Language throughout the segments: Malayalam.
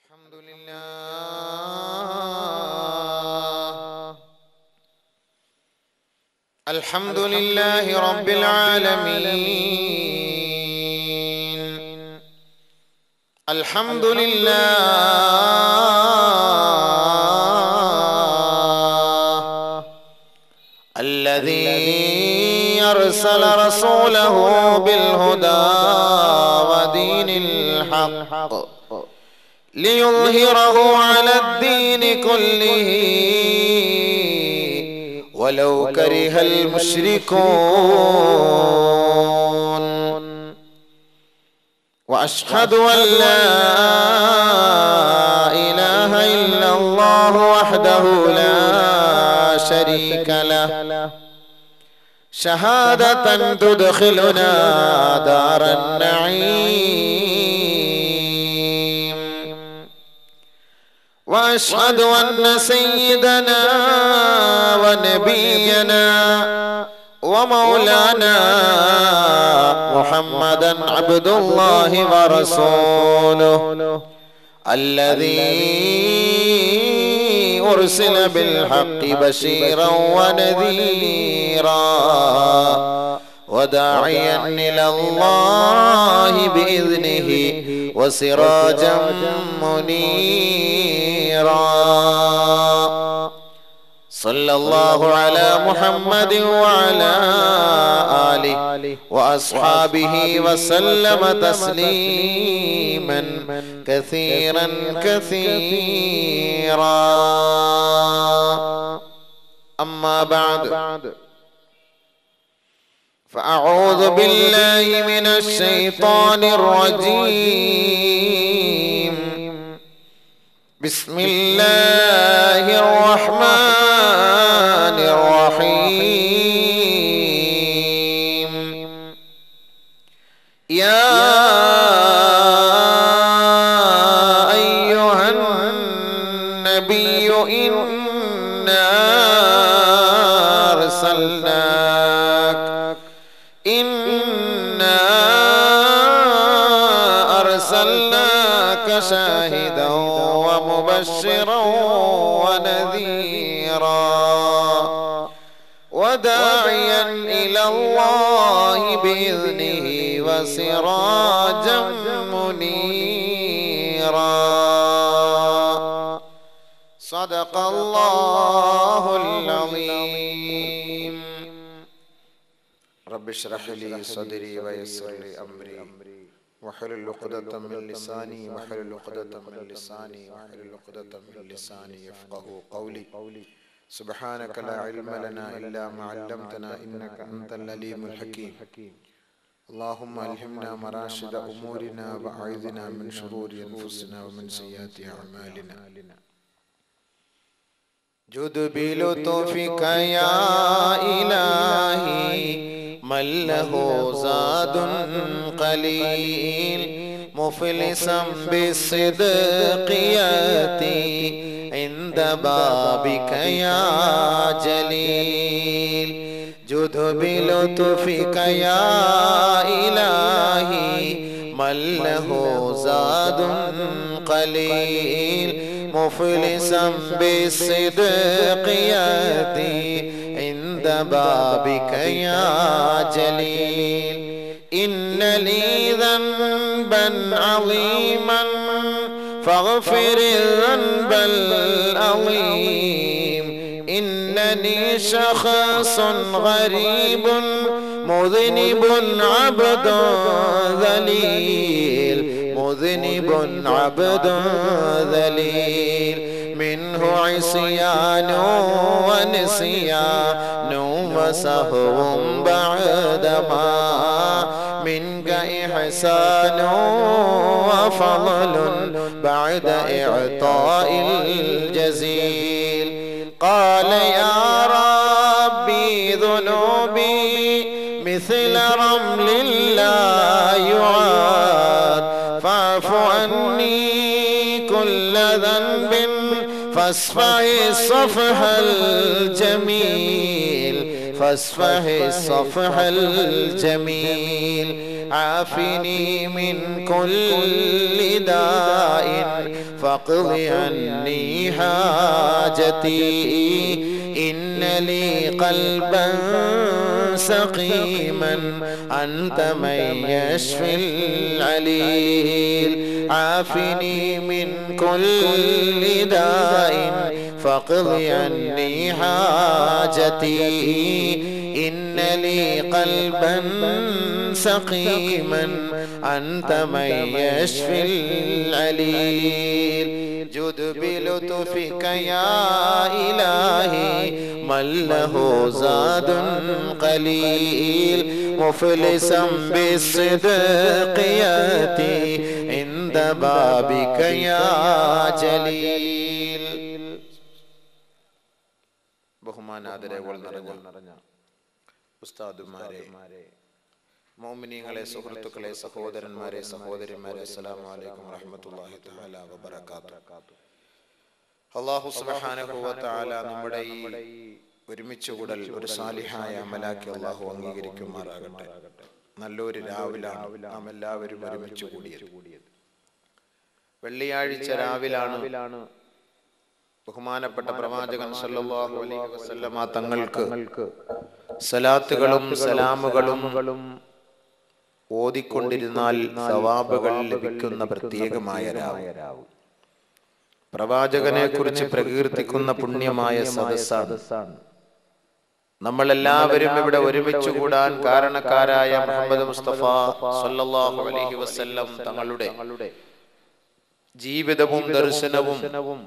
الحمد لله الحمد لله رب العالمين الحمد لله الذي أرسل رسوله بالهدى ودين الحق ليظهره على الدين كله ولو كره المشركون واشهد ان لا اله الا الله وحده لا شريك له شهاده تدخلنا دار النعيم واشهد ان سيدنا ونبينا ومولانا محمدا عبد الله ورسوله الذي ارسل بالحق بشيرا ونذيرا وداعيا الى الله باذنه وسراجا منيرا صلى الله على محمد وعلى اله واصحابه وسلم تسليما كثيرا كثيرا اما بعد فأعوذ بالله من الشيطان الرجيم بسم الله الرحمن الرحيم يا أيها النبي إنا أرسلناك إنا أرسلناك شاهدا ومبشرا ونذيرا وداعيا إلى الله بإذنه وسراجا منيرا صدق الله العظيم رب اشرح لي صدري ويسر لي امري واحلل عقدة من لساني واحلل عقدة من لساني واحلل عقدة من لساني يفقه قولي سبحانك لا علم لنا الا ما علمتنا انك انت العليم الحكيم اللهم الهمنا مراشد امورنا واعذنا من شرور انفسنا ومن سيئات اعمالنا جد بلطفك يا إلهي من له زاد قليل مفلسا بالصدق ياتي عند بابك يا جليل جد بلطفك يا إلهي من له زاد قليل مفلسا بالصدق ياتي عند بابك يا جليل إن لي ذنبا عظيما فاغفر الذنب العظيم إنني شخص غريب مذنب عبد ذليل مذنب عبد ذليل منه عصيان ونسيان وسهو بعدما منك إحسان وفضل بعد إعطاء الجزيل قال يا ربي ذنوبي مثل رمل لا يعاد فاعف عني كل ذنب فاصفع الصفح الجميل فاصفح الصفح الجميل عافني من كل داء فاقض عني حاجتي إن لي قلبا سقيما أنت من يشفي العليل عافني من كل داء فاقض عني حاجتي إن لي قلبا سقيما أنت من يشفي العليل جد بلطفك يا إلهي من له زاد قليل مفلسا بالصدق ياتي عند بابك يا جليل ബഹുമാനാദരവുകൾ നിറഞ്ഞ ഉസ്താദുമാരെ മോമിനിയങ്ങളെ സുഹൃത്തുക്കളെ സഹോദരന്മാരെ സഹോദരിമാരെ അസ്സലാമു അലൈക്കും വറഹ്മത്തുള്ളാഹി തആല വബറകാതുഹു അല്ലാഹു സുബ്ഹാനഹു വ തആല നമ്മുടെ ഈ ഒരുമിച്ച് കൂടൽ ഒരു സാലിഹായ അമലാക്കി അല്ലാഹു അംഗീകരിക്കുമാറാകട്ടെ നല്ലൊരു രാവിലാണ് നാം എല്ലാവരും ഒരുമിച്ച് കൂടിയത് വെള്ളിയാഴ്ച രാവിലാണ് ബഹുമാനപ്പെട്ട പ്രവാചകൻ സല്ലല്ലാഹു അലൈഹി വസല്ലമ തങ്ങൾക്ക് സലാത്തുകളും സലാമുകളും ഓതിക്കൊണ്ടിരുന്നാൽ സവാബുകൾ ലഭിക്കുന്ന പ്രത്യേകമായ രാവ് പ്രവാചകനെ കുറിച്ച് പ്രകീർത്തിക്കുന്ന പുണ്യമായ സദസ്സാണ് നമ്മൾ എല്ലാവരും ഇവിടെ ഒരുമിച്ച് കൂടാൻ കാരണക്കാരായ മുഹമ്മദ് മുസ്തഫ സല്ലല്ലാഹു അലൈഹി വസല്ലം തങ്ങളുടെ ജീവിതവും ദർശനവും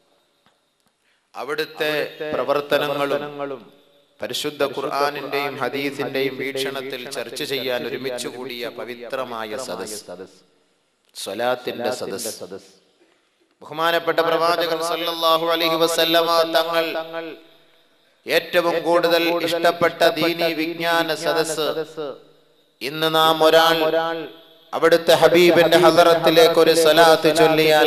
അവിടുത്തെ പ്രവർത്തനങ്ങളും പരിശുദ്ധ ഖുർആാനിന്റെയും ഹദീസിന്റെയും വീക്ഷണത്തിൽ ചർച്ച ചെയ്യാൻ ഒരുമിച്ച് കൂടിയ പവിത്രമായ സദസ് സ്വലാത്തിന്റെ സദസ് ബഹുമാനപ്പെട്ട പ്രവാചകൻ സല്ലല്ലാഹു അലൈഹി വസല്ലമ തങ്ങൾ ഏറ്റവും കൂടുതൽ ഇഷ്ടപ്പെട്ട ദീനി വിജ്ഞാന സദസ് ഇന്ന് നാം ഒരാൾ അവിടുത്തെ ഹബീബിന്റെ ഹദറത്തിലേക്ക് ഒരു സലാത്ത് ചൊല്ലിയാൽ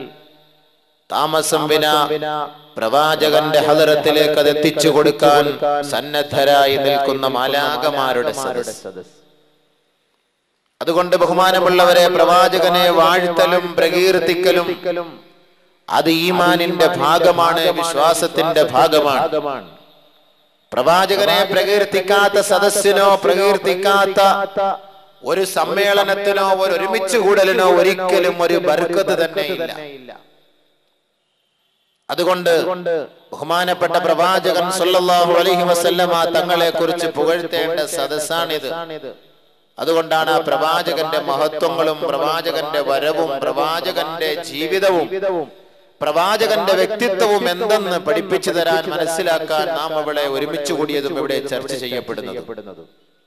താമസം വിന പ്രവാചകന്റെ ഹദറത്തിലേക്ക് അത് എത്തിച്ചു കൊടുക്കാൻ സന്നദ്ധരായി നിൽക്കുന്ന മാലാകമാരുടെ സദസ് അതുകൊണ്ട് ബഹുമാനമുള്ളവരെ പ്രവാചകനെ വാഴ്ത്തലും പ്രകീർത്തിക്കലും അത് ഈമാനിന്റെ ഭാഗമാണ് വിശ്വാസത്തിന്റെ ഭാഗമാണ് പ്രവാചകനെ പ്രകീർത്തിക്കാത്ത സദസ്സിനോ പ്രകീർത്തിക്കാത്ത ഒരു സമ്മേളനത്തിനോ ഒരു ഒരുമിച്ച് കൂടലിനോ ഒരിക്കലും ഒരു ബർക്കത്ത് തന്നെ ഇല്ല അതുകൊണ്ട് ബഹുമാനപ്പെട്ട പ്രവാചകൻ സല്ലല്ലാഹു അലൈഹി വസല്ലമ തങ്ങളെ കുറിച്ച് പുകഴ്ത്തേണ്ട സദസ്സാണിത് അതുകൊണ്ടാണ് ആ പ്രവാചകന്റെ മഹത്വങ്ങളും പ്രവാചകന്റെ വരവും പ്രവാചകന്റെ ജീവിതവും പ്രവാചകന്റെ വ്യക്തിത്വവും എന്തെന്ന് പഠിപ്പിച്ചു തരാൻ മനസ്സിലാക്കാൻ നാം അവിടെ ഒരുമിച്ച് കൂടിയതും ഇവിടെ ചർച്ച ചെയ്യപ്പെടുന്നത്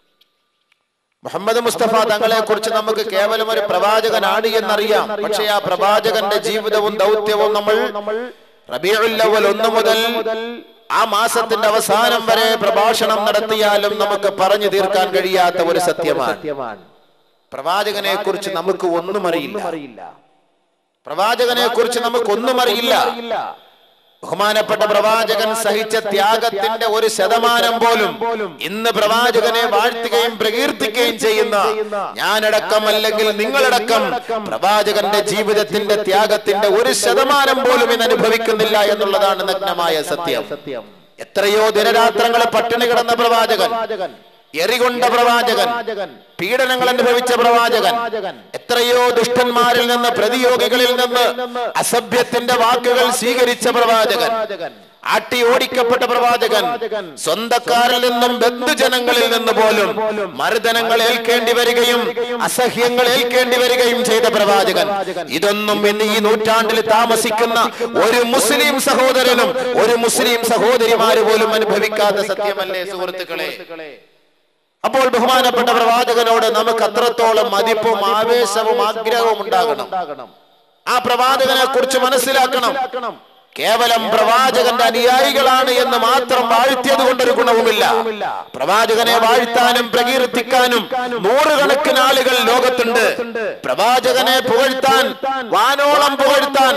മുഹമ്മദ് മുസ്തഫ തങ്ങളെ കുറിച്ച് നമുക്ക് കേവലം ഒരു പ്രവാചകനാണ് എന്നറിയാം പക്ഷേ ആ പ്രവാചകന്റെ ജീവിതവും ദൗത്യവും നമ്മൾ റബിയുല്ലവൽ ഒന്ന് മുതൽ ആ മാസത്തിന്റെ അവസാനം വരെ പ്രഭാഷണം നടത്തിയാലും നമുക്ക് പറഞ്ഞു തീർക്കാൻ കഴിയാത്ത ഒരു സത്യമാണ് പ്രവാചകനെ കുറിച്ച് നമുക്ക് ഒന്നും അറിയില്ല പ്രവാചകനെ കുറിച്ച് നമുക്ക് ഒന്നും അറിയില്ല ബഹുമാനപ്പെട്ട പ്രവാചകൻ സഹിച്ച ത്യാഗത്തിന്റെ ഒരു ശതമാനം പോലും ഇന്ന് പ്രവാചകനെ വാഴ്ത്തുകയും പ്രകീർത്തിക്കുകയും ചെയ്യുന്ന ഞാനടക്കം അല്ലെങ്കിൽ നിങ്ങളടക്കം പ്രവാചകന്റെ ജീവിതത്തിന്റെ ത്യാഗത്തിന്റെ ഒരു ശതമാനം പോലും ഇന്ന് അനുഭവിക്കുന്നില്ല എന്നുള്ളതാണ് നഗ്നമായ സത്യം എത്രയോ ദിനരാത്രങ്ങൾ പട്ടിണി കിടന്ന പ്രവാചകൻ എറികൊണ്ട പ്രവാചകൻ പീഡനങ്ങൾ അനുഭവിച്ച പ്രവാചകൻ എത്രയോ ദുഷ്ടന്മാരിൽ നിന്ന് പ്രതിയോഗികളിൽ നിന്ന് അസഭ്യത്തിന്റെ വാക്കുകൾ സ്വീകരിച്ച പ്രവാചകൻ ആട്ടി ഓടിക്കപ്പെട്ട പ്രവാചകൻ സ്വന്തക്കാരിൽ നിന്നും ബന്ധുജനങ്ങളിൽ നിന്ന് പോലും മർദ്ദനങ്ങൾ ഏൽക്കേണ്ടി വരികയും അസഹ്യങ്ങൾ ഏൽക്കേണ്ടി വരികയും ചെയ്ത പ്രവാചകൻ ഇതൊന്നും ഇന്ന് ഈ നൂറ്റാണ്ടിൽ താമസിക്കുന്ന ഒരു മുസ്ലിം സഹോദരനും ഒരു മുസ്ലിം സഹോദരിമാര് പോലും അനുഭവിക്കാത്ത സത്യമല്ലേ സുഹൃത്തുക്കളെ അപ്പോൾ ബഹുമാനപ്പെട്ട പ്രവാചകനോട് നമുക്ക് അത്രത്തോളം മതിപ്പും ആവേശവും ആഗ്രഹവും ഉണ്ടാകണം ആ പ്രവാചകനെ കുറിച്ച് മനസ്സിലാക്കണം കേവലം പ്രവാചകന്റെ അനുയായികളാണ് എന്ന് മാത്രം വാഴ്ത്തിയത് കൊണ്ടൊരു ഗുണവുമില്ല പ്രവാചകനെ വാഴ്ത്താനും പ്രകീർത്തിക്കാനും നൂറുകണക്കിന് ആളുകൾ ലോകത്തുണ്ട് പ്രവാചകനെ പുകഴ്ത്താൻ വാനോളം പുകഴ്ത്താൻ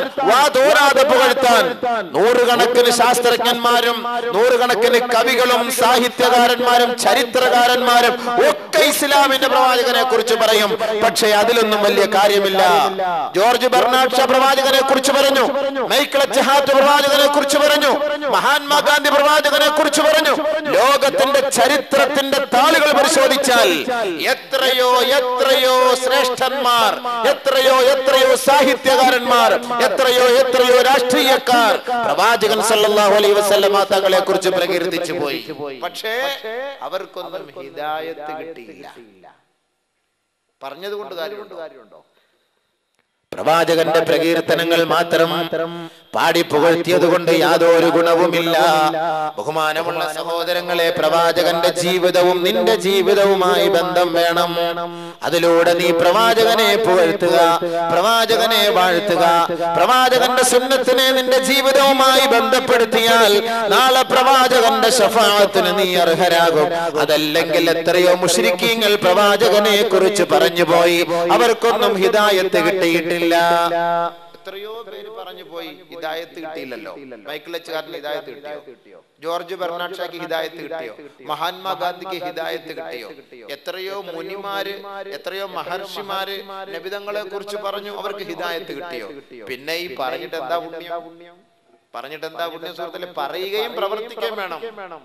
വാതോരാതെ പുകഴ്ത്താൻ നൂറുകണക്കിന് ശാസ്ത്രജ്ഞന്മാരും നൂറുകണക്കിന് കവികളും സാഹിത്യകാരന്മാരും ചരിത്രകാരന്മാരും ഒക്കെ ഇസ്ലാമിന്റെ പ്രവാചകനെ കുറിച്ച് പറയും പക്ഷേ അതിലൊന്നും വലിയ കാര്യമില്ല ജോർജ് ബെർണാഡ് ഷാ പ്രവാചകനെ കുറിച്ച് പറഞ്ഞു മൈക്കിൾ ഹാർട്ട് പ്രവാചകനെ കുറിച്ച് പറഞ്ഞു മഹാത്മാഗാന്ധി പ്രവാചകനെ കുറിച്ച് പറഞ്ഞു ലോകത്തിന്റെ ചരിത്രത്തിന്റെ താളുകൾ പരിശോധിച്ചാൽ എത്രയോ എത്രയോ ശ്രേഷ്ഠന്മാർ എത്രയോ എത്രയോ സാഹിത്യകാരന്മാർ എത്രയോ എത്രയോ രാഷ്ട്രീയക്കാർ പ്രവാചകൻ സല്ലല്ലാഹു അലൈഹി വസല്ലമ തങ്ങളെ കുറിച്ച് പ്രകീർത്തിച്ചു പോയി പക്ഷേ അവർക്കൊന്നും ഹിദായത്ത് കിട്ടിയില്ല പറഞ്ഞതുകൊണ്ട് കാര്യമുണ്ടോ പ്രവാചകന്റെ പ്രകീർത്തനങ്ങൾ മാത്രം പാടി പുകഴ്ത്തിയത് കൊണ്ട് യാതൊരു ഗുണവുമില്ല ബഹുമാനമുള്ള സഹോദരങ്ങളെ പ്രവാചകന്റെ ജീവിതവും നിന്റെ ജീവിതവുമായി ബന്ധം വേണം അതിലൂടെ നീ പ്രവാചകനെ പുകഴ്ത്തുക പ്രവാചകനെ വാഴ്ത്തുക പ്രവാചകന്റെ സുന്നത്തിനെ നിന്റെ ജീവിതവുമായി ബന്ധപ്പെടുത്തിയാൽ നാളെ പ്രവാചകന്റെ ശഫാത്തിന് നീ അർഹരാകും അതല്ലെങ്കിൽ എത്രയോ മുഷ്രിക്കീങ്ങൾ പ്രവാചകനെ കുറിച്ച് പറഞ്ഞു പോയി അവർക്കൊന്നും ഹിദായത്ത് കിട്ടിയിട്ടില്ല എത്രയോ പേര് പറഞ്ഞു പോയി ഹിദായത്ത് കിട്ടിയില്ലല്ലോ മൈക്കിൾ എച്ചുകാരന് ഹിദായത്ത് കിട്ടിയോ ജോർജ് ബെർണാഡ് ഷാക്ക് ഹിദായത്ത് കിട്ടിയോ മഹാത്മാഗാന്ധിക്ക് ഹിദായത്ത് കിട്ടിയോ എത്രയോ മുനിമാര് എത്രയോ മഹർഷിമാര് നബിതങ്ങളെ കുറിച്ച് പറഞ്ഞു അവർക്ക് ഹിദായത്ത് കിട്ടിയോ പിന്നെ ഈ പറഞ്ഞിട്ട് എന്താ പുണ്യം പറഞ്ഞിട്ട് എന്താ പുണ്യം സുഹൃത്തില് പറയുകയും പ്രവർത്തിക്കുകയും വേണം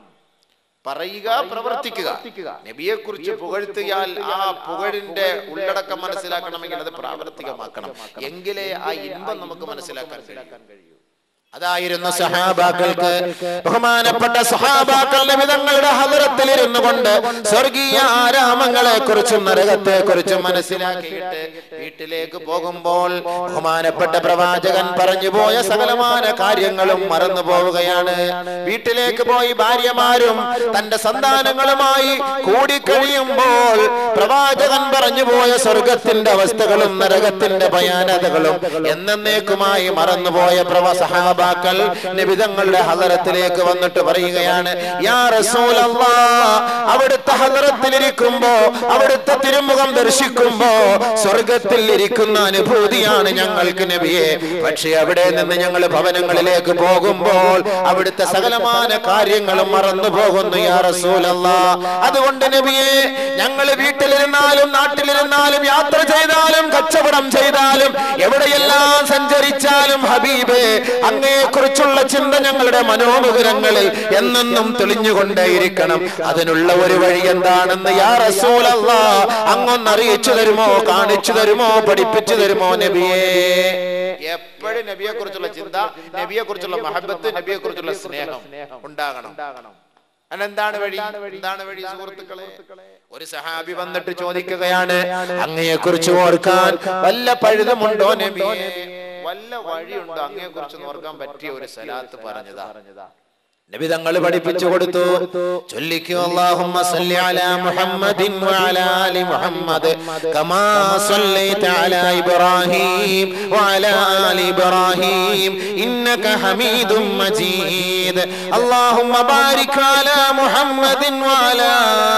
പറയുക പ്രവർത്തിക്കുക നബിയെ കുറിച്ച് പുകഴ്ത്തിയാൽ ആ പുകഴിന്റെ ഉള്ളടക്കം മനസ്സിലാക്കണമെങ്കിൽ അത് പ്രാവർത്തികമാക്കണം എങ്കിലേ ആ ഇൻപം നമുക്ക് മനസ്സിലാക്കാൻ കഴിയും അതായിരുന്നു സഹാബാക്കൾക്ക് ബഹുമാനപ്പെട്ട സഹാബാക്കൾ നിമിതങ്ങളുടെ ഹദറത്തിലിരുന്നു കൊണ്ട് സ്വർഗീയ ആരാമങ്ങളെ കുറിച്ചും നരകത്തെ കുറിച്ചും മനസ്സിലാക്കിയിട്ട് വീട്ടിലേക്ക് പോകുമ്പോൾ ബഹുമാനപ്പെട്ട പ്രവാചകൻ പറഞ്ഞു പോയ സകലമാന കാര്യങ്ങളും മറന്നു പോവുകയാണ് വീട്ടിലേക്ക് പോയി ഭാര്യമാരും തന്റെ സന്താനങ്ങളുമായി കൂടിക്കഴിയുമ്പോൾ പ്രവാചകൻ പറഞ്ഞു പോയ സ്വർഗത്തിന്റെ അവസ്ഥകളും നരകത്തിന്റെ ഭയാനതകളും എന്നേക്കുമായി മറന്നുപോയ പ്രവ സഹാബാക്കൾ നിബിതങ്ങളുടെ ഹലറത്തിലേക്ക് വന്നിട്ട് പറയുകയാണ് യാ റസൂലല്ലാ അവിടുത്തെ ഹലറത്തിലിരിക്കുമ്പോ അവിടുത്തെ തിരുമുഖം ദർശിക്കുമ്പോ സ്വർഗത്തിൽ ഇരിക്കുന്ന അനുഭൂതിയാണ് ഞങ്ങൾക്ക് നബിയെ പക്ഷെ അവിടെ നിന്ന് ഞങ്ങൾ ഭവനങ്ങളിലേക്ക് പോകുമ്പോൾ അവിടുത്തെ സകലമാന കാര്യങ്ങളും മറന്നു പോകുന്നു യാ റസൂലല്ലാ അതുകൊണ്ട് നബിയെ ഞങ്ങൾ വീട്ടിലിരുന്നാലും നാട്ടിലിരുന്നാലും യാത്ര ചെയ്താലും കച്ചവടം ചെയ്താലും എവിടെയെല്ലാം സഞ്ചരിച്ചാലും ഹബീബേ അങ്ങയെക്കുറിച്ചുള്ള ചിന്ത ഞങ്ങളുടെ മനോമുകുരങ്ങളിൽ എന്നെന്നും തെളിഞ്ഞുകൊണ്ടേയിരിക്കണം അതിനുള്ള ഒരു വഴി എന്താണെന്ന് യാ റസൂലല്ലാ അങ്ങൊന്ന് അറിയിച്ചു തരുമോ കാണിച്ചു തരുമോ പഠിപ്പിച്ചു തരുമോ നബിയേ എപ്പോഴും നബിയെ കുറിച്ചുള്ള ചിന്ത നബിയെ കുറിച്ചുള്ള മഹബത്ത് നബിയെ കുറിച്ചുള്ള സ്നേഹം ഉണ്ടാകണം അതെന്താണ് വഴി എന്താണ് വഴി സുഹൃത്തുക്കളെ ഒരു സഹാബി വന്നിട്ട് ചോദിക്കുകയാണ് അങ്ങയെ കുറിച്ച് ഓർക്കാൻ വല്ല പഴുതമുണ്ടോ നബിയെ വല്ല വഴിയുണ്ടോ അങ്ങയെ കുറിച്ച് ഓർക്കാൻ പറ്റിയ ഒരു സലാത്ത് പറഞ്ഞതാ നബി തങ്ങൾ പഠിപ്പിച്ചു കൊടുത്തു ചൊല്ലിക്കു അല്ലാഹുമ്മ സല്ലി അലാ മുഹമ്മദിൻ വഅലാ ആലി മുഹമ്മദ് കമാ സല്ലൈത അലാ ഇബ്രാഹീം വഅലാ ആലി ഇബ്രാഹീം ഇന്നക ഹമീദും മജീദ് അല്ലാഹുമ്മ ബാരിക് അലാ മുഹമ്മദിൻ വഅലാ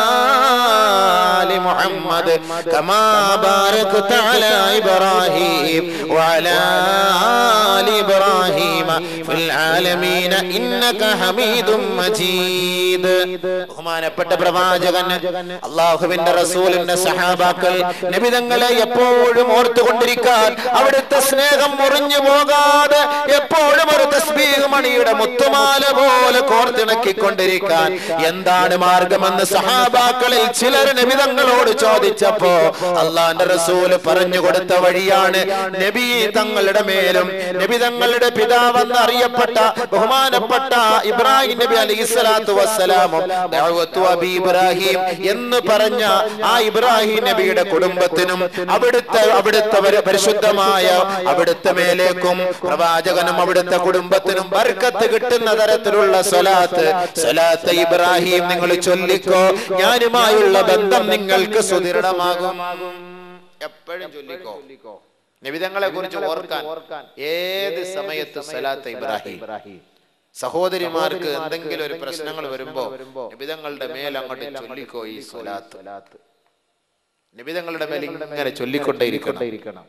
ആലി മുഹമ്മദ് കമാ ബാരക്ത അലാ ഇബ്രാഹീം വഅലാ ആലി ഇബ്രാഹീം ഫിൽ ആലമീന ഇന്നക ഹമീദും മജീദ് ബഹുമാനപ്പെട്ട പ്രവാചകൻ അള്ളാഹുവിന്റെ റസൂലിന്റെ സഹാബാക്കൾ നബിതങ്ങളെ എപ്പോഴും ഓർത്തുകൊണ്ടിരിക്കാൻ അവിടുത്തെ സ്നേഹം മുറിഞ്ഞു പോകാതെ എപ്പോഴും ഒരു തസ്ബീഹ് മണിയുടെ മുത്തുമാല പോലെ കോർത്തിണക്കിക്കൊണ്ടിരിക്കാൻ എന്താണ് മാർഗമെന്ന് സഹാബാക്കളിൽ ചിലർ നബിതങ്ങളോട് ചോദിച്ചപ്പോ അള്ളാന്റെ റസൂല് പറഞ്ഞു കൊടുത്ത വഴിയാണ് നബി തങ്ങളുടെ മേലും നബി തങ്ങളുടെ പിതാവെന്ന് അറിയപ്പെട്ട ബഹുമാനപ്പെട്ട ഇബ്രാഹിം നബി അലൈഹി സ്വലാത്തു വസ്സലാമും ദഅവത്തു അബി ഇബ്രാഹിം എന്ന് പറഞ്ഞ ആ ഇബ്രാഹിം നബിയുടെ കുടുംബത്തിനും അവിടുത്തെ അവിടുത്തെ ഒരു പരിശുദ്ധമായ അവിടുത്തെ മേലേക്കും പ്രവാചകനും അവിടുത്തെ കുടുംബത്തിനും ബർക്കത്ത് കിട്ടുന്ന തരത്തിലുള്ള സ്വലാത്ത് സ്വലാത്ത് ഇബ്രാഹിം നിങ്ങൾ ചൊല്ലിക്കോ ഞാനുമായുള്ള ബന്ധം നിങ്ങൾക്ക് സുദൃഢമാകും എപ്പോഴും ചൊല്ലിക്കോ നിബിതങ്ങളെ കുറിച്ച് ഓർക്കാൻ ഏത് സമയത്ത് സലാത്ത് ഇബ്രാഹിം സഹോദരിമാർക്ക് എന്തെങ്കിലും ഒരു പ്രശ്നങ്ങൾ വരുമ്പോ നിബിതങ്ങളുടെ മേൽ അങ്ങോട്ട് ചൊല്ലിക്കോ ഈ സ്വലാത്ത് നിബിതങ്ങളുടെ മേൽ ഇങ്ങനെ ചൊല്ലിക്കൊണ്ടേയിരിക്കണം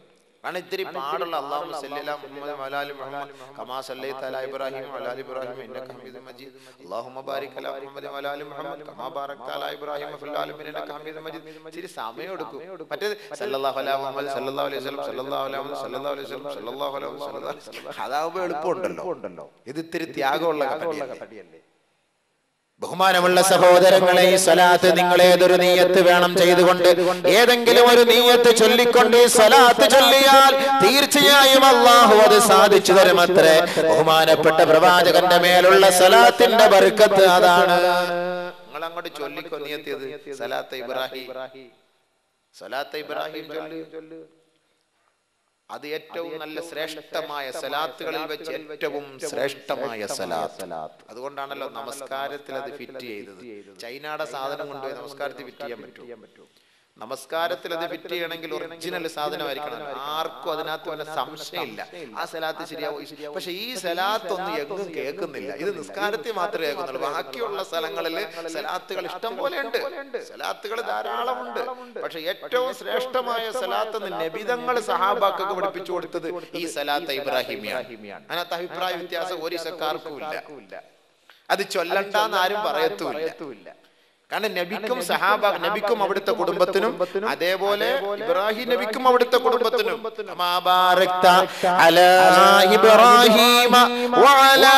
കാരണം ഇത്തിരി പാടുള്ള അള്ളാഹു സല്ലല്ലാഹു മുഹമ്മദ് വലാലി മുഹമ്മദ് കമാ സല്ലൈത അലാ ഇബ്രാഹിം വലാലി ഇബ്രാഹിം ഇന്നക ഹമീദും മജീദ് അല്ലാഹുമ്മ ബാരിക് അലാ മുഹമ്മദ് വലാലി മുഹമ്മദ് കമാ ബാറക്ത അലാ ഇബ്രാഹിം ഫിൽ ആലമീൻ ഇന്നക ഹമീദും മജീദ് ഇത്തിരി സമയം എടുക്കും മറ്റേത് സല്ലല്ലാഹു അലാ മുഹമ്മദ് സല്ലല്ലാഹു അലൈഹി വസല്ലം സല്ലല്ലാഹു അലൈഹി വസല്ലം സല്ലല്ലാഹു അലൈഹി വസല്ലം സല്ലല്ലാഹു അലൈഹി വസല്ലം സല്ലല്ലാഹു അലൈഹി വസല്ലം അതാവുമ്പോൾ എളുപ്പമുണ്ടല്ലോ ഇത് ഇത്തിരി ത്യാഗമുള്ള കഥയല്ലേ ബഹുമാനമുള്ള സഹോദരങ്ങളെ ഈ സ്വലാത്ത് നിങ്ങൾ ഏതൊരു നീയത്ത് വേണം ചെയ്തുകൊണ്ട് ഏതെങ്കിലും ഒരു നീയത്ത് ചൊല്ലിക്കൊണ്ട് ഈ സ്വലാത്ത് ചൊല്ലിയാൽ തീർച്ചയായും അള്ളാഹു അത് സാധിച്ചു തരുമത്രേ ബഹുമാനപ്പെട്ട പ്രവാചകന്റെ മേലുള്ള സ്വലാത്തിന്റെ ബർക്കത്ത് അതാണ് നിങ്ങൾ അങ്ങോട്ട് ചൊല്ലിക്കോ നീയത്തിയത് സലാത്ത് ഇബ്രാഹിം സലാത്ത് ഇബ്രാഹിം ചൊല്ല് അത് ഏറ്റവും നല്ല ശ്രേഷ്ഠമായ സലാത്തുകളിൽ വെച്ച് ഏറ്റവും ശ്രേഷ്ഠമായ സലാത്ത് അതുകൊണ്ടാണല്ലോ നമസ്കാരത്തിൽ അത് ഫിറ്റ് ചെയ്തത് ചൈനയുടെ സാധനം കൊണ്ടുപോയി നമസ്കാരത്തിൽ ഫിറ്റ് ചെയ്യാൻ പറ്റും നമസ്കാരത്തിൽ അത് ഫിറ്റ് ചെയ്യണമെങ്കിൽ ഒറിജിനൽ സാധനമായിരിക്കണം ആർക്കും അതിനകത്ത് വല്ല സംശയമില്ല ആ സലാത്ത് ശരിയാവും പക്ഷെ ഈ സലാത്ത് ഒന്നും എങ്ങും കേൾക്കുന്നില്ല ഇത് നിസ്കാരത്തിൽ മാത്രമേ കേൾക്കുന്നുള്ളൂ ബാക്കിയുള്ള സ്ഥലങ്ങളിൽ സലാത്തുകൾ ഇഷ്ടം പോലെ ഉണ്ട് സലാത്തുകൾ ധാരാളമുണ്ട് പക്ഷെ ഏറ്റവും ശ്രേഷ്ഠമായ സലാത്ത് നബിതങ്ങൾ സഹാബാക്കൊക്കെ പഠിപ്പിച്ചു കൊടുത്തത് ഈ സലാത്ത് ഇബ്രാഹിമിയാണ് അതിനകത്ത് അഭിപ്രായ വ്യത്യാസം ഒരു സക്കാർക്കും ഇല്ല അത് ചൊല്ലണ്ടെന്ന് ആരും പറയത്തുമില്ല കാരണം നബിക്കും സഹാബ നബിക്കും അവിടുത്തെ കുടുംബത്തിനും അതേപോലെ ഇബ്രാഹിം നബിക്കും അവിടുത്തെ കുടുംബത്തിനും കമാ ബാരക്ത അലാ ഇബ്രാഹീമ വഅലാ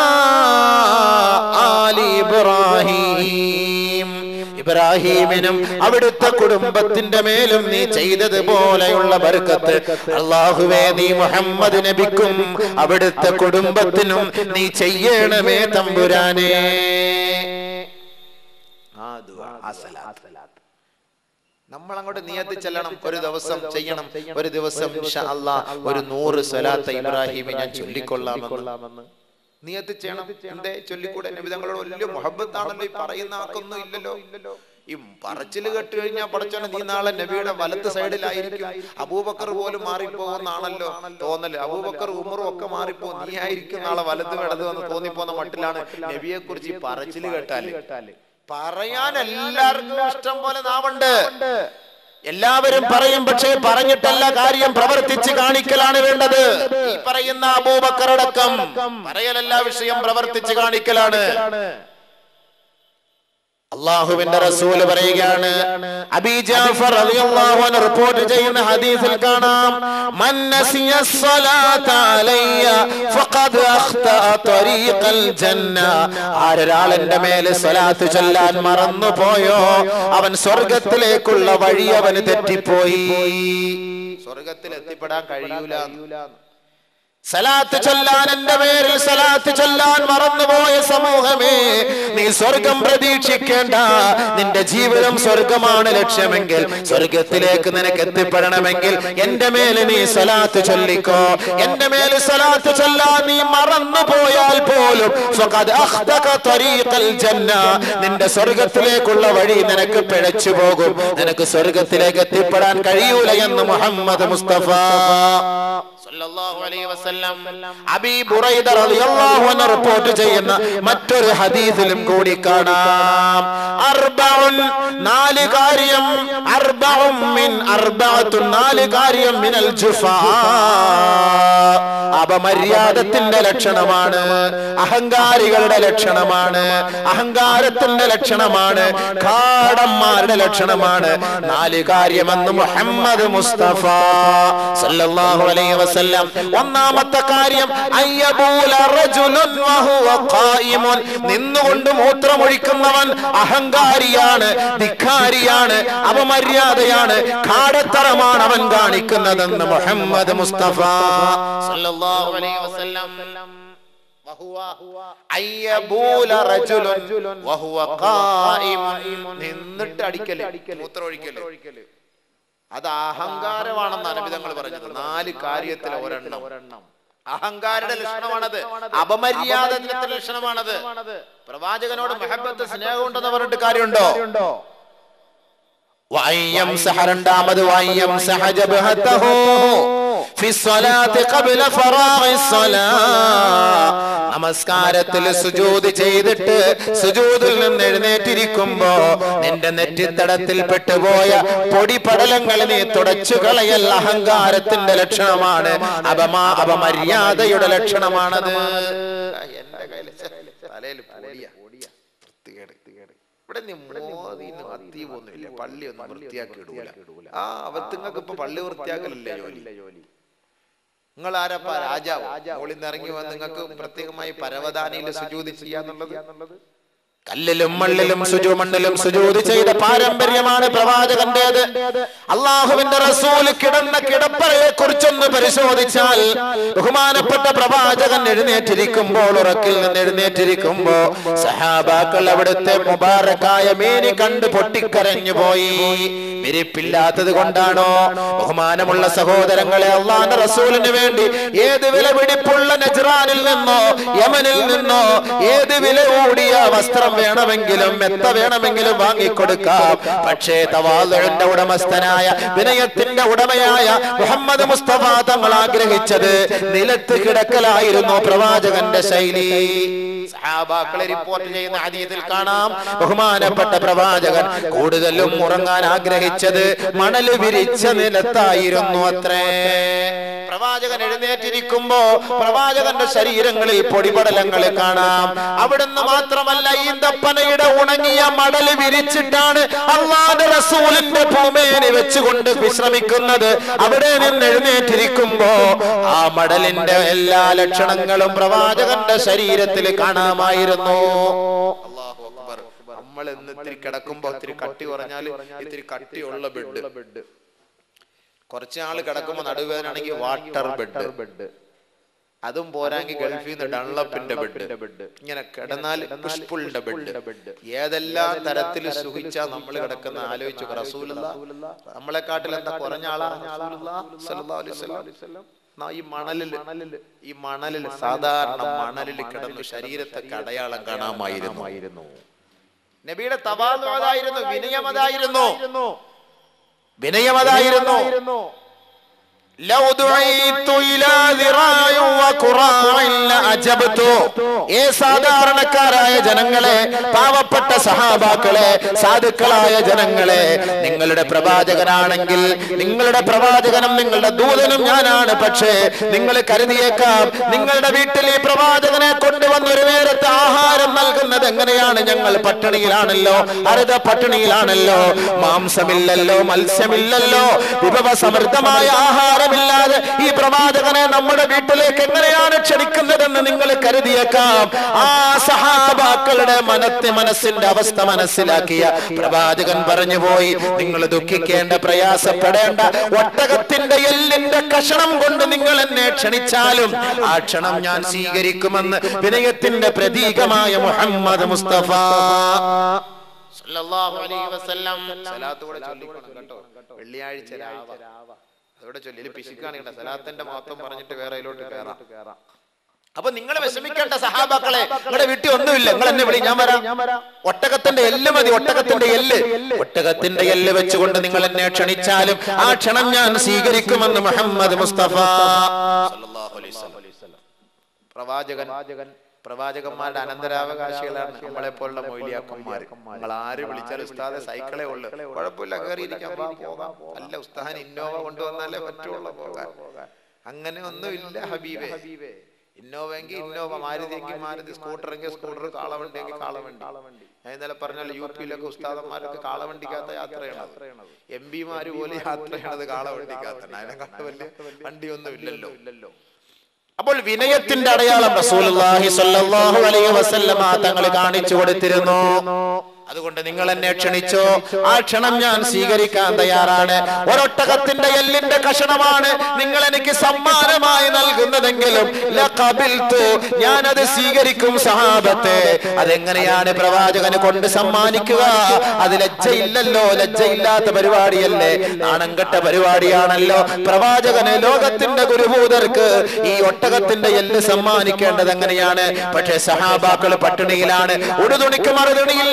ആലി ഇബ്രാഹീം ഇബ്രാഹീമിനും അവിടുത്തെ കുടുംബത്തിന്റെ മേലും നീ ചെയ്തതുപോലെയുള്ള ബർക്കത്ത് അള്ളാഹുവേ നീ മുഹമ്മദ് നബിക്കും അവിടുത്തെ കുടുംബത്തിനും നീ ചെയ്യണമേ തമ്പുരാനേ ആ ദുആ, ആ സലാത്ത്. നമ്മൾ അങ്ങോട്ട് നിയത്ത് ചെല്ലണം ഒരു ദിവസം ചെയ്യണം ഒരു ദിവസം ഇൻഷാ അല്ലാ ഒരു നൂറ് സലാത്ത് ഇബ്രാഹിമി ഞാൻ ചൊല്ലിക്കൊള്ളാമെന്ന് നിയത്ത് ചെയ്യണം എന്തേ ചൊല്ലിക്കൂടെ നബിതങ്ങളോട് വലിയ മുഹബത്താണല്ലോ ഈ പറയുന്ന ആർക്കൊന്നും ഇല്ലല്ലോ ഈ പറച്ചില് കേട്ട് കഴിഞ്ഞാൽ പഠിച്ചോനെ നീ നാളെ നബിയുടെ വലത്ത് സൈഡിലായിരിക്കും അബൂബക്കർ പോലും മാറിപ്പോകുന്നാണല്ലോ തോന്നല് അബൂബക്കർ ഉമറും ഒക്കെ മാറിപ്പോ നീ ആയിരിക്കും നാളെ വലത്ത് ഇടത് എന്ന് തോന്നിപ്പോന്ന മട്ടിലാണ് നബിയെ കുറിച്ച് ഈ പറച്ചില് കേട്ടാല് പറയാൻ എല്ലാവർക്കും ഇഷ്ടം പോലെ നാവുണ്ട് എല്ലാവരും പറയും പക്ഷേ പറഞ്ഞിട്ടല്ല കാര്യം പ്രവർത്തിച്ച് കാണിക്കലാണ് വേണ്ടത് ഈ പറയുന്ന അബൂബക്കറടക്കം പറയലല്ല വിഷയം പ്രവർത്തിച്ച് കാണിക്കലാണ് അള്ളാഹുവിന്റെ റസൂല് പറയുകയാണ് അബീ ജാഫർ റളിയല്ലാഹു അൻഹു റിപ്പോർട്ട് ചെയ്യുന്ന ഹദീസിൽ കാണാം മൻ നസിയ സ്വലാത അലയ്യ ഫഖദ് അഖ്ത ത്വരീഖൽ ജന്ന ആരൊരാൾ എന്റെ മേലെ സ്വലാത്ത് ചൊല്ലാൻ മറന്നു പോയോ അവൻ സ്വർഗത്തിലേക്കുള്ള വഴി അവന് തെറ്റിപ്പോയി സ്വർഗത്തിൽ എത്തിപ്പെടാൻ കഴിയൂല സലാത്ത് ചൊല്ലാൻ എന്റെ പേരിൽ സലാത്ത് ചൊല്ലാൻ മറന്നുപോയ സമൂഹമേ നീ സ്വർഗം പ്രതീക്ഷിക്കേണ്ട നിന്റെ ജീവിതം സ്വർഗമാണ് ലക്ഷ്യമെങ്കിൽ സ്വർഗത്തിലേക്ക് നിനക്ക് എത്തിപ്പെടണമെങ്കിൽ എന്റെ മേലെ നീ സലാത്ത് ചൊല്ലിക്കോ എന്റെ മേലെ സലാത്ത് ചൊല്ലാൻ നീ മറന്നുപോയാൽ പോലും ഫഖദ് അഖ്തക ത്വരീഖൽ ജന്ന നിന്റെ സ്വർഗത്തിലേക്കുള്ള വഴി നിനക്ക് പിഴച്ചു പോകും നിനക്ക് സ്വർഗത്തിലേക്ക് എത്തിപ്പെടാൻ കഴിയൂല എന്ന് മുഹമ്മദ് മുസ്തഫ സല്ലല്ലാഹു അലൈഹി വസല്ലം അബീ ബുറൈദ റളിയല്ലാഹു അൻഹു റിപ്പോർട്ട് ചെയ്യുന്ന മറ്റൊരു ഹദീസിലും കൂടി കാണാം അർബഉൻ നാല് കാര്യം അർബഉം മിൻ അർബഅത്തു നാല് കാര്യം മിനൽ ജുഫാ അപമര്യാദത്തിന്റെ ലക്ഷണമാണ് അഹങ്കാരികളുടെ ലക്ഷണമാണ് അഹങ്കാരത്തിന്റെ ലക്ഷണമാണ് കാടന്മാരുടെ ലക്ഷണമാണ് നാല് കാര്യമെന്ന് മുഹമ്മദ് മുസ്തഫ സല്ലല്ലാഹു അലൈഹി വസല്ലം ഒന്നാമത്തെ കാര്യം അയ്യബൂല റജുലുൻ വഹുവ ഖായിമുൻ നിന്നുകൊണ്ട് മൂത്രമൊഴിക്കുന്നവൻ അഹങ്കാരിയാണ് ധിക്കാരിയാണ് അപമര്യാദയാണ് കാടത്തരമാണ് അവൻ കാണിക്കുന്നതെന്ന് മുഹമ്മദ് മുസ്തഫ സല്ലല്ലാഹു അലൈഹി വസല്ലം അയ്യബൂല റജുലുൻ വഹുവ ഖായിമുൻ നിന്നിട്ട് അടിക്കല് മൂത്രമൊഴിക്കല് അത് അഹങ്കാരമാണെന്ന് അനബിതങ്ങൾ പറഞ്ഞത് നാല് കാര്യത്തിൽ ഒരെണ്ണം അഹങ്കാരുടെ ലക്ഷണമാണത് അപമര്യാദത്തിന്റെ ലക്ഷണമാണത് പ്രവാചകനോട് മെഹബത്ത് സ്നേഹം ഉണ്ടെന്ന് പറഞ്ഞിട്ട് കാര്യമുണ്ടോ വയ്യം സഹ രണ്ടാമത് വയ്യം സഹ ജബഹത്തഹു في الصلاة قبل فراغ الصلاة നമസ്കാരത്തിൽ സുജൂദ് ചെയ്തിട്ട് സുജൂദിൽ നിന്ന് എഴുന്നേറ്റിരിക്കുമ്പോ നിന്റെ നെറ്റിത്തടത്തിൽ പെട്ടുപോയ പൊടിപടലങ്ങൾ നീ തുടച്ചു കളയൽ അഹങ്കാരത്തിന്റെ ലക്ഷണമാണ് അപമാ അപമര്യാദയുടെ ലക്ഷണമാണത് എന്റെ കയ്യില് തലയിൽ പൊടിയാ വൃത്തികേട് ഇവിടെ നീ മോദിന്ന് അത്തീവൊന്നുമില്ല പള്ളി ഒന്നും വൃത്തിയാക്കി ഇടൂല ആ അവത്തുങ്ങൾക്ക് ഇപ്പൊ പള്ളി വൃത്തിയാക്കലല്ലേ ജോലി നിങ്ങൾ ആരപ്പ രാജാവ് മോളിൽ നിന്ന് ഇറങ്ങി വന്ന് നിങ്ങൾക്ക് പ്രത്യേകമായി പരവതാനിയിൽ സുജൂതി ചെയ്യാന്നുള്ളത് കല്ലിലും മണ്ണിലും സുജു മണ്ണിലും സുജൂതി ചെയ്ത പാരമ്പര്യമാണ് പ്രവാചകന്റേത് അള്ളാഹുവിന്റെ റസൂൽ കിടന്ന കിടപ്പറയെ കുറിച്ചൊന്ന് പരിശോധിച്ചാൽ ബഹുമാനപ്പെട്ട പ്രവാചകൻ എഴുന്നേറ്റിരിക്കുമ്പോൾ ഉറക്കിൽ നിന്ന് എഴുന്നേറ്റിരിക്കുമ്പോ സഹാബാക്കൾ അവിടുത്തെ മുബാറക്കായ മേനി കണ്ട് പൊട്ടിക്കരഞ്ഞു പോയി വിരിപ്പില്ലാത്തത് കൊണ്ടാണോ ബഹുമാനമുള്ള സഹോദരങ്ങളെ അള്ളാന്റെ റസൂലിന് വേണ്ടി ഏത് വില പിടിപ്പുള്ള നജ്റാനിൽ നിന്നോ യമനിൽ നിന്നോ ഏത് വില കൂടിയ വസ്ത്രം വേണമെങ്കിലും എത്ര വേണമെങ്കിലും വാങ്ങിക്കൊടുക്കാം പക്ഷേ തവാദുവിന്റെ ഉടമസ്ഥനായ വിനയത്തിന്റെ ഉടമയായ മുഹമ്മദ് മുസ്തഫ തങ്ങൾ ആഗ്രഹിച്ചത് നിലത്ത് കിടക്കലായിരുന്നു പ്രവാചകന്റെ ശൈലി സഹാബാക്കളെ റിപ്പോർട്ട് ചെയ്യുന്ന ഹദീസിൽ കാണാം ബഹുമാനപ്പെട്ട പ്രവാചകൻ കൂടുതലും ഉറങ്ങാൻ ആഗ്രഹിച്ചത് മണല് വിരിച്ച നിലത്തായിരുന്നു അത്രേ പ്രവാചകൻ എഴുന്നേറ്റിരിക്കുമ്പോ പ്രവാചകന്റെ ശരീരങ്ങളിൽ പൊടിപടലങ്ങൾ കാണാം അവിടുന്ന് മാത്രമല്ല ഈന്തപ്പനയുടെ ഉണങ്ങിയ മടല് വിരിച്ചിട്ടാണ് അള്ളാന്റെ റസൂലിന്റെ ഭൂമേനി വെച്ചുകൊണ്ട് വിശ്രമിക്കുന്നത് അവിടെ നിന്ന് എഴുന്നേറ്റിരിക്കുമ്പോ ആ മടലിന്റെ എല്ലാ ലക്ഷണങ്ങളും പ്രവാചകന്റെ ശരീരത്തിൽ കാണാമായിരുന്നു അല്ലാഹു അക്ബർ. നമ്മൾ ഇന്ന് ഇത്തിരി കിടക്കുമ്പോ ഇത്തിരി കട്ടി കുറഞ്ഞാൽ ഇത്തിരി കട്ടിയുള്ള ബെഡ് കുറച്ച് ആള് കിടക്കുമ്പോ നടുവേദനാണെങ്കിൽ വാട്ടർ ബെഡ് അതും പോരാങ്കിൽ ഗൾഫിൽ നിന്ന് ഡൺലപ്പിന്റെ ബെഡ് ഇങ്ങനെ കിടന്നാൽ പുഷ്പുളിന്റെ ബെഡ് ഏതെല്ലാം തരത്തിൽ സുഖിച്ചാ നമ്മൾ കിടക്കുന്ന ആലോചിച്ചു റസൂലുള്ള നമ്മളെക്കാട്ടിൽ എന്താ കുറഞ്ഞ ആളാ റസൂലുള്ളാ സ്വല്ലല്ലാഹു അലൈഹി വസല്ലം. നാ ഈ മണലില് ഈ മണലിൽ സാധാരണ മണലിൽ കിടന്നു ശരീരത്തൊക്കെ അടയാളം കാണാമായിരുന്നു നബിയുടെ തവാദു അതായിരുന്നു വിനയമതായിരുന്നു വിനയമതായിരുന്നു ലൗ ദുഈതു ഇലാ ദിറാഇ വഖുറാഇൻ ലഅജബ്തു ഏ സാധാരണക്കാരായ ജനങ്ങളെ പാവപ്പെട്ട സഹാബാക്കളെ സാധുക്കളായ ജനങ്ങളെ നിങ്ങളുടെ പ്രവാചകനാണെങ്കിൽ നിങ്ങളുടെ പ്രവാചകനും നിങ്ങളുടെ ദൂതനും ഞാനാണ് പക്ഷേ നിങ്ങൾ കരുതിയേക്കാം നിങ്ങളുടെ വീട്ടിൽ ഈ പ്രവാചകനെ കൊണ്ടുവന്ന് ഒരു നേരത്തെ ആഹാരം നൽകുന്നത് എങ്ങനെയാണ് ഞങ്ങൾ പട്ടിണിയിലാണല്ലോ അരുത പട്ടിണിയിലാണല്ലോ മാംസമില്ലല്ലോ മത്സ്യമില്ലല്ലോ വിഭവ സമൃദ്ധമായ ആഹാരമില്ലാതെ ഈ പ്രവാചകനെ നമ്മുടെ വീട്ടിലേക്ക് എങ്ങനെയാണ് ക്ഷണിക്കുന്നതെന്ന് നിങ്ങൾ കരുതിയേക്കാം ആ സഹാബാക്കളുടെ മനത്തെ മനസ്സിന്റെ അവസ്ഥ മനസ്സിലാക്കിയ പ്രവാചകൻ പറഞ്ഞു പോയി നിങ്ങൾ ദുഃഖിക്കേണ്ട പ്രയാസപ്പെടേണ്ട ഒട്ടകത്തിന്റെ എല്ലിന്റെ കഷണം കൊണ്ട് നിങ്ങൾ എന്നെ ക്ഷണിച്ചാലും ആ ക്ഷണം ഞാൻ സ്വീകരിക്കുമെന്ന് വിനയത്തിന്റെ പ്രതീകമായ മുഹമ്മദ് മുസ്തഫ സല്ലല്ലാഹു അലൈഹി വസല്ലം സലാത്തോടെ ചൊല്ലിക്കണം കേട്ടോ വെള്ളിയാഴ്ച രാവ അതോടെ ചൊല്ലി ഇതിൽ പിശുക്കാണ് കേട്ടോ സലാത്തിന്റെ മഹത്വം പറഞ്ഞിട്ട് വേറെ അതിലോട്ട് കയറാം അപ്പൊ നിങ്ങൾ വിഷമിക്കേണ്ട സഹാബാക്കളെ നിങ്ങളുടെ വീട്ടിൽ ഒന്നുമില്ല നിങ്ങൾ എന്നെ വിളി ഞാൻ വരാം ഒട്ടകത്തിന്റെ എല്ല് മതി ഒട്ടകത്തിന്റെ എല്ല് ഒട്ടകത്തിന്റെ എല്ല് വെച്ചുകൊണ്ട് നിങ്ങൾ എന്നെ ക്ഷണിച്ചാലും ആ ക്ഷണം ഞാൻ സ്വീകരിക്കുമെന്ന് മുഹമ്മദ് മുസ്തഫ സല്ലല്ലാഹു അലൈഹി വസല്ലം. പ്രവാചകൻ പ്രവാചകന്മാരുടെ അനന്തരാവകാശികളാണ് നമ്മളെ പോലുള്ള മൊയ്ലിയാക്കന്മാർ നമ്മൾ ആര് വിളിച്ചാലും ഉസ്താദെ സൈക്കിളേ ഉള്ളു കുഴപ്പമില്ല കയറിയിരിക്കാൻ വാ, പോകാം അല്ല ഉസ്താദൻ ഇന്നോവ കൊണ്ടുവന്നാലേ പറ്റുള്ളൂ പോകാൻ അങ്ങനെ ഒന്നും ഇല്ല ഹബീബേ ഇന്നോവ എങ്കിൽ ഇന്നോവ മാരുതി എങ്കിൽ മാരുതി സ്കൂട്ടർ എങ്കിൽ സ്കൂട്ടർ കാളവണ്ടി എങ്കിൽ കാളവണ്ടി ഞാൻ ഇന്നലെ പറഞ്ഞാൽ യു പിയിലൊക്കെ ഉസ്താദന്മാരൊക്കെ കാളവണ്ടിക്കകത്ത യാത്രയാണ് എം പിമാര് പോലും യാത്ര ചെയ്യണത് കാളവണ്ടിക്കകത്ത അതിനെക്കാട്ട് വലിയ വണ്ടിയൊന്നും ഇല്ലല്ലോ ഇല്ലല്ലോ അപ്പോൾ വിനയത്തിന്റെ അടയാളം റസൂലുള്ളാഹി സ്വല്ലല്ലാഹു അലൈഹി വസല്ലമ തങ്ങൾ കാണിച്ചു കൊടുത്തിരുന്നു അതുകൊണ്ട് നിങ്ങൾ എന്നെ ക്ഷണിച്ചോ ആ ക്ഷണം ഞാൻ സ്വീകരിക്കാൻ തയ്യാറാണ് ഒരൊട്ടകത്തിന്റെ എല്ലിന്റെ കഷണമാണ് നിങ്ങൾ എനിക്ക് സമ്മാനമായി നൽകുന്നതെങ്കിലും ലഖബിൽതു. ഞാനത് സ്വീകരിക്കും സഹാബത്തെ അതെങ്ങനെയാണ് പ്രവാചകന് കൊണ്ട് സമ്മാനിക്കുക അത് ലജ്ജയില്ലല്ലോ ലജ്ജയില്ലാത്ത പരിപാടിയല്ലേ നാണം കെട്ട പരിപാടിയാണല്ലോ പ്രവാചകന് ലോകത്തിന്റെ ഗുരുഭൂതർക്ക് ഈ ഒട്ടകത്തിന്റെ എല്ല് സമ്മാനിക്കേണ്ടത് എങ്ങനെയാണ് പക്ഷേ സഹാബാക്കൾ പട്ടിണിയിലാണ് ഉടുതുണിക്ക് മറുതുണിയില്ലാത്ത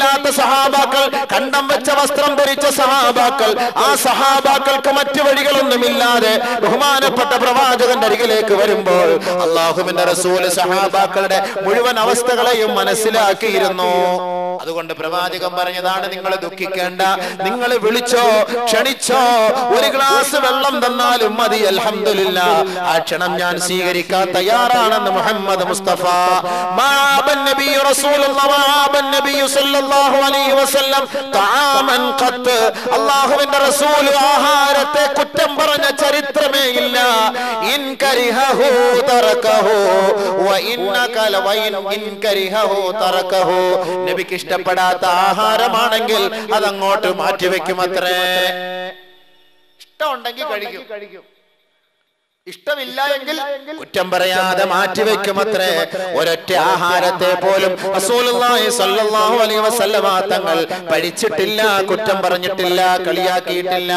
സഹാബാക്കൾ കണ്ടം വെച്ച വസ്ത്രം ധരിച്ച സഹാബാക്കൾ ആ സഹാബാക്കൾക്ക് മറ്റു വഴികളൊന്നുമില്ലാതെ ബഹുമാനപ്പെട്ട പ്രവാചകന്റെ അരികിലേക്ക് വരുമ്പോൾ അള്ളാഹുവിന്റെ റസൂൽ സഹാബാക്കളുടെ മുഴുവൻ അവസ്ഥകളെയും മനസ്സിലാക്കിയിരുന്നു അതുകൊണ്ട് പ്രവാചകൻ പറഞ്ഞതാണ് നിങ്ങൾ ദുഃഖിക്കേണ്ട നിങ്ങൾ വിളിച്ചോ ക്ഷണിച്ചോ ഒരു ഗ്ലാസ് വെള്ളം തന്നാലും മതി അൽഹംദുലില്ല ആ ക്ഷണം ഞാൻ സ്വീകരിക്കാൻ തയ്യാറാണെന്ന് മുഹമ്മദ് മുസ്തഫ മാബൻ നബി റസൂലുള്ളാഹി മാബൻ നബി സല്ലല്ലാഹു അലൈഹി വസല്ലം തആമൻ ഖത്ത് അല്ലാഹുവിന്റെ റസൂൽ ആഹാരത്തെ കുറ്റം പറഞ്ഞ ചരിത്രമേ ഇല്ല ഇൻ കരിഹഹു തറകഹു വ ഇന്നക ലവൈൻ ഇൻ കരിഹഹു തറകഹു നബിക്ക് ഇഷ്ടപ്പെടാത്ത ആഹാരമാണെങ്കിൽ അതങ്ങോട്ട് മാറ്റിവെക്കും അത്രേ ഇഷ്ടമുണ്ടെങ്കിൽ കഴിക്കും ഇഷ്ടമില്ല എങ്കിൽ കുറ്റം പറയാതെ മാറ്റിവെക്കും അത്രേ ഒരൊറ്റ ആഹാരത്തെ പോലും റസൂലുള്ളാഹി സ്വല്ലല്ലാഹു അലൈഹി വസല്ലമ തങ്ങൾ പഠിച്ചിട്ടില്ല കുറ്റം പറഞ്ഞിട്ടില്ല കളിയാക്കിയിട്ടില്ല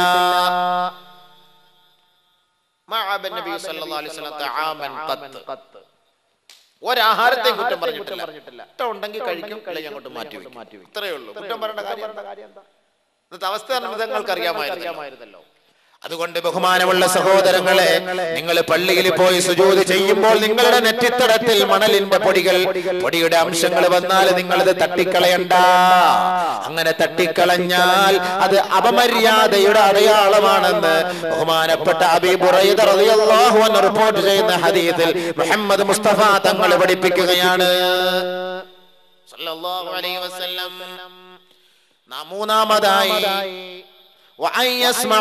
മഅബൻ നബി സല്ലല്ലാഹു അലൈഹി വസല്ലം തആമൻ ഖത്ത് ഒരാഹാരത്തെ കുറ്റം പറഞ്ഞിട്ടില്ല ഇഷ്ടം ഉണ്ടെങ്കിൽ കഴിക്കും അല്ലെങ്കിൽ അങ്ങോട്ട് മാറ്റി വെക്കും ഇത്രയേ ഉള്ളൂ കുറ്റം പറയേണ്ട കാര്യം എന്താ ഇന്നത്തെ അവസ്ഥ നിങ്ങൾക്ക് അറിയാമായിരുന്നല്ലോ അതുകൊണ്ട് ബഹുമാനമുള്ള സഹോദരങ്ങളെ നിങ്ങൾ പള്ളിയിൽ പോയി സുജൂത് ചെയ്യുമ്പോൾ നിങ്ങളുടെ നെറ്റിത്തടത്തിൽ മണലിന്റെ പൊടികൾ പൊടിയുടെ അംശങ്ങൾ വന്നാൽ നിങ്ങളത് തട്ടിക്കളയണ്ട അങ്ങനെ തട്ടിക്കളഞ്ഞാൽ അത് അപമര്യാദയുടെ അടയാളമാണെന്ന് ബഹുമാനപ്പെട്ട അബീബുറൈദ റളിയല്ലാഹു അൻഹു റിപ്പോർട്ട് ചെയ്യുന്ന ഹദീസിൽ മുഹമ്മദ് മുസ്തഫ തങ്ങൾ പഠിപ്പിക്കുകയാണ് സല്ലല്ലാഹു അലൈഹി വസല്ലം നാം മൂന്നാമതായി وأن يسمع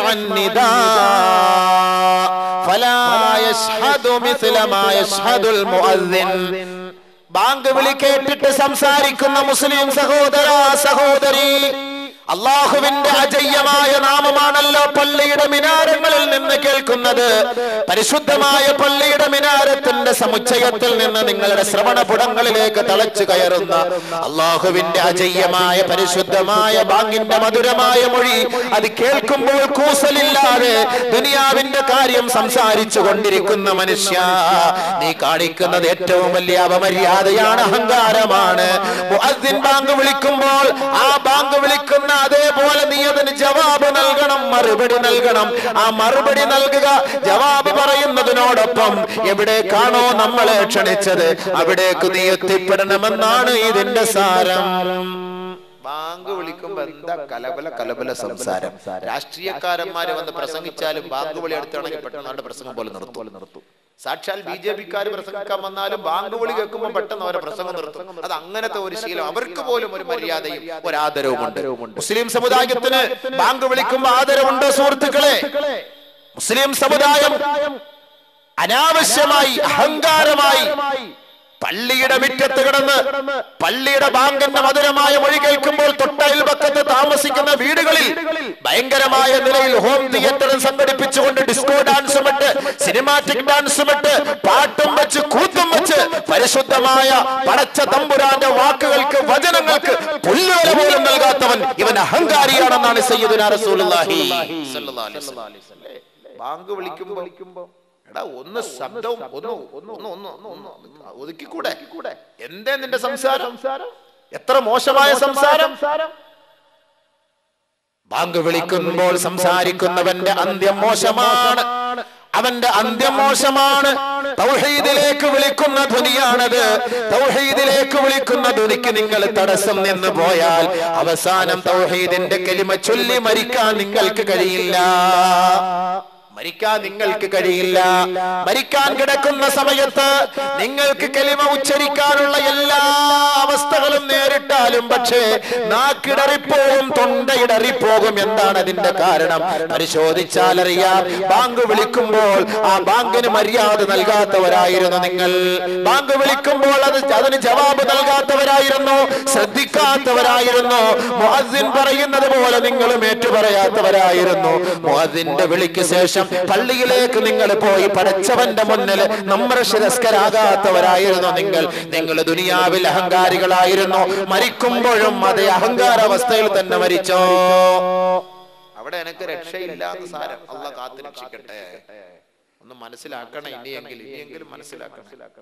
النداء فلا يشهد مثل ما يشهد المؤذن ബാങ്ക് വിളി കേട്ടിട്ട് സംസാരിക്കുന്ന മുസ്ലിം സഹോദര സഹോദരി അള്ളാഹുവിന്റെ അജയ്യമായ നാമമാണല്ലോ പള്ളിയുടെ മിനാരങ്ങളിൽ നിന്ന് കേൾക്കുന്നത് പരിശുദ്ധമായ പള്ളിയുടെ മിനാരത്തിന്റെ സമുച്ചയത്തിൽ നിന്ന് നിങ്ങളുടെ ശ്രവണപുടങ്ങളിലേക്ക് തളച്ചു കയറുന്ന അള്ളാഹുവിന്റെ അജയ്യമായ പരിശുദ്ധമായ ബാങ്കിന്റെ മധുരമായ മൊഴി അത് കേൾക്കുമ്പോൾ കൂസലില്ലാതെ ദുനിയാവിന്റെ കാര്യം സംസാരിച്ചു കൊണ്ടിരിക്കുന്ന മനുഷ്യ നീ കാണിക്കുന്നത് ഏറ്റവും വലിയ അപമര്യാദയാണ് അഹങ്കാരമാണ് മുഅദ്ദിൻ ബാങ്ക് വിളിക്കുമ്പോൾ ആ ബാങ്ക് വിളിക്കുന്ന അതേപോലെ നീ അതിന് ജവാബ് നൽകണം മറുപടി നൽകണം ആ മറുപടി നൽകുക ജവാബ് പറയുന്നതിനോടൊപ്പം എവിടേക്കാണോ നമ്മളെ ക്ഷണിച്ചത് അവിടേക്ക് നീ എത്തിപ്പെടണമെന്നാണ് ഇതിന്റെ സാരം ബാങ്ക് വിളിക്കുമ്പോ എന്താ കലബല കലബല സംസാരം രാഷ്ട്രീയക്കാരന്മാര് വന്ന് പ്രസംഗിച്ചാലും ബാങ്ക് വിളി എടുത്താണെങ്കിൽ പെട്ടെന്ന് പ്രസംഗം പോലെ നിർത്തും നിർത്തും സാക്ഷാൽ ബി ജെ പിക്കാർ പ്രസംഗിക്കാൻ വന്നാലും ബാങ്ക് വിളി കേൾക്കുമ്പോൾ പെട്ടെന്ന് അവരെ പ്രസംഗം നിർത്തും അത് അങ്ങനത്തെ ഒരു ശീലം അവർക്ക് പോലും ഒരു മര്യാദയും ഒരു ആദരവുമുണ്ട് മുസ്ലിം സമുദായത്തിന് ബാങ്ക് വിളിക്കുമ്പോൾ ആദരവുണ്ടോ സുഹൃത്തുക്കളെ മുസ്ലിം സമുദായം അനാവശ്യമായി അഹങ്കാരമായി പള്ളിയുടെ മുറ്റത്ത് കിടന്ന് പള്ളിയുടെ ബാങ്കന്റെ മധുരമായ മൊഴി കേൾക്കുമ്പോൾ തൊട്ടയൽപക്കത്ത് താമസിക്കുന്ന വീടുകളിൽ ഭയങ്കരമായ നിലയിൽ ഹോം തിയേറ്ററും സംഘടിപ്പിച്ചുകൊണ്ട് ഡിസ്കോ ഡാൻസും ഇട്ട് സിനിമാറ്റിക് ഡാൻസും ഇട്ട് പാട്ടും വെച്ച് കൂത്തും വെച്ച് പരിശുദ്ധമായ പടച്ച തമ്പുരാന്റെ വാക്കുകൾക്ക് വചനങ്ങൾക്ക് പുല്ലുവില പോലും നൽകാത്തവൻ ഇവൻ അഹങ്കാരിയാണെന്നാണ് സയ്യിദുനാ റസൂലുള്ളാഹി സ്വല്ലല്ലാഹു അലൈഹി വസല്ലം. ബാങ്ക് വിളിക്കുമ്പോ വിളിക്കുമ്പോ എടാ ഒന്ന് ശബ്ദവും ഒന്ന് ഒന്ന് ഒന്ന് ഒന്ന് ഒന്ന് ഒന്ന് ഒതുക്കിക്കൂടെ എന്തേ നിന്റെ സംസാരം എത്ര മോശമായ സംസാരം ബാങ്ക് വിളിക്കുമ്പോൾ സംസാരിക്കുന്നവന്റെ അന്ത്യം മോശമാണ് അവന്റെ അന്ത്യം മോശമാണ് തൗഹീദിലേക്ക് വിളിക്കുന്ന ധ്വനിയാണത് തൗഹീദിലേക്ക് വിളിക്കുന്ന ധ്വനിക്ക് നിങ്ങൾ തടസ്സം നിന്ന് പോയാൽ അവസാനം തൗഹീദിന്റെ കെലിമ ചൊല്ലി മരിക്കാൻ നിങ്ങൾക്ക് കഴിയില്ല മരിക്കാൻ നിങ്ങൾക്ക് കഴിയില്ല മരിക്കാൻ കിടക്കുന്ന സമയത്ത് നിങ്ങൾക്ക് കലിമ ഉച്ചരിക്കാനുള്ള എല്ലാ അവസ്ഥകളും നേരിട്ടാലും പക്ഷേ നാക്കിടറിപ്പോകും തൊണ്ടയിടറിപ്പോകും എന്താണ് അതിന്റെ കാരണം പരിശോധിച്ചാൽ അറിയാം ബാങ്ക് വിളിക്കുമ്പോൾ ആ ബാങ്കിന് മര്യാദ നൽകാത്തവരായിരുന്നു നിങ്ങൾ ബാങ്ക് വിളിക്കുമ്പോൾ അത് അതിന് ജവാബ് നൽകാത്തവരായിരുന്നു ശ്രദ്ധിക്കാത്തവരായിരുന്നു മുഅദ്ദിൻ പറയുന്നത് പോലെ നിങ്ങളും ഏറ്റുപറയാത്തവരായിരുന്നു മുഅദ്ദിന്റെ വിളിക്ക് ശേഷം പള്ളിയിലേക്ക് നിങ്ങൾ പോയി പടച്ചവന്റെ മുന്നിൽ നമ്മുടെ ശിരസ്കരാകാത്തവരായിരുന്നു നിങ്ങൾ നിങ്ങൾ ദുനിയാവിൽ അഹങ്കാരികളായിരുന്നു മരിക്കുമ്പോഴും അതേ അഹങ്കാരാവസ്ഥയിൽ തന്നെ മരിച്ചോ അവിടെ എനിക്ക് രക്ഷയില്ലാത്ത സാരം അല്ല കാത്തു രക്ഷിക്കട്ടെ ഒന്ന് മനസ്സിലാക്കണേ ഇനിയെങ്കിലും ഇനിയെങ്കിലും മനസ്സിലാക്കണം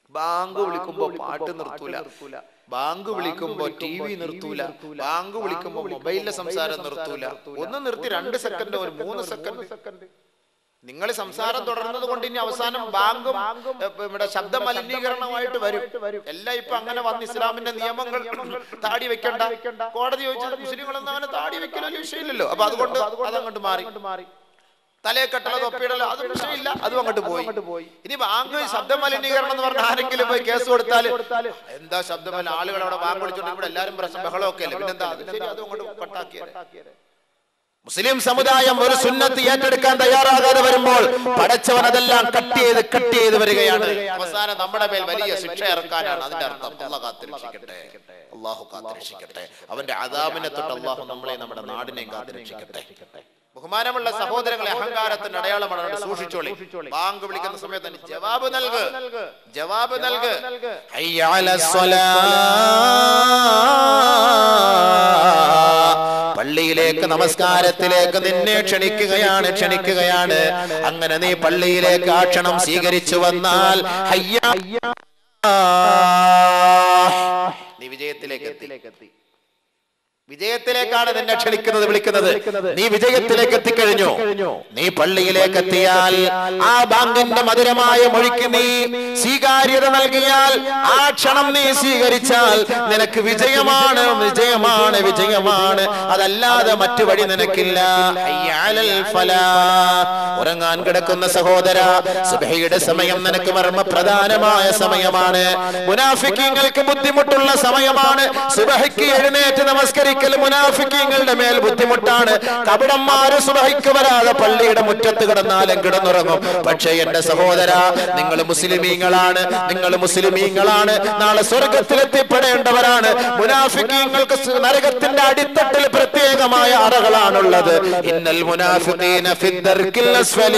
ബാങ്ക് വിളിക്കുമ്പോ പാട്ട് നിർത്തൂല ബാങ്ക് വിളിക്കുമ്പോ ടി വി നിർത്തൂല ബാങ്ക് വിളിക്കുമ്പോ മൊബൈലിലെ സംസാരം നിർത്തൂല ഒന്ന് നിർത്തി രണ്ട് സെക്കൻഡ് ഒരു മൂന്ന് സെക്കൻഡ് നിങ്ങൾ സംസാരം തുടർന്നത് കൊണ്ട് ഇനി അവസാനം ബാങ്കും ഏ, ഇവിടെ ശബ്ദ മലിനീകരണമായിട്ട് വരും എല്ലാം ഇപ്പൊ അങ്ങനെ വന്ന് ഇസ്ലാമിന്റെ നിയമങ്ങൾ താടി വെക്കണ്ട കോടതി ചോദിച്ചത് മുസ്ലിങ്ങളൊന്നും അങ്ങനെ താടി വെക്കലോ വിഷയമില്ലല്ലോ അപ്പൊ അതുകൊണ്ട് അതങ്ങോട്ട് മാറി തലയെ കെട്ടലോ തൊപ്പിയിടലോ അത് വിഷയമില്ല അതും അങ്ങോട്ട് പോയി ഇനി ബാങ്ക് ശബ്ദ മലിനീകരണം എന്ന് പറഞ്ഞ ആരെങ്കിലും പോയി കേസ് കൊടുത്താൽ എന്താ ശബ്ദമല്ല ആളുകൾ അവിടെ ബാങ്ക് വിളിച്ചോണ്ട് ഇവിടെ എല്ലാരും പ്രശ്നം ബഹളമൊക്കെ അല്ലേ പിന്നെന്താ അത് ശരി അതും അങ്ങോട്ട് കട്ടാക്കിയത് മുസ്ലിം സമുദായം ഒരു സുന്നത്ത് ഏറ്റെടുക്കാൻ തയ്യാറാകാതെ വരുമ്പോൾ പടച്ചവൻ അതെല്ലാം കട്ട് ചെയ്ത് കട്ട് ചെയ്ത് വരികയാണ് അവസാനം നമ്മുടെ മേൽ വലിയ ശിക്ഷ ഇറക്കാനാണ് അതിന്റെ അർത്ഥം അള്ളാഹ് കാത്തിരക്ഷിക്കട്ടെ അള്ളാഹു കാത്തിരക്ഷിക്കട്ടെ അവന്റെ അതാമിനെ തൊട്ട് അള്ളാഹു നമ്മളെ നമ്മുടെ നാടിനെയും കാത്തിരക്ഷിക്കട്ടെ ബഹുമാനമുള്ള സഹോദരങ്ങളെ അഹങ്കാരത്തിന്റെ അടയാളമാണ് അതുകൊണ്ട് സൂക്ഷിച്ചോളി ബാങ്ക് വിളിക്കുന്ന സമയത്ത് തന്നെ ജവാബ് നൽക് ജവാബ് നൽക് ഹയ്യ അലസ് സ്വലാ. പള്ളിയിലേക്ക് നമസ്കാരത്തിലേക്ക് നിന്നെ ക്ഷണിക്കുകയാണ് ക്ഷണിക്കുകയാണ് അങ്ങനെ നീ പള്ളിയിലേക്ക് ആ ക്ഷണം സ്വീകരിച്ചു വന്നാൽ ഹയ്യ നീ വിജയത്തിലേക്ക് എത്തി വിജയത്തിലേക്കാണ് നിന്നെ ക്ഷണിക്കുന്നത് വിളിക്കുന്നത് നീ വിജയത്തിലേക്ക് എത്തിക്കഴിഞ്ഞു നീ പള്ളിയിലേക്ക് എത്തിയാൽ ആ ബാങ്കിന്റെ മധുരമായ മൊഴിക്ക് നീ സ്വീകാര്യത നൽകിയാൽ ആ ക്ഷണം നീ സ്വീകരിച്ചാൽ നിനക്ക് വിജയമാണ് വിജയമാണ് വിജയമാണ് അതല്ലാതെ മറ്റു വഴി നിനക്കില്ല ഹയ്യാലൽ ഫലാ. ഉറങ്ങാൻ കിടക്കുന്ന സഹോദര സുബഹയുടെ സമയം നിനക്ക് മർമ്മപ്രധാനമായ സമയമാണ് മുനാഫിക്കങ്ങൾക്ക് ബുദ്ധിമുട്ടുള്ള സമയമാണ് സുബഹയ്ക്ക് എഴുന്നേറ്റ് നമസ്കരിക്കൽ മുനാഫിക്കങ്ങളുടെ മേൽ ബുദ്ധിമുട്ടാണ് കപടന്മാര് സുബഹയ്ക്ക് വരാതെ പള്ളിയുടെ മുറ്റത്ത് കിടന്നാലും കിടന്നുറങ്ങും പക്ഷേ എന്റെ സഹോദര നിങ്ങൾ മുസ്ലിമീങ്ങളാണ് നിങ്ങൾ മുസ്ലിമീങ്ങളാണ് നാളെ സ്വർഗത്തിലെത്തിപ്പെടേണ്ടവരാണ് മുനാഫിക്കങ്ങൾക്ക് സ് നരകത്തിന്റെ അടിത്തട്ടിൽ പ്രത്യേകമായ അറകളാണുള്ളത് ഇന്നൽ മുനാഫിഖീന ഫിദ്ദർക്കിൽ അസ്ഫലി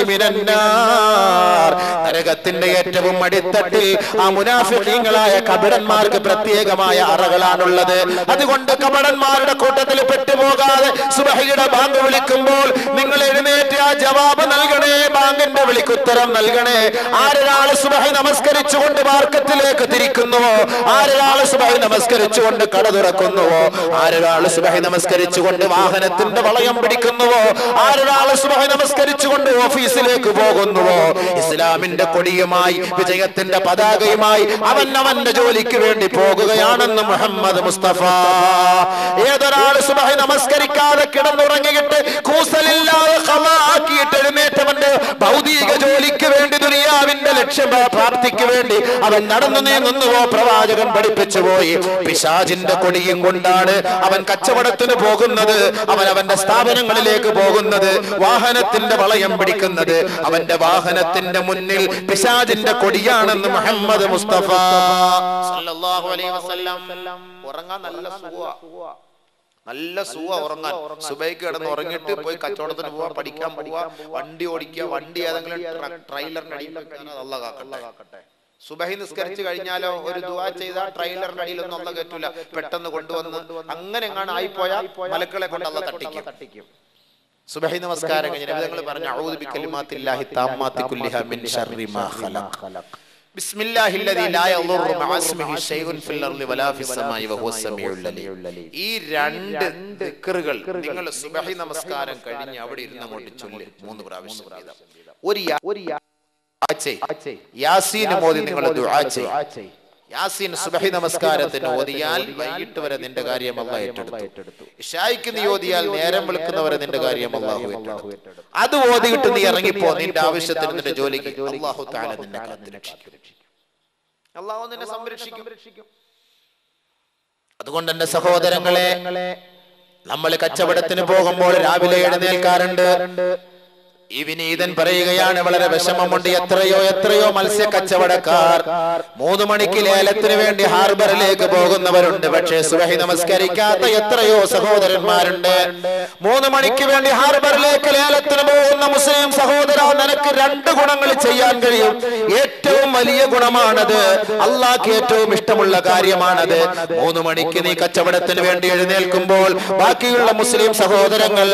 മിനന്നാർ നരകത്തിന്റെ ഏറ്റവും അടിത്തട്ടിൽ ആ മുനാഫിഖീങ്ങളായ കപടന്മാർക്ക് പ്രത്യേകമായ അറകളാണുള്ളത് അതുകൊണ്ട് കപടന്മാരുടെ കൂട്ടത്തിൽ പെട്ടുപോകാതെ സുബഹയുടെ ബാങ്ക് വിളിക്കുമ്പോൾ നിങ്ങൾ എഴുന്നേറ്റ് ആ ജവാബ് നൽകണേ ബാങ്കിന്റെ വിളിക്കുത്തരം നൽകണേ ആരൊരാൾ സുബഹി നമസ്കരിച്ചുകൊണ്ട് മാർക്കറ്റിലേക്ക് തിരിക്കുന്നുവോ ആരൊരാൾ സുബഹി നമസ്കരിച്ചുകൊണ്ട് കട തുറക്കുന്നുവോ ആരൊരാൾ സുബഹി നമസ്കരിച്ചുകൊണ്ട് വാഹനത്തിന്റെ വളയം പിടിക്കുന്നുവോ ആരൊരാൾ സുബഹി നമസ്കരിച്ചുകൊണ്ട് ഓഫീസിലേക്ക് പോകുന്നുവോ ഇസ്ലാമിന്റെ കൊടിയുമായി വിജയത്തിന്റെ പതാകയുമായി അവൻ അവന്റെ ജോലിക്ക് വേണ്ടി പോകുകയാണെന്ന് മുഹമ്മദ് മുസ്തഫ ഏതൊരാൾ സുബഹി നമസ്കരിക്കാതെ കിടന്നുറങ്ങിയിട്ട് കൂസലില്ലാതെ ഖളാക്കിയിട്ട് എഴുന്നേറ്റവന്റെ ഭൗതിക ജോലിക്ക് വേണ്ടി ദുനിയാവിന്റെ ലക്ഷ്യ പ്രാപ്തിക്ക് വേണ്ടി അവൻ നടന്നു നീങ്ങുന്നുവോ പ്രവാചകൻ പഠിപ്പിച്ചു പോയി പിശാജിന്റെ കൊടിയും കൊണ്ടാണ് അവൻ കച്ചവടത്തിന് പോകുന്നത് അവൻ അവന്റെ സ്ഥാപനങ്ങളിലേക്ക് പോകുന്നത് വാഹനത്തിന്റെ വളയം പിടിക്കുന്നത് അവന്റെ വാഹനത്തിന്റെ മുന്നിൽ പിശാജിന്റെ കൊടിയാണെന്ന് മുഹമ്മദ് മുസ്തഫ സല്ലല്ലാഹു അലൈഹി വസല്ലം ഉറങ്ങാൻ നല്ല സുഖ നല്ല സുഖ ഉറങ്ങാൻ സുബൈക്ക് കിടന്ന് ഉറങ്ങിയിട്ട് പോയി കച്ചവടത്തിന് പോവാ പഠിക്കാൻ പോവാ വണ്ടി ഓടിക്കുക വണ്ടി ഏതെങ്കിലും ട്ര- ട്രെയിലറിന്റെ അടിയിൽ വെക്കാൻ അത് അള്ളാഹ് കാക്കട്ടെ സുബഹി നിസ്കരിച്ചു കഴിഞ്ഞാലോ ഒരു ദുവാ ചെയ്താൽ ട്രെയിലറിന്റെ അടിയിലൊന്നും അല്ല കയറ്റൂല പെട്ടെന്ന് കൊണ്ടുവന്ന് അങ്ങനെ എങ്ങാണ് ആയിപ്പോയാൽ മലക്കളെ കൊണ്ട് അല്ല തട്ടിക്കും സുബഹി നമസ്കാരം കഴിഞ്ഞ് നബിതങ്ങൾ പറഞ്ഞു അഊദു ബികലിമാത്തില്ലാഹി താമ്മാത്തി കുല്ലിഹാ മിൻ ശർരി മാ ഖലഖ് ബിസ്മില്ലാഹി അല്ലദീ ലാ യദുറു മഅ ഇസ്മിഹി ശൈഉൻ ഫിൽ അർളി വലാ ഫിസ് സമാഇ വഹുവ സമീഉൽ അലീം ഈ രണ്ട് ദിക്റുകൾ നിങ്ങൾ സുബഹി നമസ്കാരം കഴിഞ്ഞ് അവിടെ ഇരുന്ന് അങ്ങോട്ട് ചൊല്ലി മൂന്ന് പ്രാവശ്യം വീതം. ഒരു യാ- ഒരു യാ- ചെയ്. യാസീൻ മോദി നിങ്ങൾ ദുആ ചെയ് യാസീൻ സുബഹി നമസ്കാരത്തിന് ഓതിയാൽ വൈകിട്ട് വരെ നിന്റെ കാര്യം അള്ളാഹ് ഏറ്റെടുത്തു ഇഷായിക്ക് നീ ഓതിയാൽ നേരം വിളിക്കുന്നവരെ നിന്റെ കാര്യം അള്ളാഹു ഏറ്റെടുത്തു അത് ഓതിയിട്ട് നീ ഇറങ്ങിപ്പോ നിന്റെ ആവശ്യത്തിന് നിന്റെ ജോലിക്ക് അള്ളാഹു താല നിന്നെ കാത്തുരക്ഷിക്കും അള്ളാഹു നിന്നെ സംരക്ഷിക്കും അതുകൊണ്ട് എന്റെ സഹോദരങ്ങളെ നമ്മൾ കച്ചവടത്തിന് പോകുമ്പോൾ രാവിലെ എഴുന്നേൽക്കാറുണ്ട് ഈ വിനീതൻ പറയുകയാണ് വളരെ വിഷമമുണ്ട് എത്രയോ എത്രയോ മത്സ്യ കച്ചവടക്കാർ മൂന്ന് മണിക്ക് ലേലത്തിന് വേണ്ടി ഹാർബറിലേക്ക് പോകുന്നവരുണ്ട് പക്ഷേ സുബഹി നമസ്കരിക്കാത്ത എത്രയോ സഹോദരന്മാരുണ്ട് മൂന്ന് മണിക്ക് വേണ്ടി ഹാർബറിലേക്ക് ലേലത്തിന് പോകുന്ന മുസ്ലിം സഹോദര നിനക്ക് രണ്ട് ഗുണങ്ങൾ ചെയ്യാൻ കഴിയും ഏറ്റവും വലിയ ഗുണമാണത് അള്ളാഹ്ക്ക് ഏറ്റവും ഇഷ്ടമുള്ള കാര്യമാണത് മൂന്ന് മണിക്ക് നീ കച്ചവടത്തിന് വേണ്ടി എഴുന്നേൽക്കുമ്പോൾ ബാക്കിയുള്ള മുസ്ലിം സഹോദരങ്ങൾ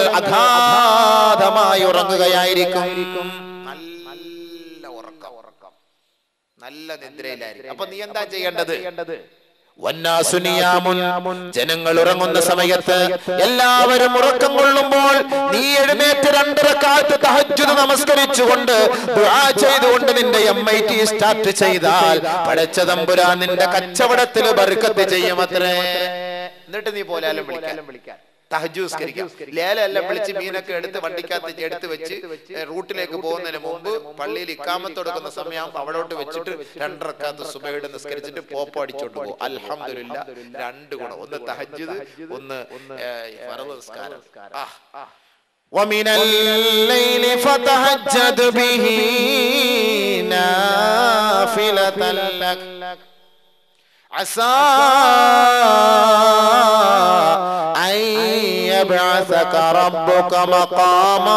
അഗാധമായി ഉറങ്ങുകയായിരിക്കും നല്ല ഉറക്കം നല്ല നിദ്രയിലായിരിക്കും അപ്പൊ നീ എന്താ ചെയ്യേണ്ടത് വന്നാസുനിയാമുൻ ജനങ്ങൾ ഉറങ്ങുന്ന സമയത്ത് എല്ലാവരും ഉറക്കം കൊള്ളുമ്പോൾ നീ എഴുന്നേറ്റ് രണ്ടരക്കാലത്ത് തഹജ്ജുദ് നമസ്കരിച്ചുകൊണ്ട് ദുആ ചെയ്തുകൊണ്ട് നിന്റെ എം ഐ ടി സ്റ്റാർട്ട് ചെയ്താൽ പടച്ച തമ്പുരാൻ നിന്റെ കച്ചവടത്തിൽ ബർക്കത്ത് ചെയ്യുമത്രേ എന്നിട്ട് നീ പോലാലും വിളിക്കാൻ തഹജൂസ്കരിക്കാം ലേലെല്ലാം വിളിച്ച് മീനൊക്കെ എടുത്ത് വണ്ടിക്കകത്ത് എടുത്ത് വെച്ച് ഏ, റൂട്ടിലേക്ക് പോകുന്നതിന് മുമ്പ് പള്ളിയിൽ ഇക്കാമത്ത് കൊടുക്കുന്ന സമയമാകുമ്പോൾ അവിടോട്ട് വെച്ചിട്ട് രണ്ടരക്കാത്ത് സുബയുടെ നിസ്കരിച്ചിട്ട് പോപ്പ അടിച്ചോണ്ട് പോകും അൽഹംദുലില്ല രണ്ട് ഗുണം ഒന്ന് തഹജ്ജുദ് ഒന്ന് ഏ, ഫറദ് നിസ്കാരം ആ ومن الليل فتهجد به نافلة لك عسى أن يبعثك ربك مقاما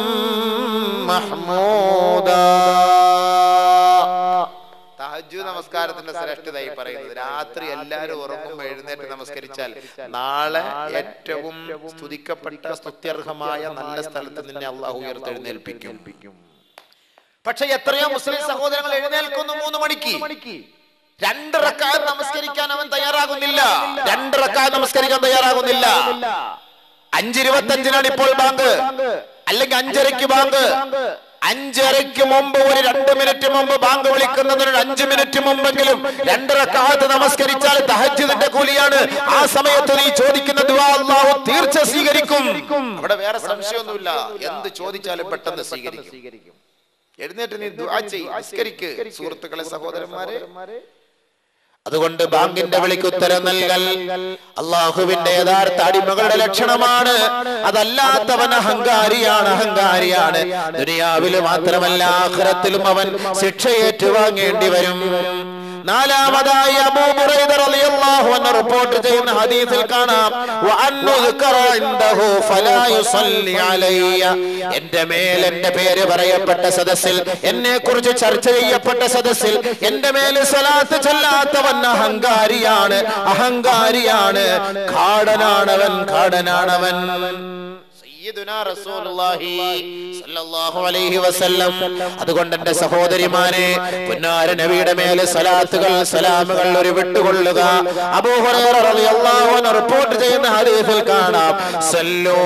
محمودا തഹജു നമസ്കാരത്തിന്റെ ശ്രേഷ്ഠത ഈ പറയുന്നത് രാത്രി എല്ലാവരും ഉറങ്ങുമ്പോൾ എഴുന്നേറ്റ് നമസ്കരിച്ചാൽ നാളെ ഏറ്റവും സ്തുതിക്കപ്പെട്ട സ്തുത്യർഹമായ നല്ല സ്ഥലത്ത് നിന്നെ അള്ളാഹു ഉയർത്തെഴുന്നേൽപ്പിക്കും പക്ഷെ എത്രയോ മുസ്ലിം സഹോദരങ്ങൾ എഴുന്നേൽക്കുന്നു മൂന്ന് മണിക്ക് രണ്ടിറക്കാൻ നമസ്കരിക്കാൻ അവൻ തയ്യാറാകുന്നില്ല രണ്ടിറക്കാൻ നമസ്കരിക്കാൻ തയ്യാറാകുന്നില്ല അഞ്ചിരുപത്തഞ്ചിനാണ് ഇപ്പോൾ ബാങ്ക് അല്ലെങ്കിൽ അഞ്ചരയ്ക്ക് ബാങ്ക് അഞ്ചരയ്ക്ക് മുമ്പ് ഒരു രണ്ട് മിനിറ്റ് മുമ്പ് ബാങ്ക് വിളിക്കുന്നതിന് ഒരു അഞ്ച് മിനിറ്റ് മുമ്പെങ്കിലും രണ്ടരക്കാലത്ത് നമസ്കരിച്ചാൽ തഹജ്ജുദിന്റെ കൂലിയാണ് ആ സമയത്ത് നീ ചോദിക്കുന്ന ദുആ അല്ലാഹു തീർച്ച സ്വീകരിക്കും അവിടെ വേറെ സംശയമൊന്നുമില്ല എന്ത് ചോദിച്ചാലും പെട്ടെന്ന് സ്വീകരിക്കും എഴുന്നേറ്റ് നീ ദുആ ചെയ്യ് നിസ്കരിക്ക് സുഹൃത്തുക്കളെ സഹോദരന്മാരെ അതുകൊണ്ട് ബാങ്കിന്റെ വിളിക്ക് ഉത്തരം നൽകൽ അള്ളാഹുവിന്റെ യഥാർത്ഥ അടിമകളുടെ ലക്ഷണമാണ് അതല്ലാത്തവൻ അഹങ്കാരിയാണ് അഹങ്കാരിയാണ് ദുനിയാവില് മാത്രമല്ല ആഖിറത്തിലും അവൻ ശിക്ഷ ഏറ്റുവാങ്ങേണ്ടി വരും നാലാമതായി അബൂ ഹുറൈറ റളിയല്ലാഹു അൻഹു റിപ്പോർട്ട് ചെയ്യുന്ന ഹദീസിൽ കാണാം വഅന്നു ذكر عنده فلا يصلي علي എന്റെ മേൽ എന്റെ പേര് പറയപ്പെട്ട സദസ്സിൽ എന്നെ കുറിച്ച് ചർച്ച ചെയ്യപ്പെട്ട സദസ്സിൽ എന്റെ മേൽ സ്വലാത്ത് ചൊല്ലാത്തവൻ അഹങ്കാരിയാണ് അഹങ്കാരിയാണ് ഘാടനാണവൻ ഘാടനാണവൻ സയ്യിദുനാ റസൂലുള്ളാഹി സല്ലല്ലാഹു അലൈഹി വസല്ലം അതുകൊണ്ട് എന്റെ സഹോദരിമാരെ പുന്നാര നബിയുടെ മേലെ സലാത്തുകൾ സലാമുകൾ ഒരു വിട്ടുകൊള്ളുക അബൂ ഹുറൈറ റളിയല്ലാഹു അൻഹു റിപ്പോർട്ട് ചെയ്യുന്ന ഹദീസിൽ കാണാം സല്ലൂ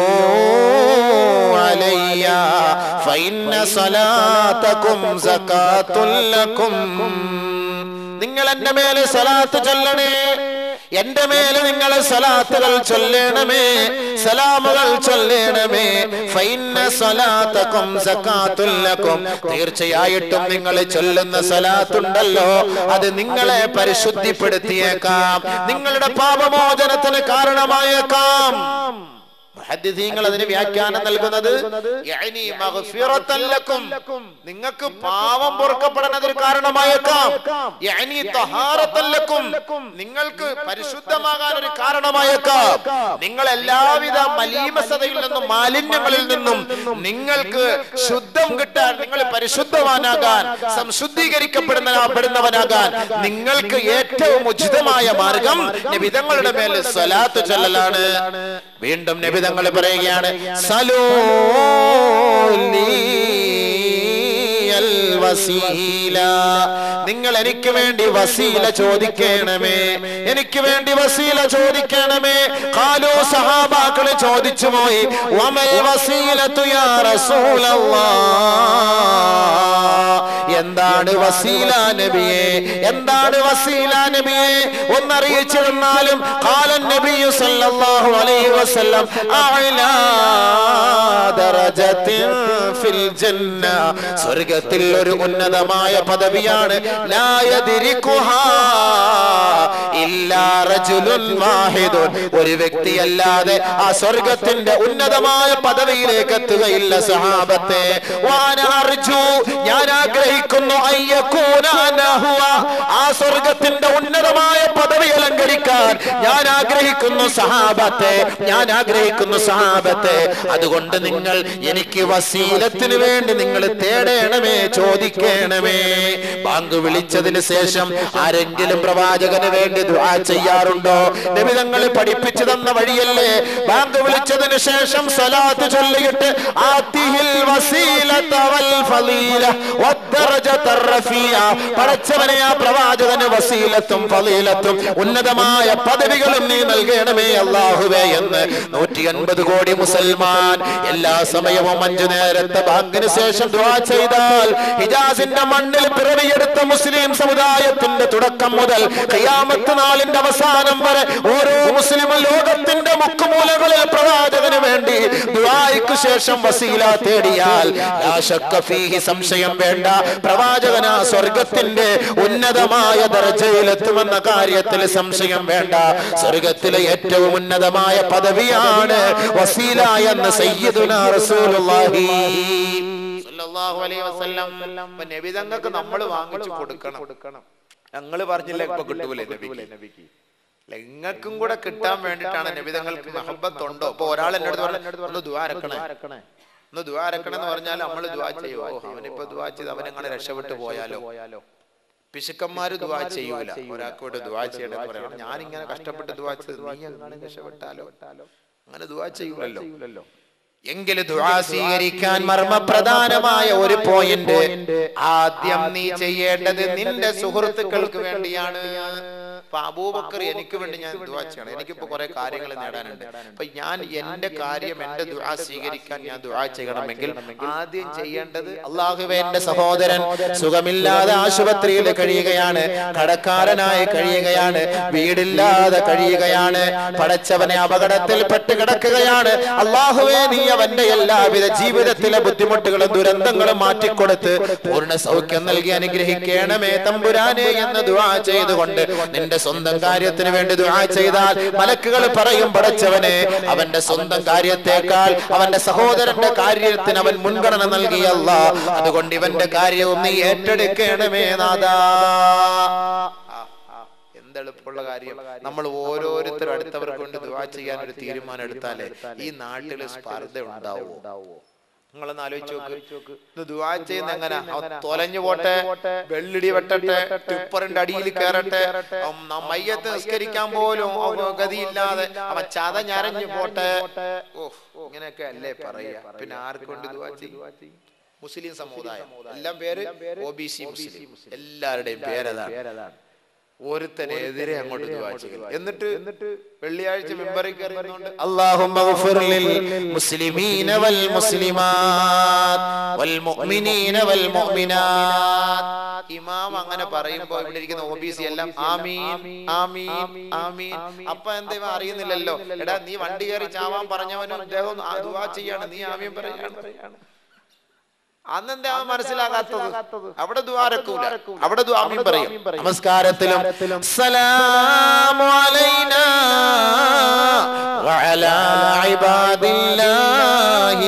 അലയ്യ ഫഇന്ന സലാത്തകും സകാത്തുൽ ലക്കും നിങ്ങൾ എന്റെ മേലെ സലാത്ത് ചൊല്ലണേ എന്റെ മേലെ നിങ്ങൾ സലാത്തുകൾ ചൊല്ലണമേ സലാമുകൾ ചൊല്ലണമേ ഫൈന്ന സലാത്തക്കും സക്കാത്തുല്ലക്കും തീർച്ചയായിട്ടും നിങ്ങൾ ചൊല്ലുന്ന സലാത്തുണ്ടല്ലോ അത് നിങ്ങളെ പരിശുദ്ധിപ്പെടുത്തിയേക്കാം നിങ്ങളുടെ പാപമോചനത്തിന് കാരണമായേക്കാം മുഹദ്ദിസീങ്ങൾ അതിന് വ്യാഖ്യാനം നൽകുന്നത് യഅനി മഗ്ഫിറത്തൻ ലക്കും നിങ്ങൾക്ക് പാവം പൊറുക്കപ്പെടുന്നത് ഒരു കാരണമായേക്കാം യഅനി തഹാറത്തൻ ലക്കും നിങ്ങൾക്ക് പരിശുദ്ധമാകാൻ ഒരു കാരണമായേക്കാം നിങ്ങൾ എല്ലാവിധ മലീമസതയിൽ നിന്നും മാലിന്യങ്ങളിൽ നിന്നും നിങ്ങൾക്ക് ശുദ്ധം കിട്ടാൻ നിങ്ങൾ പരിശുദ്ധവാനാകാൻ സംശുദ്ധീകരിക്കപ്പെടുന്ന പെടുന്നവനാകാൻ നിങ്ങൾക്ക് ഏറ്റവും ഉചിതമായ മാർഗം നിബിതങ്ങളുടെ മേൽ സ്വലാത്ത് ചൊല്ലലാണ് വീണ്ടും നബിതങ്ങൾ പറയുകയാണ് സലോ വസീല നിങ്ങൾ എനിക്ക് വേണ്ടി വസീല ചോദിക്കണമേ എനിക്ക് വേണ്ടി വസീല ചോദിക്കണമേ കാലോ സഹാബാക്കള് ചോദിച്ചു പോയി വമൽ വസീലത്തു യാ റസൂലല്ലാഹ് എന്താണ് വസീല നബിയെ എന്താണ് വസീല നബിയെ ഒന്നറിയിച്ചിരുന്നാലും കാലൻ നബിയു സല്ലല്ലാഹു അലൈഹി വസല്ലം അഅലാ ദറജത്തിൻ ഫിൽ ജന്ന സ്വർഗ്ഗത്തിൽ ഒരു ഉന്നതമായ പദവിയാണ് ലാ യദ്രികുഹാ ഇല്ലാ റജുലുൻ വാഹിദുൻ ഒരു വ്യക്തിയല്ലാതെ ആ സ്വർഗത്തിന്റെ ഉന്നതമായ പദവിയിലേക്ക് എത്തുകയില്ല സഹാബത്തെ വാന അർജു ഞാൻ ആഗ്രഹിക്കുന്നു അയ്യക്കൂന അനഹുവ. ആ സ്വർഗത്തിന്റെ ഉന്നതമായ പദവി അലങ്കരിക്കാൻ അലങ്കരിക്കാൻ ഞാൻ ആഗ്രഹിക്കുന്നു സഹാബത്തെ ഞാൻ ആഗ്രഹിക്കുന്നു സഹാബത്തെ അതുകൊണ്ട് നിങ്ങൾ എനിക്ക് വസീലത്തിന് വേണ്ടി നിങ്ങൾ തേടേണമേ ചോദിക്കണമേ ബാങ്ക് വിളിച്ചതിന് ശേഷം ആരെങ്കിലും പ്രവാചകന് വേണ്ടി ദുആ ചെയ്യാറുണ്ടോ നബി തങ്ങൾ പഠിപ്പിച്ചു തന്ന വഴിയല്ലേ ബാങ്ക് വിളിച്ചതിന് ശേഷം സലാത്ത് ചൊല്ലിയിട്ട് ആത്തിഹിൽ വസീലത വൽ ഫളീല വദ്ദറജത റഫീഅ പടച്ചവനെ ആ പ്രവാചകന് വസീലത്തും ഫളീലത്തും ഉന്നതമായ പദവികളും നീ നൽകണമേ അല്ലാഹുവേ എന്ന് നൂറ്റി അൻപത് കോടി മുസൽമാൻ എല്ലാ സമയവും അഞ്ചു നേരത്തെ ബാങ്കിന് ശേഷം ദുആ ചെയ്താൽ ഹിജാസിന്റെ മണ്ണിൽ പിറവിയെടുത്ത മുസ്ലിം സമുദായത്തിന്റെ തുടക്കം മുതൽ ഖിയാമത്ത് നാളിന്റെ അവസാനം വരെ ഓരോ മുസ്ലിം ലോകത്തിന്റെ മുക്കുമൂലകളിൽ പ്രവാചകന് വേണ്ടി ദുആയ്ക്ക് ശേഷം വസീല തേടിയാൽ ലാ ശക്ക ഫീഹി സംശയം വേണ്ട പ്രവാചകന സ്വർഗത്തിന്റെ ഉന്നതമായ ദർജയിലെത്തുമെന്ന കാര്യത്തിൽ സംശയം വേണ്ട സ്വർഗത്തിലെ ഏറ്റവും ഉന്നതമായ പദവിയാണ് വസീല എന്ന് സയ്യിദുന റസൂലുള്ളാഹി സല്ലല്ലാഹു അലൈഹി വസല്ലം ഇപ്പൊ നബിതങ്ങൾക്ക് നമ്മൾ വാങ്ങിച്ചു കൊടുക്കണം ഞങ്ങള് പറഞ്ഞില്ല ഇപ്പൊ കിട്ടൂലേ നബിക്ക് നിങ്ങൾക്കും കൂടെ കിട്ടാൻ വേണ്ടിയിട്ടാണ് നബിതങ്ങൾക്ക് മഹബത്തുണ്ടോ ഇപ്പൊ ഒരാൾ എന്നോട് പറഞ്ഞു ഒന്ന് ദ്വാരക്കണേ ഒന്ന് ദ്വാരക്കണം എന്ന് പറഞ്ഞാൽ നമ്മൾ ദ്വാ ചെയ്യുമോ അവനിപ്പോ ദ്വാ ചെയ്ത് അവനെങ്ങനെ രക്ഷപ്പെട്ടു പോയാലോ പിശുക്കന്മാര് ദ്വാ ചെയ്യൂല ഒരാൾക്ക് വേണ്ടി ദ്വാ ചെയ്യണമെന്ന് പറയണം ഞാൻ ഇങ്ങനെ കഷ്ടപ്പെട്ട് ദ്വാ ചെയ്ത് നീ എങ്ങനെ രക്ഷപ്പെട്ടാലോ അങ്ങനെ ദ്വാ ചെയ്യൂലല്ലോ എങ്കിലും ദുആ സ്വീകരിക്കാൻ മർമ്മപ്രധാനമായ ഒരു പോയിന്റ് ആദ്യം നീ ചെയ്യേണ്ടത് നിന്റെ സുഹൃത്തുക്കൾക്ക് വേണ്ടിയാണ് അപ്പൊ അബൂബക്കർ എനിക്ക് വേണ്ടി ഞാൻ ദുആ ചെയ്യണം എനിക്കിപ്പോ കുറെ കാര്യങ്ങൾ നേടാനുണ്ട് അപ്പൊ ഞാൻ എന്റെ കാര്യം എന്റെ ദുആ സ്വീകരിക്കാൻ ഞാൻ ദുആ ചെയ്യണമെങ്കിൽ ആദ്യം ചെയ്യേണ്ടത് അള്ളാഹുവെ എന്റെ സഹോദരൻ സുഖമില്ലാതെ ആശുപത്രിയിൽ കഴിയുകയാണ് കടക്കാരനായി കഴിയുകയാണ് വീടില്ലാതെ കഴിയുകയാണ് പടച്ചവനെ അപകടത്തിൽ പെട്ട് കിടക്കുകയാണ് അള്ളാഹുവെ നീ അവന്റെ എല്ലാവിധ ജീവിതത്തിലെ ബുദ്ധിമുട്ടുകളും ദുരന്തങ്ങളും മാറ്റിക്കൊടുത്ത് പൂർണ്ണ സൗഖ്യം നൽകി അനുഗ്രഹിക്കണമേ തമ്പുരാനെ എന്ന് ദുആ ചെയ്തുകൊണ്ട് നിന്റെ സ്വന്തം കാര്യത്തിന് വേണ്ടി ദുആ ചെയ്താൽ മലക്കുകൾ പറയും പടച്ചവനെ അവന്റെ സ്വന്തം കാര്യത്തെക്കാൾ അവന്റെ സഹോദരന്റെ കാര്യത്തിന് അവൻ മുൻഗണന നൽകിയല്ല അതുകൊണ്ട് ഇവന്റെ കാര്യവും നീ ഏറ്റെടുക്കണമേ നാദാ എന്തെളുപ്പമുള്ള കാര്യം നമ്മൾ ഓരോരുത്തരും അടുത്തവർക്ക് കൊണ്ട് ദുആ ചെയ്യാൻ ഒരു തീരുമാനം എടുത്താലേ ഈ നാട്ടില് സ്പർദ്ധ ഉണ്ടാവോ നിങ്ങളൊന്ന് ആലോചിച്ച് നോക്ക് ഇത് ദുആ ചെയ്യുന്ന എങ്ങനെ അവൻ തൊലഞ്ഞു പോട്ടെ വെള്ളിടി വെട്ടട്ടെ ടിപ്പറിന്റെ അടിയിൽ കയറട്ടെ അവൻ ന- മയ്യത്ത് നിസ്കരിക്കാൻ പോലും അവൻ ഗതിയില്ലാതെ അവൻ ചത ഞരഞ്ഞു പോട്ടെ ഓ ഇങ്ങനെയൊക്കെ അല്ലേ പറയാ പിന്നെ ആർക്ക് കൊണ്ട് ദുആ ചെയ്യും മുസ്ലിം സമുദായം എല്ലാം പേര് ഒ ബി സി മുസ്ലിം എല്ലാവരുടെയും പേരതാണ് ഒരുത്തനെതിരെ അങ്ങോട്ട് ദുആ ചെയ്യും എന്നിട്ട് വെള്ളിയാഴ്ച മെമ്പറിൽ കയറുന്നുണ്ട് اللهم اغفر للمسلمين والمسلمات والمؤمنين والمؤمنات ഇമാം അങ്ങനെ പറയുമ്പോ ഇവിടെ ഇരിക്കുന്ന ഒ ബി സി എല്ലാം ആമീൻ ആമീൻ ആമീൻ അപ്പൊ എന്താ ഇവൻ അറിയുന്നില്ലല്ലോ എടാ നീ വണ്ടി കയറി ചാവാൻ പറഞ്ഞവനും അദ്ദേഹം ആ ദുആ ചെയ്യാണ് നീ ആമീൻ പറയാണ് അന്നെന്താ അവൻ മനസ്സിലാകാത്തത് അവിടെ ദ്വാരക്കൂല അവിടെ ദുആ ആമീൻ പറയും നമസ്കാരത്തിലും സലാമു അലൈനാ വഅലാ ഇബാദില്ലാഹി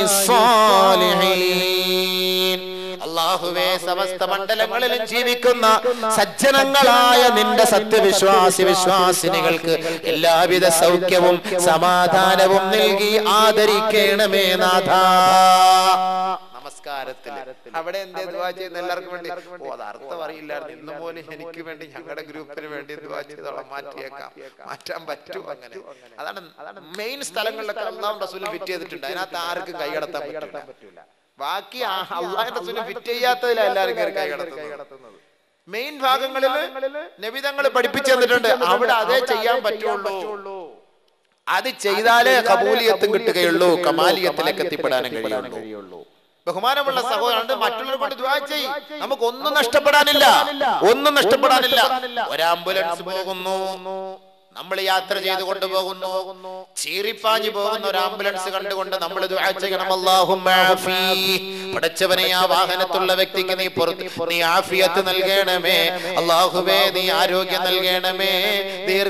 സ്വാലിഹീൻ അല്ലാഹുവേ സമസ്ത മണ്ഡലങ്ങളിലും ജീവിക്കുന്ന സജ്ജനങ്ങളായ നിന്റെ സത്യവിശ്വാസി വിശ്വാസിനികൾക്ക് എല്ലാവിധ സൗഖ്യവും സമാധാനവും നൽകി ആദരിക്കണമേ നാഥാ നമസ്കാരത്തിൽ അവിടെ എന്തേ ദുആ ചെയ്യുന്ന എല്ലാവർക്കും വേണ്ടി ഓ അത് അർത്ഥം അറിയില്ലായിരുന്നു ഇന്ന് പോലും എനിക്ക് വേണ്ടി ഞങ്ങളുടെ ഗ്രൂപ്പിന് വേണ്ടി ദുആ ചെയ്തോളാം മാറ്റിയേക്കാം മാറ്റാൻ പറ്റും അങ്ങനെ അതാണ് മെയിൻ സ്ഥലങ്ങളിലൊക്കെ അള്ളാഹു റസൂൽ ഫിറ്റ് ചെയ്തിട്ടുണ്ട് അതിനകത്ത് ആർക്കും കൈകടത്താൻ പറ്റില്ല ബാക്കി അള്ളാഹു റസൂൽ ഫിറ്റ് ചെയ്യാത്തതിലാണ് എല്ലാവരും കയറി കൈകടത്തുന്നത് മെയിൻ ഭാഗങ്ങളിൽ നബിതങ്ങൾ പഠിപ്പിച്ചു തന്നിട്ടുണ്ട് അവിടെ അതേ ചെയ്യാൻ പറ്റുള്ളൂ അത് ചെയ്താലേ കബൂലിയത്തും കിട്ടുകയുള്ളൂ കമാലിയത്തിലേക്ക് എത്തിപ്പെടാനും കഴിയുള്ളൂ ബഹുമാനമുള്ള സഹോദരൻ മറ്റുള്ളവർ കൊണ്ട് ദുആ ചെയ്യ് നമുക്ക് ഒന്നും ഒന്നും നഷ്ടപ്പെടാനില്ല ഒന്നും നഷ്ടപ്പെടാനില്ല ഒരു ആംബുലൻസ് പോകുന്നു നമ്മൾ യാത്ര ചെയ്ത് കൊണ്ടുപോകുന്നു ചീറിപ്പാഞ്ഞു പോകുന്ന ഒരു ആംബുലൻസ് കണ്ടുകൊണ്ട് നമ്മൾ ദുആ ചെയ്യണം അല്ലാഹുമ്മ ആഫീ. പടച്ചവനെ ആ വാഹനത്തുള്ള വ്യക്തിക്ക് നീ പുറത്ത് നീ ആഫിയത്ത് നൽകണമേ അള്ളാഹുവേ നീ ആരോഗ്യം നൽകണമേ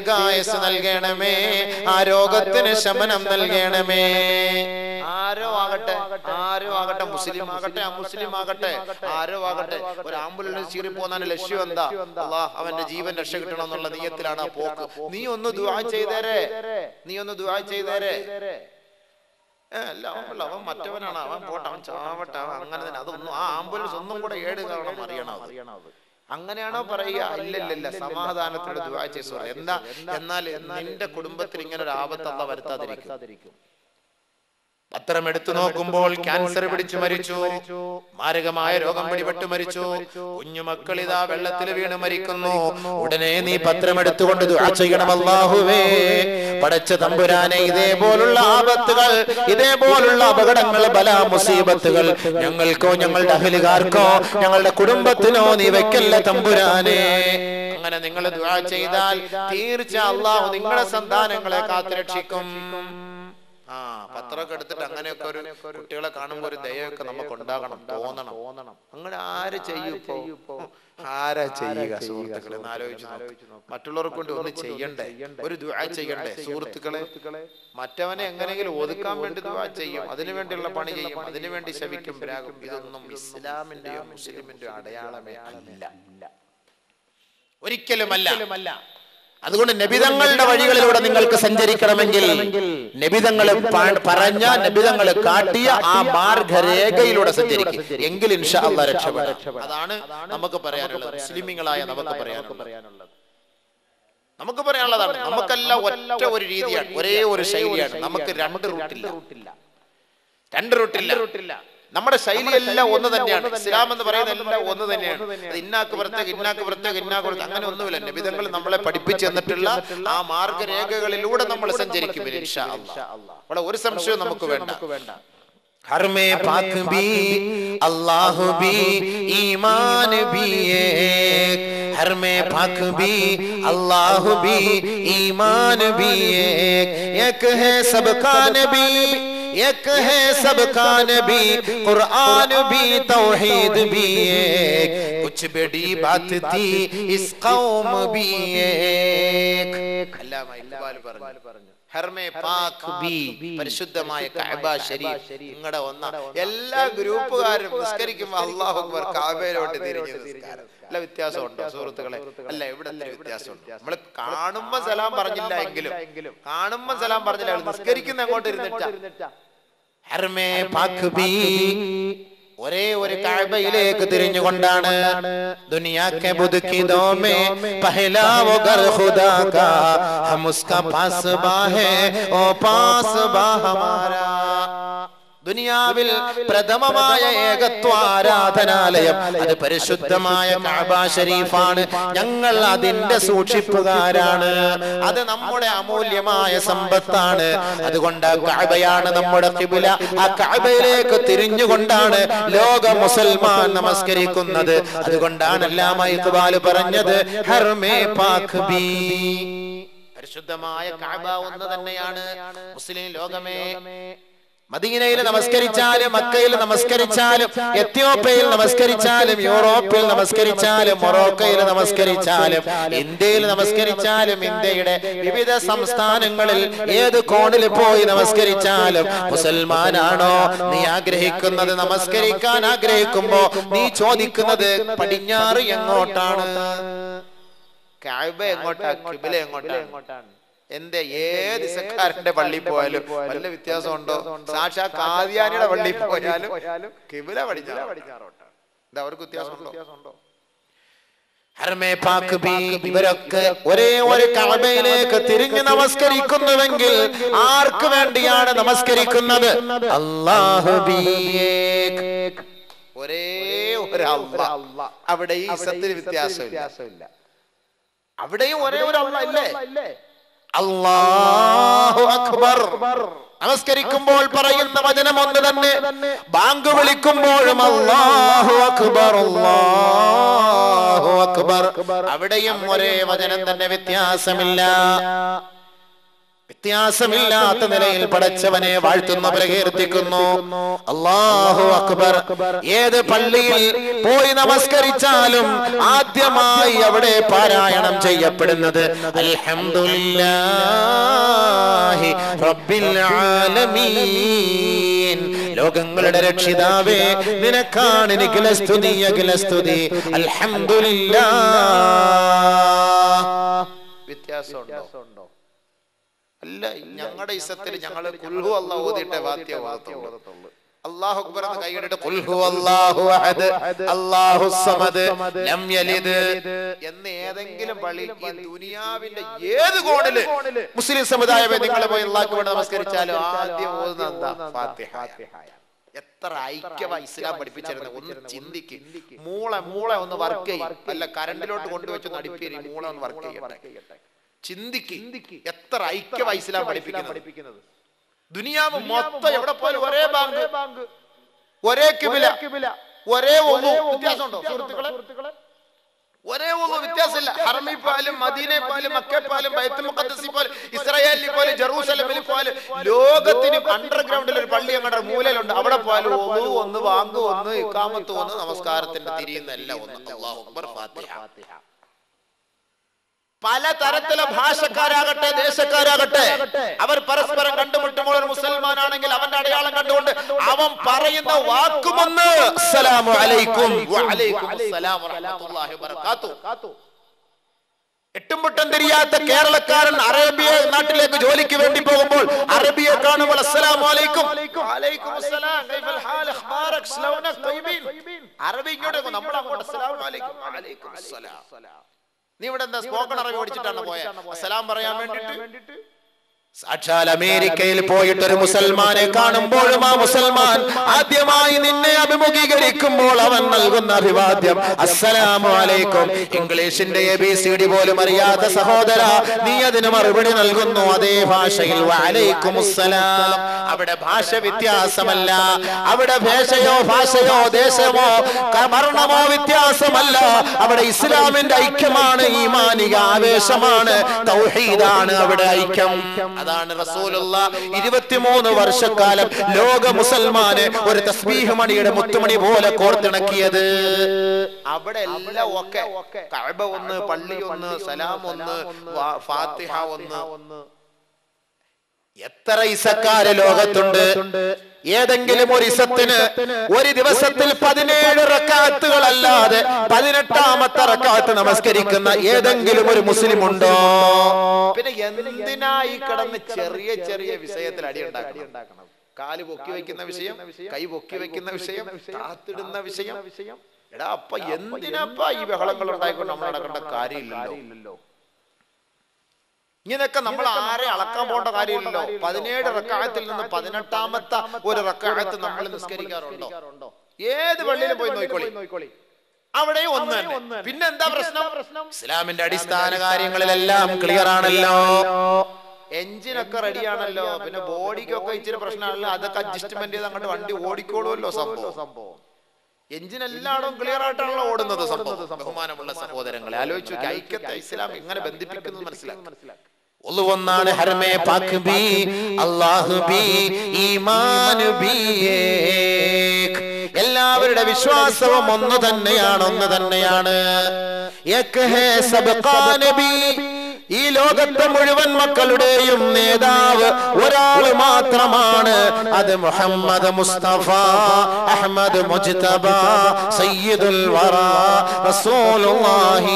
ദീർഘായുസ് നൽകണമേ ആ രോഗത്തിന് ശമനം നൽകണമേ ആരോ ആകട്ടെ ആരോ ആകട്ടെ മുസ്ലിം ആകട്ടെ അമുസ്ലിം ആകട്ടെ ആരോ ആകട്ടെ ഒരു ആംബുലൻസ് ചീറി പോകുന്നതിന്റെ ലക്ഷ്യം എന്താ അല്ലാ അവന്റെ ജീവൻ രക്ഷ കിട്ടണം എന്നുള്ള നീയത്തിലാണ് ആ പോക്ക് നീ ഒന്ന് ദുആ ചെയ്തേരെ നീ ഒന്ന് ദുആ ചെയ്തേരെ ഏ, അല്ല അവൻ കൊള്ളാം. അവൻ മറ്റവനാണ് അവൻ പോട്ടെ അവൻ ചാവട്ടെ അവൻ അങ്ങനെ തന്നെ അതൊന്നും ആ ആംബുലൻസ് ഒന്നും കൂടെ ഏട് കാരണം അറിയണം അത്. അങ്ങനെയാണോ പറയുക ഇല്ലില്ല സമാധാനത്തോടെ ദുആ ചെയ്തു എന്താ എന്നാൽ നിന്റെ കുടുംബത്തിൽ ഇങ്ങനെ ഒരു ആപത്ത് അല്ല വരുത്താതിരിക്കും പത്രം എടുത്തു നോക്കുമ്പോൾ ക്യാൻസർ പിടിച്ചു മരിച്ചു മാരകമായ രോഗം പിടിപെട്ട് മരിച്ചു കുഞ്ഞുമക്കൾ ഇതാ വെള്ളത്തിൽ വീണ് മരിക്കുന്നു ഉടനെ നീ പത്രം എടുത്തുകൊണ്ട് ദുആ ചെയ്യണം അല്ലാഹുവേ പടച്ച തമ്പുരാനെ ഇതേപോലുള്ള ആപത്തുകൾ ഇതേപോലുള്ള അപകടങ്ങൾ ബലാ മുസീബത്തുകൾ ഞങ്ങൾക്കോ ഞങ്ങളുടെ അഹലുകാർക്കോ ഞങ്ങളുടെ കുടുംബത്തിനോ നീ വെക്കല്ല തമ്പുരാനെ അങ്ങനെ നിങ്ങൾ ദുആ ചെയ്താൽ തീർച്ച അള്ളാഹു നിങ്ങളുടെ സന്താനങ്ങളെ കാത്തുരക്ഷിക്കും ആ പത്രമൊക്കെ എടുത്തിട്ട് അങ്ങനെയൊക്കെ ഒരു കുട്ടികളെ കാണുമ്പോൾ ഒരു ദയൊക്കെ നമുക്ക് ഉണ്ടാകണം തോന്നണം തോന്നണം അങ്ങനെ ആര് ചെയ്യും ഇപ്പോ ആരാ ചെയ്യുക സുഹൃത്തുക്കളെ എന്ന് ആലോചിച്ച് നോക്ക്. മറ്റുള്ളവർക്ക് കൊണ്ട് ഒന്ന് ചെയ്യണ്ടേ ഒരു ദുആ ചെയ്യണ്ടേ സുഹൃത്തുക്കളെ മറ്റവനെ എങ്ങനെയെങ്കിലും ഒതുക്കാൻ വേണ്ടി ദുആ ചെയ്യും അതിനു വേണ്ടിയുള്ള പണി ചെയ്യും അതിനു വേണ്ടി ശവിക്കും രാഗം ഇതൊന്നും ഇസ്ലാമിന്റെയോ മുസ്ലിമിന്റെയോ അടയാളമേ അല്ല ഒരിക്കലുമല്ല അതുകൊണ്ട് നബിതങ്ങളുടെ വഴികളിലൂടെ നിങ്ങൾക്ക് സഞ്ചരിക്കണമെങ്കിൽ നബിതങ്ങൾ പറഞ്ഞ നബിതങ്ങൾ കാട്ടിയ ആ മാർഗരേഖയിലൂടെ സഞ്ചരിക്കും എങ്കിൽ ഇൻഷാ അള്ളാഹ് രക്ഷപ്പെടാം അതാണ് നമുക്ക് പറയാനുള്ളത് മുസ്ലിമിങ്ങളായ നമുക്ക് പറയാനുള്ളത് നമുക്ക് പറയാനുള്ളതാണ് നമുക്കെല്ലാം ഒറ്റ ഒരു രീതിയാണ് ഒരേ ഒരു ശൈലിയാണ് നമുക്ക് രണ്ട് റൂട്ടില്ല രണ്ട് റൂട്ടില്ല നമ്മുടെ ശൈലിയെല്ലാം ഒന്ന് തന്നെയാണ് ഇസ്ലാം എന്ന് പറയുന്ന എല്ലാം ഒന്ന് തന്നെയാണ് അത് ഇന്നാക്ക് പുറത്തേക്ക് ഇന്നാക്ക് പുറത്തേക്ക് ഇന്നാക്ക് പുറത്തേക്ക് അങ്ങനെ ഒന്നുമില്ല നബിതങ്ങൾ നമ്മളെ പഠിപ്പിച്ചു തന്നിട്ടുള്ള ആ മാർഗരേഖകളിലൂടെ നമ്മൾ സഞ്ചരിക്കും ഇൻഷാ അല്ലാഹ്. അവിടെ ഒരു സംശയവും നമുക്ക് വേണ്ട हर में पाक भी अल्लाह भी ईमान भी एक हर में पाक भी अल्लाह भी ईमान भी एक एक है सबका नबी एक है सबका नबी कुरान भी तौहीद भी एक कुछ बड़ी बात थी इस कौम भी एक अल्लामा इकबाल പറഞ്ഞു ഹർമേ പാക് ബി പരിശുദ്ധമായ കഅബ ശരീഫ് നിങ്ങളുടെ ഒന്ന എല്ലാ ഗ്രൂപ്പുകാരും നിസ്കരിക്കുമ്പോൾ അല്ലാഹു അക്ബർ കഅബയിലോട്ട് തിരിഞ്ഞു നിസ്കാരം അല്ല വ്യത്യാസമുണ്ടോ സുഹൃത്തുക്കളെ അല്ല ഇവിടെ ഇത്തിരി വ്യത്യാസമുണ്ട് നമ്മൾ കാണുമ്പോ സലാം പറഞ്ഞില്ല എങ്കിലും കാണുമ്പോ സലാം പറഞ്ഞില്ല നിസ്കരിക്കുന്ന അങ്ങോട്ട് ഇരുന്നിട്ടാ ഹർമേ പാക് ബി ഒരേ ഒരു കാഴ്ബയിലേക്ക് തിരിഞ്ഞുകൊണ്ടാണ് ദുനിയാക്കെ ബുദ്ധിതോ മേ പഹലാ वो घर खुदा का हम उसका पासबा है ओ पासबा हमारा ദുനിയാവിൽ പ്രഥമമായ ഏകത്വ ആരാധനാലയം അത് പരിശുദ്ധമായ കഅബ ഷരീഫാണ് ഞങ്ങൾ അതിന്റെ സൂക്ഷിപ്പുകാരാണ് അത് നമ്മുടെ അമൂല്യമായ സമ്പത്താണ് അതുകൊണ്ട് ആ കഅബയാണ് നമ്മുടെ കിബില ആ കഅബയിലേക്ക് തിരിഞ്ഞുകൊണ്ടാണ് ലോക മുസൽമാൻ നമസ്കരിക്കുന്നത് അതുകൊണ്ടാണ് അല്ലാമ ഇഖ്ബാൽ പറഞ്ഞത് ഹർമേ പാക് ബി പരിശുദ്ധമായ കഅബ ഒന്ന് തന്നെയാണ് മുസ്ലിം ലോകമേ മദീനയിൽ നമസ്കരിച്ചാലും മക്കയിൽ നമസ്കരിച്ചാലും എത്യോപ്യയിൽ നമസ്കരിച്ചാലും യൂറോപ്പിൽ നമസ്കരിച്ചാലും മൊറോക്കയിൽ നമസ്കരിച്ചാലും ഇന്ത്യയിൽ നമസ്കരിച്ചാലും ഇന്ത്യയുടെ വിവിധ സംസ്ഥാനങ്ങളിൽ ഏത് കോണിൽ പോയി നമസ്കരിച്ചാലും മുസൽമാനാണോ നീ ആഗ്രഹിക്കുന്നത് നമസ്കരിക്കാൻ ആഗ്രഹിക്കുമ്പോ നീ ചോദിക്കുന്നത് പടിഞ്ഞാറ് എങ്ങോട്ടാണ് കഅബ എങ്ങോട്ടാ കിബില എങ്ങോട്ടാണ് എന്റെ ഏത് ഇസക്കാരന്റെ പള്ളി പോയാലും വല്ല വ്യത്യാസമുണ്ടോ സാക്ഷാ കാദ്യാനിയുടെ പള്ളി പോയാലും കിബില പടിഞ്ഞാറോട്ടാണ് ഇത് അവർക്ക് വ്യത്യാസമുണ്ടോ ഹർമേ പാക് ബി ഇവരൊക്കെ ഒരേ ഒരു കഅബയിലേക്ക് തിരിഞ്ഞു നമസ്കരിക്കുന്നുവെങ്കിൽ ആർക്ക് വേണ്ടിയാണ് നമസ്കരിക്കുന്നത് അല്ലാഹു ബി ഏക്. ഒരേ ഒരു അല്ലാഹ് അവിടെ ഈ സത്തിന് വ്യത്യാസമില്ല അവിടെയും ഒരേ ഒരു അള്ള ഇല്ലേ അല്ലാഹു അക്ബർ നമസ്കരിക്കുമ്പോൾ പറയുന്ന വചനം ഒന്ന് തന്നെ ബാങ്ക് വിളിക്കുമ്പോഴും അല്ലാഹു അക്ബർ അല്ലാഹു അക്ബർ അവിടെയും ഒരേ വചനം തന്നെ വ്യത്യാസമില്ല വ്യത്യാസമില്ലാത്ത നിലയിൽ പടച്ചവനെ വാഴ്ത്തുന്നു പ്രകീർത്തിക്കുന്നു അള്ളാഹു അക്ബർ ഏത് പള്ളിയിൽ പോയി നമസ്കരിച്ചാലും ആദ്യമായി അവിടെ പാരായണം ചെയ്യപ്പെടുന്നത് അൽഹംദുലില്ലാഹി റബ്ബിൽ ആലമീൻ ലോകങ്ങളുടെ രക്ഷിതാവേ നിനക്കാണ് എനിക്ക് സ്തുതി അഖില സ്തുതി അൽഹംദുലില്ലാ വ്യത്യാസമുണ്ടോ അല്ല ഞങ്ങളുടെ ഇസത്തിൽ ഞങ്ങൾ കുൽഹു അല്ല ഓതിയിട്ടേ വാദ്യ ഓതത്തുള്ളൂ അള്ളാഹു അക്ബർ എന്ന് കൈയിട്ടിട്ട് ഖുൽ ഹുവല്ലാഹു അഹദ് അല്ലാഹു സമദ് ലം യലിദ് എന്ന് ഏതെങ്കിലും പള്ളി ഈ ദുനിയാവിന്റെ ഏത് കോണില് മുസ്ലിം സമുദായമേ നിങ്ങൾ പോയി അള്ളാഹ്ക്ക് വേണ്ടി നമസ്കരിച്ചാലും ആദ്യം ഓതുന്നത് എന്താ ഫാത്തിഹ എത്ര ഐക്യവ ഇസ്ലാം പഠിപ്പിച്ചിരുന്നത് ഒന്ന് ചിന്തിക്ക് മൂളെ മൂളെ ഒന്ന് വർക്ക് ചെയ്യും അല്ല കരണ്ടിലോട്ട് കൊണ്ടുവച്ച് നടിപ്പേരി മൂളെ ഒന്ന് വർക്ക് ചെയ്യട്ടെ ചിന്തിക്ക് എത്ര ഐക്യവ ഇസ്ലാം പഠിപ്പിക്കുന്നത് ദുനിയാവ് മൊത്തം എവിടെ പോയാലും ഒരേ ബാങ്ക് ഒരേ കിബില ഒരേ ഒന്നു വ്യത്യാസമുണ്ടോ സുഹൃത്തുക്കളെ ഒരേ ഒന്നും വ്യത്യാസമില്ല ഹറമി പോയാലും മദീനെ പോയാലും മക്കെ പോയാലും ബൈത്തുൽ മുഖദ്ദസി പോയാലും ഇസ്രായേലിൽ പോയാലും ജെറൂസലമിൽ പോയാലും ലോകത്തിന് അണ്ടർഗ്രൗണ്ടിൽ ഒരു പള്ളി അങ്ങോട്ട് മൂലയിലുണ്ട് അവിടെ പോയാലും ഒന്നു ഒന്ന് വാങ്ക് ഒന്ന് ഇക്കാമത്ത് ഒന്ന് നമസ്കാരത്തിന്റെ തിരിയുന്നല്ല ഒന്ന് അല്ലാഹു അക്ബർ ഫാത്തിഹ പല തരത്തിലെ ഭാഷക്കാരാകട്ടെ ദേശക്കാരാകട്ടെ അവർ പരസ്പരം കണ്ടുമുട്ടുമ്പോൾ ഒരു മുസൽമാനാണെങ്കിൽ അവന്റെ അടയാളം കണ്ടുകൊണ്ട് അവൻ പറയുന്ന വാക്കുമൊന്ന് അസ്സലാമു അലൈക്കും വഅലൈക്കും അസ്സലാം വറഹ്മത്തുള്ളാഹി വബറകാതുഹു എട്ടും പൊട്ടും തിരിയാത്ത കേരളക്കാരൻ അറേബ്യ നാട്ടിലേക്ക് ജോലിക്ക് വേണ്ടി പോകുമ്പോൾ അറബിയെ കാണുമ്പോൾ അസ്സലാമു അലൈക്കും വഅലൈക്കും അസ്സലാം കൈഫൽ ഹാൽ അഖ്ബാറക് സ്ലൗനക് തയ്യിബീൻ അറബി ഇങ്ങോട്ട് വരും, നമ്മൾ അങ്ങോട്ട് അസ്സലാമു അലൈക്കും വഅലൈക്കും അസ്സലാം നീ ഇവിടെ എന്താ സ്പോക്കൺ അറബി പഠിച്ചിട്ടാണ് പോയത് അസ്സലാം പറയാൻ വേണ്ടിയിട്ട് സാക്ഷാൽ അമേരിക്കയിൽ പോയിട്ട് ഒരു മുസൽമാനെ കാണുമ്പോഴും ആ മുസൽമാൻ ആദ്യമായി നിന്നെ അഭിമുഖീകരിക്കുമ്പോൾ അവൻ നൽകുന്ന അഭിവാദ്യം അസ്സലാമു അലൈക്കും ഇംഗ്ലീഷിന്റെ എ ബി സി ഡി പോലും അറിയാത്ത സഹോദര നീ അതിന് മറുപടി നൽകുന്നു അതേ ഭാഷയിൽ വഅലൈക്കും അസ്സലാം അവിടെ ഭാഷ വ്യത്യാസമല്ല അവിടെ ഭാഷയോ ഭാഷയോ ദേശമോ ക- വർണ്ണമോ വ്യത്യാസമല്ല അവിടെ ഇസ്ലാമിന്റെ ഐക്യമാണ് ഈമാനിക ആവേശമാണ് തൗഹീദാണ് അവിടെ ഐക്യം അതാണ് റസൂലുള്ള ഇരുപത്തിമൂന്ന് വർഷക്കാലം ലോക മുസൽമാന് ഒരു തസ്ബീഹ് മണിയുടെ മുത്തുമണി പോലെ കോർത്തിണക്കിയത് അവിടെ എല്ലാം ഒക്കെ കഅബ ഒന്ന് പള്ളി ഒന്ന് സലാം ഒന്ന് വാ- ഫാത്തിഹ ഒന്ന് എത്ര ഇസക്കാര് ലോകത്തുണ്ട് ഏതെങ്കിലും ഒരു ഇസത്തിന് ഒരു ദിവസത്തിൽ പതിനേഴ് റക്കാത്തുകളല്ലാതെ പതിനെട്ടാമത്തെ റക്കാത്ത് നമസ്കരിക്കുന്ന ഏതെങ്കിലും ഒരു മുസ്ലിം ഉണ്ടോ പിന്നെ എന്തിനാ ഈ കിടന്ന് ചെറിയ ചെറിയ വിഷയത്തിൽ അടി ഉണ്ടാക്കണം കാല് പൊക്കി വെക്കുന്ന വിഷയം കൈ പൊക്കി വെക്കുന്ന വിഷയം കാത്തിടുന്ന വിഷയം എടാ അപ്പൊ എന്തിനാപ്പാ ഈ ബഹളങ്ങൾ ഉണ്ടായിക്കൊണ്ട് നമ്മൾ നടക്കേണ്ട കാര്യമില്ലല്ലോ ഇങ്ങനെയൊക്കെ നമ്മൾ ആരെ അളക്കാൻ പോകേണ്ട കാര്യമില്ലല്ലോ പതിനേഴ് റക്കായത്തിൽ നിന്ന് പതിനെട്ടാമത്തെ ഒരു റക്കായത്ത് നമ്മൾ നിസ്കരിക്കാറുണ്ടോ ഏത് പള്ളിയിലും പോയി നോക്കിക്കോളി അവിടെ ഒന്ന് തന്നെ. പിന്നെ എന്താ പ്രശ്നം ഇസ്ലാമിന്റെ അടിസ്ഥാന കാര്യങ്ങളിലെല്ലാം ക്ലിയർ ആണല്ലോ എഞ്ചിനൊക്കെ റെഡിയാണല്ലോ പിന്നെ ബോഡിക്കൊക്കെ ഇച്ചിരി പ്രശ്നമാണല്ലോ അതൊക്കെ അഡ്ജസ്റ്റ്മെന്റ് ചെയ്ത് അങ്ങോട്ട് വണ്ടി ഓടിക്കോളുമല്ലോ സംഭവം എഞ്ചിൻ എല്ലായിടവും ക്ലിയർ ആയിട്ടാണല്ലോ ഓടുന്നത് സംഭവം ബഹുമാനമുള്ള സഹോദരങ്ങളെ ആലോചിച്ചു നോക്കി ഐക്യത്തെ ഇസ്ലാം എങ്ങനെ ബന്ധിപ്പിക്കുന്നത് മനസ്സിലാക്കി ഒന്നാണ് ഹർമേ പാക്ക് ബി അല്ലാഹു ബി ഈമാൻ ബി ഏക്. എല്ലാവരുടെ വിശ്വാസവും ഒന്ന് തന്നെയാണ് ഒന്ന് തന്നെയാണ് ഏക് ഹേ സബ് നബി ഈ ലോകത്തെ മുഴുവൻ മക്കളുടെയും നേതാവ് ഒരാൾ മാത്രമാണ് അത് മുഹമ്മദ് മുസ്തഫ അഹമ്മദ് മുജ്തബ സയ്യിദുൽ വറ റസൂലുള്ളാഹി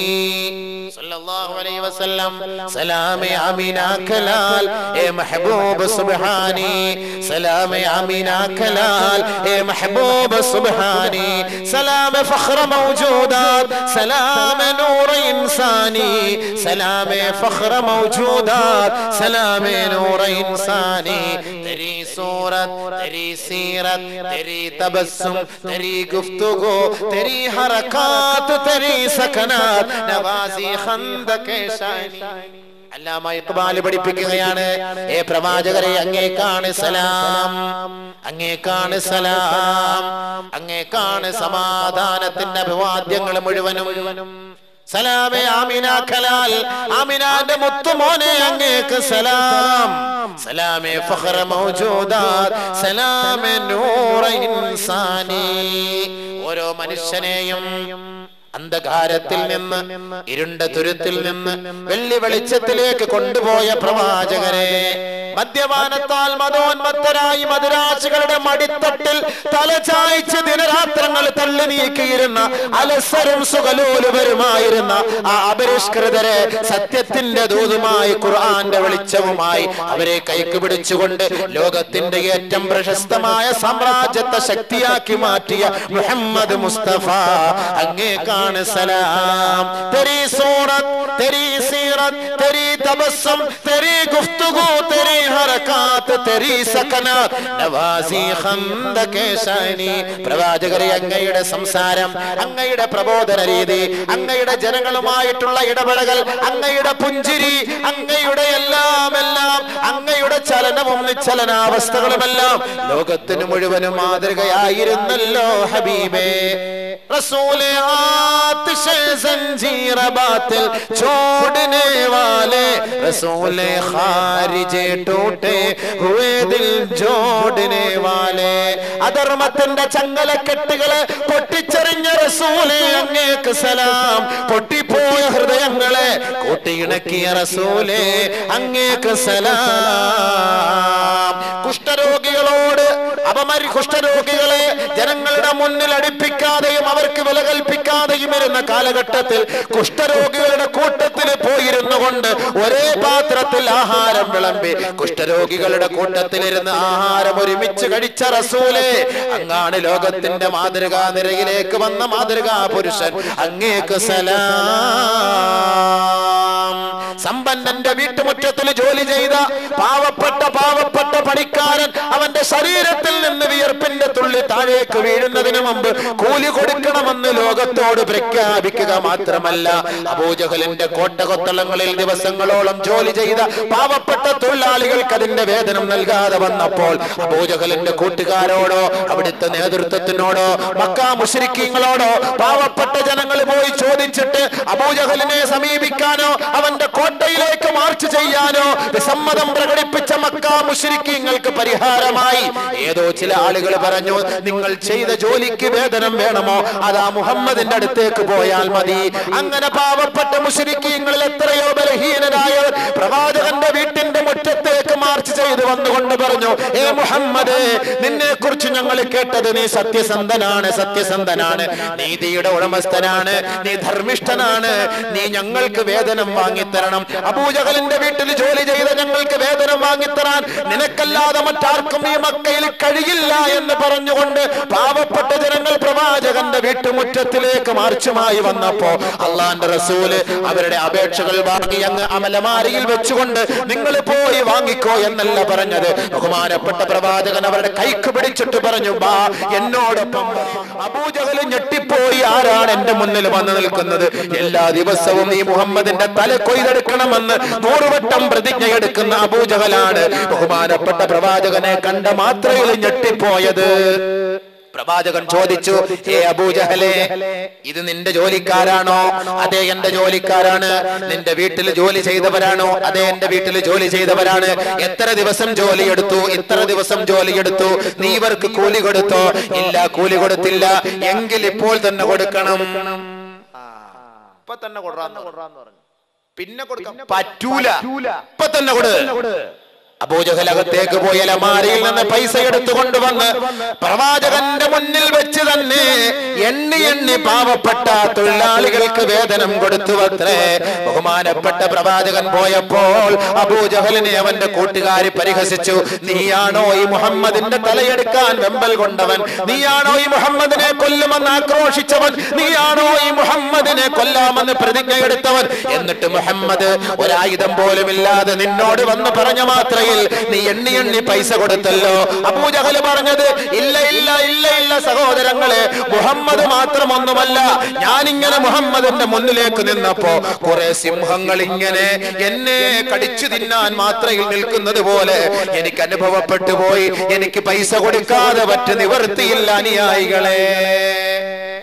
സല്ലല്ലാഹു അലൈഹി വസല്ലം സലാമെ അമീന കലാൽ എ മെഹബൂബ് സുബ്ഹാനി സലാമെ അമീന കലാൽ എ മെഹബൂബ് സുബ്ഹാനി സലാമെ ഫഖ്റ മൗജൂദാത് സലാമെ നൂർ ഇൻസാനി സലാമെ ഫഖ്റ മൗജൂദാത് സലാമെ നൂർ ഇൻസാനി तेरी सूरत तेरी सीरत तेरी तबस्सुम तेरी गुफ्तगू तेरी हरकत तेरी सकनात नवाजी खंदके शानी അല്ലാമ ഇക്ബാല് പഠിപ്പിക്കുകയാണ് ഏ പ്രവാചകരെ അങ്ങേക്കാണ് സലാം അങ്ങേക്കാണ് സലാം അങ്ങേക്കാണ് സമാധാനത്തിന്റെ അഭിവാദ്യങ്ങൾ മുഴുവനും സലാമേ ആമിന ഖലാൽ ആമിനാന്റെ മുത്തുമോനെ അങ്ങേക്ക് സലാം സലാമേ ഫഖറ മൗജൂദാത് സലാമേ നൂറ ഇൻസാനി ഓരോ മനുഷ്യനെയും അന്ധകാരത്തിൽ നിന്ന് ഇരുണ്ട തുരുത്തിൽ നിന്ന് വെള്ളി വെളിച്ചത്തിലേക്ക് കൊണ്ടുപോയ പ്രവാചകരെ മദ്യപാനത്താൽ മതോന്മത്തരായി മധുരാശികളുടെ മടിത്തട്ടിൽ തലചായ്ച്ച് ദിനരാത്രങ്ങൾ തള്ളി നീക്കിയിരുന്ന അലസരും സുഖലോലുപരുമായിരുന്ന ആ അപരിഷ്കൃതരെ സത്യത്തിന്റെ ദൂതുമായി ഖുർആന്റെ വെളിച്ചവുമായി അവരെ കൈക്ക് പിടിച്ചുകൊണ്ട് ലോകത്തിന്റെ ഏറ്റവും പ്രശസ്തമായ സാമ്രാജ്യത്തെ ശക്തിയാക്കി മാറ്റിയ മുഹമ്മദ് മുസ്തഫ അങ്ങേക്കാണ് സലാം തെരീ സൂറത്ത് തെരീ സീറത്ത് തെരീ തബസ്സം തെരീ ഗുഫ്തുഗു തെരീ ഹറകാത്ത് തെരീ സകനാത്ത് നവാസി ഖന്ദകേ ശാനി പ്രവാചകരെ അങ്ങയുടെ സംസാരം അങ്ങയുടെ പ്രബോധന രീതി അങ്ങയുടെ ജനങ്ങളുമായിട്ടുള്ള ഇടപെടൽ അങ്ങയുടെ പുഞ്ചിരി അങ്ങയുടെ എല്ലാം എല്ലാം അങ്ങയുടെ ചലനവും നിശ്ചലനാവസ്ഥകളുമെല്ലാം ലോകത്തിന് മുഴുവനും മാതൃകയായിരുന്നല്ലോ ഹബീബേ റസൂലെ ആതിശേ സഞ്ജീറ ബാത്തിൽ छोड़ने वाले रसूले खारिजे टूटे हुए दिल जोड़ने वाले അധർമ്മത്തിന്റെ ചങ്ങലക്കെട്ടുകളെ പൊട്ടിച്ചെറിഞ്ഞ റസൂലെ അങ്ങേക്ക് സലാം പൊട്ടിപ്പോയ ഹൃദയങ്ങളെ കൂട്ടിയിണക്കിയ റസൂലെ അങ്ങേക്ക് സലാം കുഷ്ഠരോഗികളോട് അപമരി കുഷ്ഠരോഗികളെ ജനങ്ങളുടെ മുന്നിൽ അടുപ്പിക്കാതെയും അവർക്ക് വില കൽപ്പിക്കാതെയും ഇരുന്ന കാലഘട്ടത്തിൽ കുഷ്ഠരോഗികളുടെ കൂട്ടത്തിൽ പോയിരുന്നു കൊണ്ട് ഒരേ പാത്രത്തിൽ ആഹാരം വിളമ്പി കുഷ്ഠരോഗികളുടെ കൂട്ടത്തിലിരുന്ന് ആഹാരം ഒരുമിച്ച് കഴിച്ച റസൂലെ അങ്ങാണ് ലോകത്തിന്റെ മാതൃകാ നിരയിലേക്ക് വന്ന മാതൃകാ പുരുഷൻ അങ്ങേക്ക് സലാം സമ്പന്നന്റെ വീട്ടുമുറ്റത്തിൽ ജോലി ചെയ്ത പാവപ്പെട്ട പാവപ്പെട്ട പണിക്കാരൻ അവന്റെ ശരീരത്തിൽ നിന്ന് വിയർപ്പിന്റെ തുള്ളി താഴേക്ക് വീഴുന്നതിന് മുമ്പ് കൂലി കൊടുക്കണമെന്ന് ലോകത്തോട് പ്രഖ്യാപിക്കുക മാത്രമല്ല അബൂജഹലിന്റെ കോട്ടകൊത്തളങ്ങളിൽ ദിവസങ്ങളോളം ജോലി ചെയ്ത പാവപ്പെട്ട തൊഴിലാളികൾക്ക് അതിന്റെ വേതനം നൽകാതെ വന്നപ്പോൾ അബൂജഹലിന്റെ കൂട്ടുകാരോടോ അവിടുത്തെ നേതൃത്വത്തിനോടോ മക്കാ മുഷരിക്കീങ്ങളോടോ പാവപ്പെട്ട ജനങ്ങൾ പോയി ചോദിച്ചിട്ട് അബൂജഹലിനെ സമീപിക്കാനോ അവന്റെ കോട്ടയിലേക്ക് മാർച്ച് ചെയ്യാനോ വിസമ്മതം പ്രകടിപ്പിച്ച മക്കാ മുഷരിക്കീങ്ങൾക്ക് പരിഹാരമായി ഏതോ ചില ആളുകൾ പറഞ്ഞു നിങ്ങൾ ചെയ്ത ജോലിക്ക് വേതനം വേണമോ അതാ മുഹമ്മദിന്റെ അടുത്തേക്ക് പോയാൽ മതി അങ്ങനെ പാവപ്പെട്ട മുഷരിക്കീങ്ങളിൽ എത്രയോ ബലഹീനരായവർ പ്രവാചകന്റെ വീട്ടിന്റെ മുറ്റത്തേക്ക് മാർച്ച് ചെയ്ത് വന്നുകൊണ്ട് പറഞ്ഞു ഏ മുഹമ്മദ് നിന്നെ കുറിച്ച് ഞങ്ങൾ കേട്ടത് നീ സത്യസന്ധനാണ് സത്യസന്ധനാണ് നീതിയുടെ ഉടമസ്ഥനാണ് നീ ധർമ്മിഷ്ഠനാണ് നീ ഞങ്ങൾക്ക് വേതനം വാങ്ങിത്തരണം അബൂജഹലിന്റെ വീട്ടിൽ ജോലി ചെയ്ത ഞങ്ങൾക്ക് വേതനം വാങ്ങിത്തരാൻ നിനക്കല്ലാതെ മറ്റാർക്കും ഈ മക്കയിൽ കഴിയില്ല എന്ന് പറഞ്ഞുകൊണ്ട് പാവപ്പെട്ട ജനങ്ങൾ പ്രവാചകന്റെ വീട്ടുമുറ്റത്തിലേക്ക് മാർച്ചുമായി വന്നപ്പോ അള്ളാന്റെ റസൂല് അവരുടെ അപേക്ഷകൾ വാങ്ങി അങ്ങ് അമലമാരിയിൽ വെച്ചുകൊണ്ട് നിങ്ങൾ പോയി വാങ്ങിക്കോ എന്നല്ല പറഞ്ഞത് ബഹുമാനപ്പെട്ട പ്രവാചകൻ അവരുടെ കൈക്ക് പിടിച്ചിട്ട് പറഞ്ഞു ബാ എന്നോടൊപ്പം അബൂജഹൽ ഞെട്ടിപ്പോയി ആരാണ് എന്റെ മുന്നിൽ വന്നു നിൽക്കുന്നത് എല്ലാ ദിവസവും ഈ മുഹമ്മദിന്റെ തല കൊയ്തെടുക്കണമെന്ന് നൂറുവട്ടം പ്രതിജ്ഞ എടുക്കുന്ന അബൂജഹലാണ് ബഹുമാനപ്പെട്ട പ്രവാചകനെ കണ്ട മാത്രയിൽ ഞെട്ടിപ്പോയത് പ്രവാചകൻ ചോദിച്ചു ഹേ അബൂജഹലെ ഇത് നിന്റെ ജോലിക്കാരാണോ അതെ എന്റെ ജോലിക്കാരാണ് നിന്റെ വീട്ടിൽ ജോലി ചെയ്തവരാണോ അതെ എന്റെ വീട്ടിൽ ജോലി ചെയ്തവരാണ് എത്ര ദിവസം ജോലിയെടുത്തു ഇത്ര ദിവസം ജോലിയെടുത്തു നീ ഇവർക്ക് കൂലി കൊടുത്തോ ഇല്ല കൂലി കൊടുത്തില്ല എങ്കിൽ ഇപ്പോൾ തന്നെ കൊടുക്കണം ഇപ്പൊ തന്നെ കൊടുറാന്ന് പറഞ്ഞു പിന്നെ കൊടുക്കാൻ പറ്റൂല ഇപ്പൊ തന്നെ കൊടു അബൂജഹലകത്തേക്ക് പോയ അലമാരയിൽ നിന്ന് പൈസ എടുത്തു കൊണ്ടുവന്ന് പ്രവാചകന്റെ മുന്നിൽ വെച്ച് തന്നെ എണ്ണി എണ്ണി പാവപ്പെട്ട തൊഴിലാളികൾക്ക് വേതനം കൊടുത്തു അത്രേ ബഹുമാനപ്പെട്ട പ്രവാചകൻ പോയപ്പോൾ അബൂജഹലിനെ അവന്റെ കൂട്ടുകാരി പരിഹസിച്ചു നീയാണോ ഈ മുഹമ്മദിന്റെ തലയെടുക്കാൻ വെമ്പൽ കൊണ്ടവൻ നീയാണോ ഈ മുഹമ്മദിനെ കൊല്ലുമെന്ന് ആക്രോശിച്ചവൻ നീയാണോ ഈ മുഹമ്മദിനെ കൊല്ലാമെന്ന് പ്രതിജ്ഞ എടുത്തവൻ എന്നിട്ട് മുഹമ്മദ് ഒരായുധം പോലും ഇല്ലാതെ നിന്നോട് വന്ന് പറഞ്ഞ മാത്രയിൽ നീ എണ്ണി എണ്ണി പൈസ കൊടുത്തല്ലോ അബൂജഹൽ പറഞ്ഞത് ഇല്ല ഇല്ല ഇല്ല ഇല്ല സഹോദരങ്ങളെ മുഹമ്മദ് മാത്രമൊന്നുമല്ല ഞാനിങ്ങനെ മുഹമ്മദിന്റെ മുന്നിലേക്ക് നിന്നപ്പോ കുറെ സിംഹങ്ങൾ ഇങ്ങനെ എന്നെ കടിച്ചു തിന്നാൻ മാത്രയിൽ നിൽക്കുന്നത് പോലെ എനിക്ക് അനുഭവപ്പെട്ടു പോയി എനിക്ക് പൈസ കൊടുക്കാതെ പറ്റ നിവർത്തിയില്ല അനുയായികളെ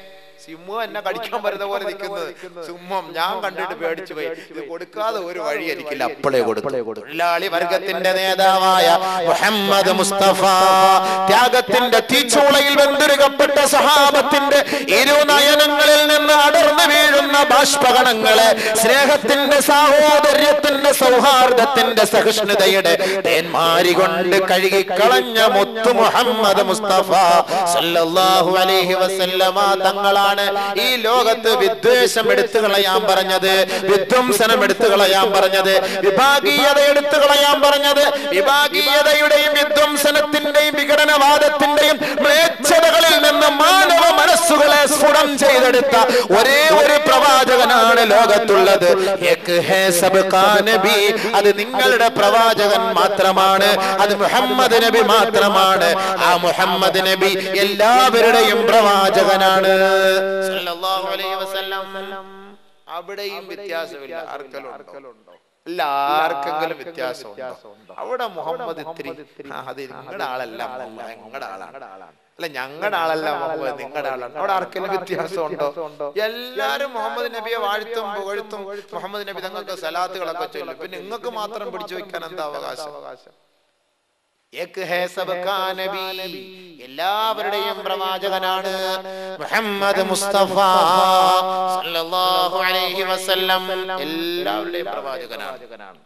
സിംഹം എന്നെ കടിക്കാൻ വരുന്ന പോലെ നിൽക്കുന്നത് സിംഹം ഞാൻ കണ്ടിട്ട് പേടിച്ചു പോയി ഇത് കൊടുക്കാതെ ഒരു വഴിയായിരിക്കില്ല അപ്പോഴേ കൊടുത്തു തൊഴിലാളി വർഗത്തിന്റെ നേതാവായ മുഹമ്മദ് മുസ്തഫ ത്യാഗത്തിന്റെ തീച്ചൂളയിൽ വെന്തുരുകപ്പെട്ട സഹാബത്തിന്റെ ഇരുനയനങ്ങളിൽ നിന്ന് അടർന്നു വീഴുന്ന ബാഷ്പകണങ്ങളെ സ്നേഹത്തിന്റെ സാഹോദര്യത്തിന്റെ സൗഹാർദ്ദത്തിന്റെ സഹിഷ്ണുതയുടെ തേന്മാരി കൊണ്ട് കഴുകിക്കളഞ്ഞ മുത്തു മുഹമ്മദ് മുസ്തഫ സല്ലല്ലാഹു അലൈഹി വസല്ലമ തങ്ങളാണ് ഈ ലോകത്ത് വിദ്വേഷം എടുത്തു കളയാൻ പറഞ്ഞത് വിധ്വംസനം എടുത്തു കളയാൻ പറഞ്ഞത് വിഭാഗീയത എടുത്തു കളയാൻ പറഞ്ഞത് വിഭാഗീയതയുടെയും വിധ്വംസനത്തിന്റെയും വിഘടനവാദത്തിന്റെയും മ്ലേച്ഛതകളിൽ നിന്ന് മാനവ മനസ്സുകളെ സ്ഫുടം ചെയ്തെടുത്ത ഒരേ ഒരു പ്രവാചകനാണ് ലോകത്തുള്ളത് ഏക് ഹേ സബ് കാ നബി അത് നിങ്ങളുടെ പ്രവാചകൻ മാത്രമാണ് അത് മുഹമ്മദ് നബി മാത്രമാണ് ആ മുഹമ്മദ് നബി എല്ലാവരുടെയും പ്രവാചകനാണ് സല്ലല്ലാഹു അലൈഹി വസല്ലം അവിടെയും വ്യത്യാസമില്ല ആർക്കെങ്കിലും ഉണ്ടോ ഇല്ല ആർക്കെങ്കിലും വ്യത്യാസമുണ്ടോ അവിടെ മുഹമ്മദ് ഇത്തിരി ആ, അത് നിങ്ങളുടെ ആളല്ല മുഹമ്മദ് നിങ്ങളുടെ ആളാണ് അല്ല ഞങ്ങളുടെ ആളല്ല മുഹമ്മദ് നിങ്ങളുടെ ആളാണ് അവിടെ ആർക്കെങ്കിലും വ്യത്യാസമുണ്ടോ എല്ലാരും മുഹമ്മദ് നബിയെ വാഴ്ത്തും പുകഴ്ത്തും മുഹമ്മദ് നബി തങ്ങൾക്ക് സലാത്തുകളൊക്കെ ചൊല്ലും പിന്നെ നിങ്ങൾക്ക് മാത്രം പിടിച്ചു വെക്കാൻ എന്താ അവകാശം ഏക് ഹേ സബ് കാ നബി എല്ലാവരുടെയും പ്രവാചകനാണ് മുഹമ്മദ് മുസ്തഫ സല്ലല്ലാഹു അലൈഹി വസല്ലം എല്ലാവരുടെയും പ്രവാചകനാണ്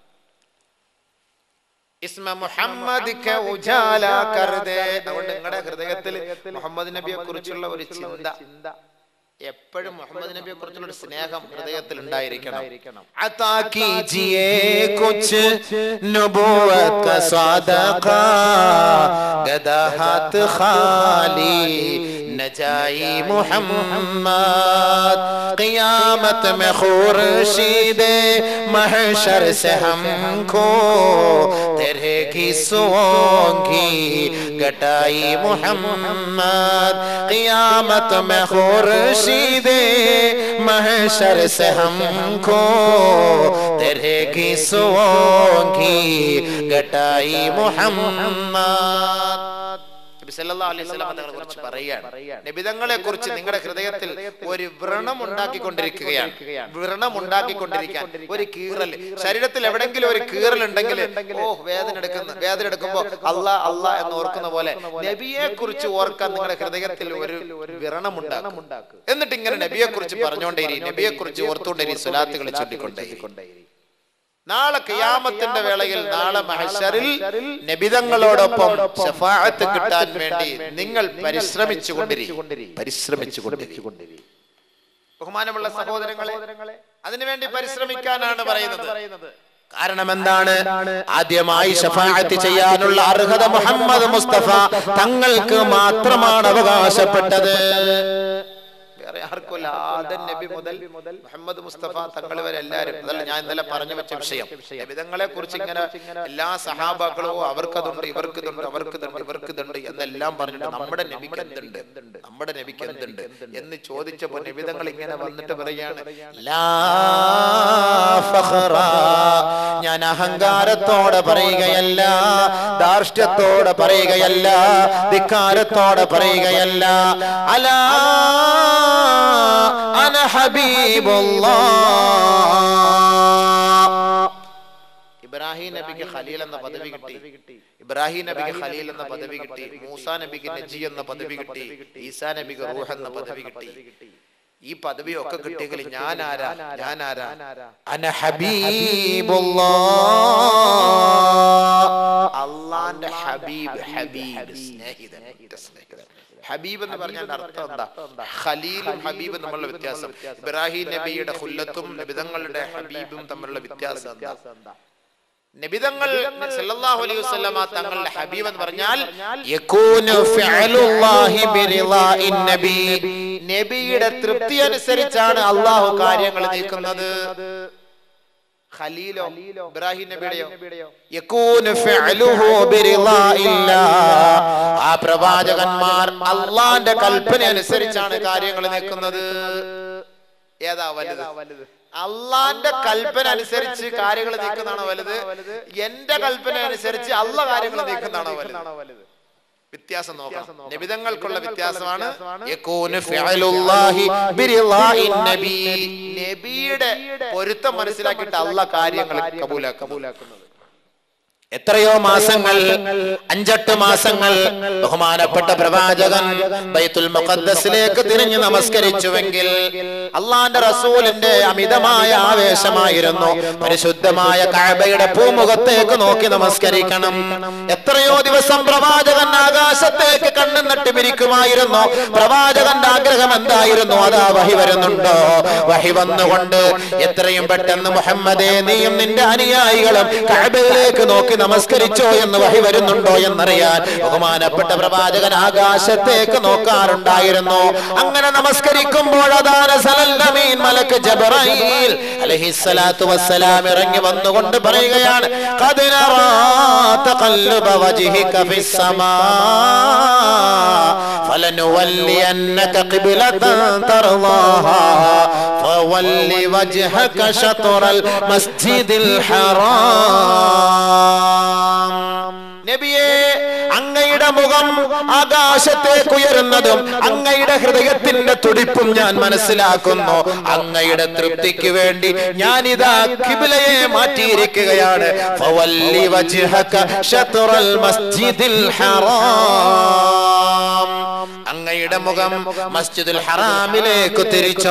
ഇസ്മ മുഹമ്മദ് കെ ഉജാല കർ ദേ അതുകൊണ്ട് നിങ്ങളുടെ ഹൃദയത്തിൽ മുഹമ്മദ് നബിയെ കുറിച്ചുള്ള ഒരു ചിന്ത എപ്പോഴും മുഹമ്മദ് നബിയെ കുറിച്ചുള്ള ഒരു സ്നേഹം ഹൃദയത്തിൽ ഉണ്ടായിരിക്കണം अता कीजिए कुछ नबूवत का सदका गदा हाथ खाली न जाई मोहम्मद क़यामत में खुर्शीद महशर से हमको तेरे की सोंगी गटाई मोहम्मद क़यामत में खुर्शीद महशर से हमको तेरे की सोंगी गटाई मोहम्मद നബി സല്ലല്ലാഹു അലൈഹി വസല്ലം തങ്ങളെ കുറിച്ച് പറയുകയാണ് നബിതങ്ങളെ കുറിച്ച് നിങ്ങളുടെ ഹൃദയത്തിൽ ഒരു വ്രണം ഉണ്ടാക്കിക്കൊണ്ടിരിക്കുകയാണ് വ്രണം ഉണ്ടാക്കിക്കൊണ്ടിരിക്കാൻ ഒരു കീറൽ ശരീരത്തിൽ എവിടെങ്കിലും ഒരു കീറൽ ഉണ്ടെങ്കിൽ ഓ വേദന എടുക്കുന്ന വേദന എടുക്കുമ്പോ അല്ലാ അല്ലാ എന്ന് ഓർക്കുന്ന പോലെ നബിയെ കുറിച്ച് ഓർക്കാൻ നിങ്ങളുടെ ഹൃദയത്തിൽ ഒരു വ്രണം ഉണ്ടാക്കും എന്നിട്ട് ഇങ്ങനെ നബിയെ കുറിച്ച് പറഞ്ഞുകൊണ്ടേരി നബിയെ കുറിച്ച് ഓർത്തുകൊണ്ടേരി സ്വലാത്തുകൾ ചൊല്ലിക്കൊണ്ടേരി നാളെ കിയാമത്തിന്റെ വേളയിൽ നാളെ മഹശറിൽ നബിതങ്ങളോടൊപ്പം ശഫാഅത്ത് കിട്ടാൻ വേണ്ടി നിങ്ങൾ പരിശ്രമിച്ചു കൊണ്ടിരി പരിശ്രമിച്ചു കൊണ്ടിരി ബഹുമാനമുള്ള സഹോദരങ്ങളെ അതിനുവേണ്ടി പരിശ്രമിക്കാനാണ് പറയുന്നത് കാരണം എന്താണ് ആദ്യമായി ഷഫാഅത്ത് ചെയ്യാനുള്ള അർഹത മുഹമ്മദ് മുസ്തഫ തങ്ങൾക്ക് മാത്രമാണ് അവകാശപ്പെട്ടത് വേറെ ആർക്കുമല്ല ആദൻ നബി മുതൽ മുഹമ്മദ് മുസ്തഫ തങ്ങൾ വരെ എല്ലാവരും അതല്ല ഞാൻ ഇന്നലെ പറഞ്ഞു വെച്ച വിഷയം നബിതങ്ങളെ കുറിച്ച് ഇങ്ങനെ എല്ലാ സഹാബാക്കളും അവർക്കതുണ്ട് ഇവർക്കിതുണ്ട് അവർക്കിതുണ്ട് ഇവർക്കിതുണ്ട് എന്നെല്ലാം പറഞ്ഞിട്ട് നമ്മുടെ നബിക്ക് എന്തുണ്ട് നമ്മുടെ നബിക്ക് എന്തുണ്ട് എന്ന് ചോദിച്ചപ്പോൾ നബിതങ്ങൾ ഇങ്ങനെ വന്നിട്ട് പറയാണ് ലാ ഫഖറ. ഞാൻ അഹങ്കാരത്തോടെ പറയുകയല്ല ധാർഷ്ട്യത്തോടെ പറയുകയല്ല ധിക്കാരത്തോടെ പറയുകയല്ല അലാ അന ഹബീബുല്ലാ ഇബ്രാഹിം നബിക്ക് ഖലീൽ എന്ന പദവി കിട്ടി ഇബ്രാഹിം നബിക്ക് ഖലീൽ എന്ന പദവി കിട്ടി മൂസാ നബിക്ക് നജി എന്ന പദവി കിട്ടി ഈസാ നബിക്ക് റൂഹ് എന്ന പദവി കിട്ടി ഈ പദവി ഒക്കെ കിട്ടിയെങ്കിൽ ഞാൻ ആരാ ഞാൻ ആരാ അന ഹബീബുല്ലാ അള്ളാന്റെ ഹബീബ് ഹബീബ് സ്നേഹിതൻ ഉറ്റ സ്നേഹിതൻ ഹബീബ് എന്ന് പറഞ്ഞാൽ അർത്ഥം എന്താ ഖലീലും ഹബീബും തമ്മിലുള്ള വ്യത്യാസം ഇബ്രാഹിം നബിയുടെ ഹുല്ലത്തും നബിതങ്ങളുടെ ഹബീബും തമ്മിലുള്ള വ്യത്യാസം എന്താ നബിതങ്ങൾ സല്ലല്ലാഹു അലൈഹി വസല്ലമ തങ്ങളുടെ ഹബീബ് എന്ന് പറഞ്ഞാൽ യകൂനു ഫിഅലുല്ലാഹി ബിറിളാഇൻ നബി നബിയുടെ തൃപ്തി അനുസരിച്ചാണ് അള്ളാഹു കാര്യങ്ങൾ നീക്കുന്നത് ഖലീലോ ഇബ്രാഹിം നബിയുടെയോ യകൂനു ഫിഅലുഹു ബിറിളാഇല്ലാ ആ പ്രവാചകന്മാർ അള്ളാന്റെ കൽപ്പന അനുസരിച്ചാണ് കാര്യങ്ങൾ നീക്കുന്നത് ഏതാ വലുത് അള്ളാന്റെ കൽപ്പന അനുസരിച്ച് കാര്യങ്ങൾ നീക്കുന്നതാണോ വലുത് എന്റെ കൽപ്പന അനുസരിച്ച് അള്ള കാര്യങ്ങൾ നീക്കുന്നതാണോ വലുത് വ്യത്യാസം നോക്കണം നബിതങ്ങൾക്കുള്ള വ്യത്യാസമാണ് യകൂനു ഫിഅലുല്ലാഹി ബിറിളാഇ നബി നബിയുടെ പൊരുത്തം മനസ്സിലാക്കിയിട്ട് അള്ള കാര്യങ്ങൾ കബൂലാക്കുന്നത് എത്രയോ മാസങ്ങൾ അഞ്ചെട്ട് മാസങ്ങൾ ബഹുമാനപ്പെട്ട പ്രവാചകൻ ബൈത്തുൽ മുഖദ്ദസിലേക്ക് തിരിഞ്ഞു നമസ്കരിച്ചുവെങ്കിൽ അള്ളാന്റെ റസൂലിന്റെ അമിതമായ ആവേശമായിരുന്നു പരിശുദ്ധമായ കഅബയുടെ പൂമുഖത്തേക്ക് നോക്കി നമസ്കരിക്കണം എത്രയോ ദിവസം പ്രവാചകൻ ആകാശത്തേക്ക് കണ്ണു നട്ട് പിരിക്കുമായിരുന്നു പ്രവാചകന്റെ ആഗ്രഹം എന്തായിരുന്നു അതാ വഹി വരുന്നുണ്ടോ വഹി വന്നുകൊണ്ട് എത്രയും പെട്ടെന്ന് മുഹമ്മദേ നീയും നിന്റെ അനുയായികളും കഅബയിലേക്ക് നോക്കി നമസ്കരിച്ചോ എന്ന് വഹി വരുന്നുണ്ടോ എന്നറിയാൻ ബഹുമാനപ്പെട്ട പ്രവാചകൻ ആകാശത്തേക്ക് നോക്കാറുണ്ടായിരുന്നു അങ്ങനെ നമസ്കരിക്കുമ്പോൾ അതാണ് സലല്ലമീൻ മലക്ക് ജബറീൽ അലൈഹിസ്സലാത്തു വസ്സലാം ഇറങ്ങി വന്നുകൊണ്ട് പറയുകയാണ് "ഖദ് നറാ തഖല്ലുബ വജ്ഹിക ഫിസ്സമാ فلنولينك قبلة ترضاها فول وجهك شطر المسجد الحرام നബിയെ അങ്ങയുടെ മുഖം ആകാശത്തേക്ക് ഉയരുന്നതും അങ്ങയുടെ ഹൃദയത്തിന്റെ തുടിപ്പും ഞാൻ മനസ്സിലാക്കുന്നു അങ്ങയുടെ തൃപ്തിക്ക് വേണ്ടി ഞാനിതാ കിബിലയെ മാറ്റിയിരിക്കുകയാണ് ഫവല്ലി വജ്ഹക ശത്റൽ മസ്ജിദിൽ ഹറാം അങ്ങയുടെ മുഖം മസ്ജിദുൽ ഹറാമിലേക്ക് തിരിച്ചോ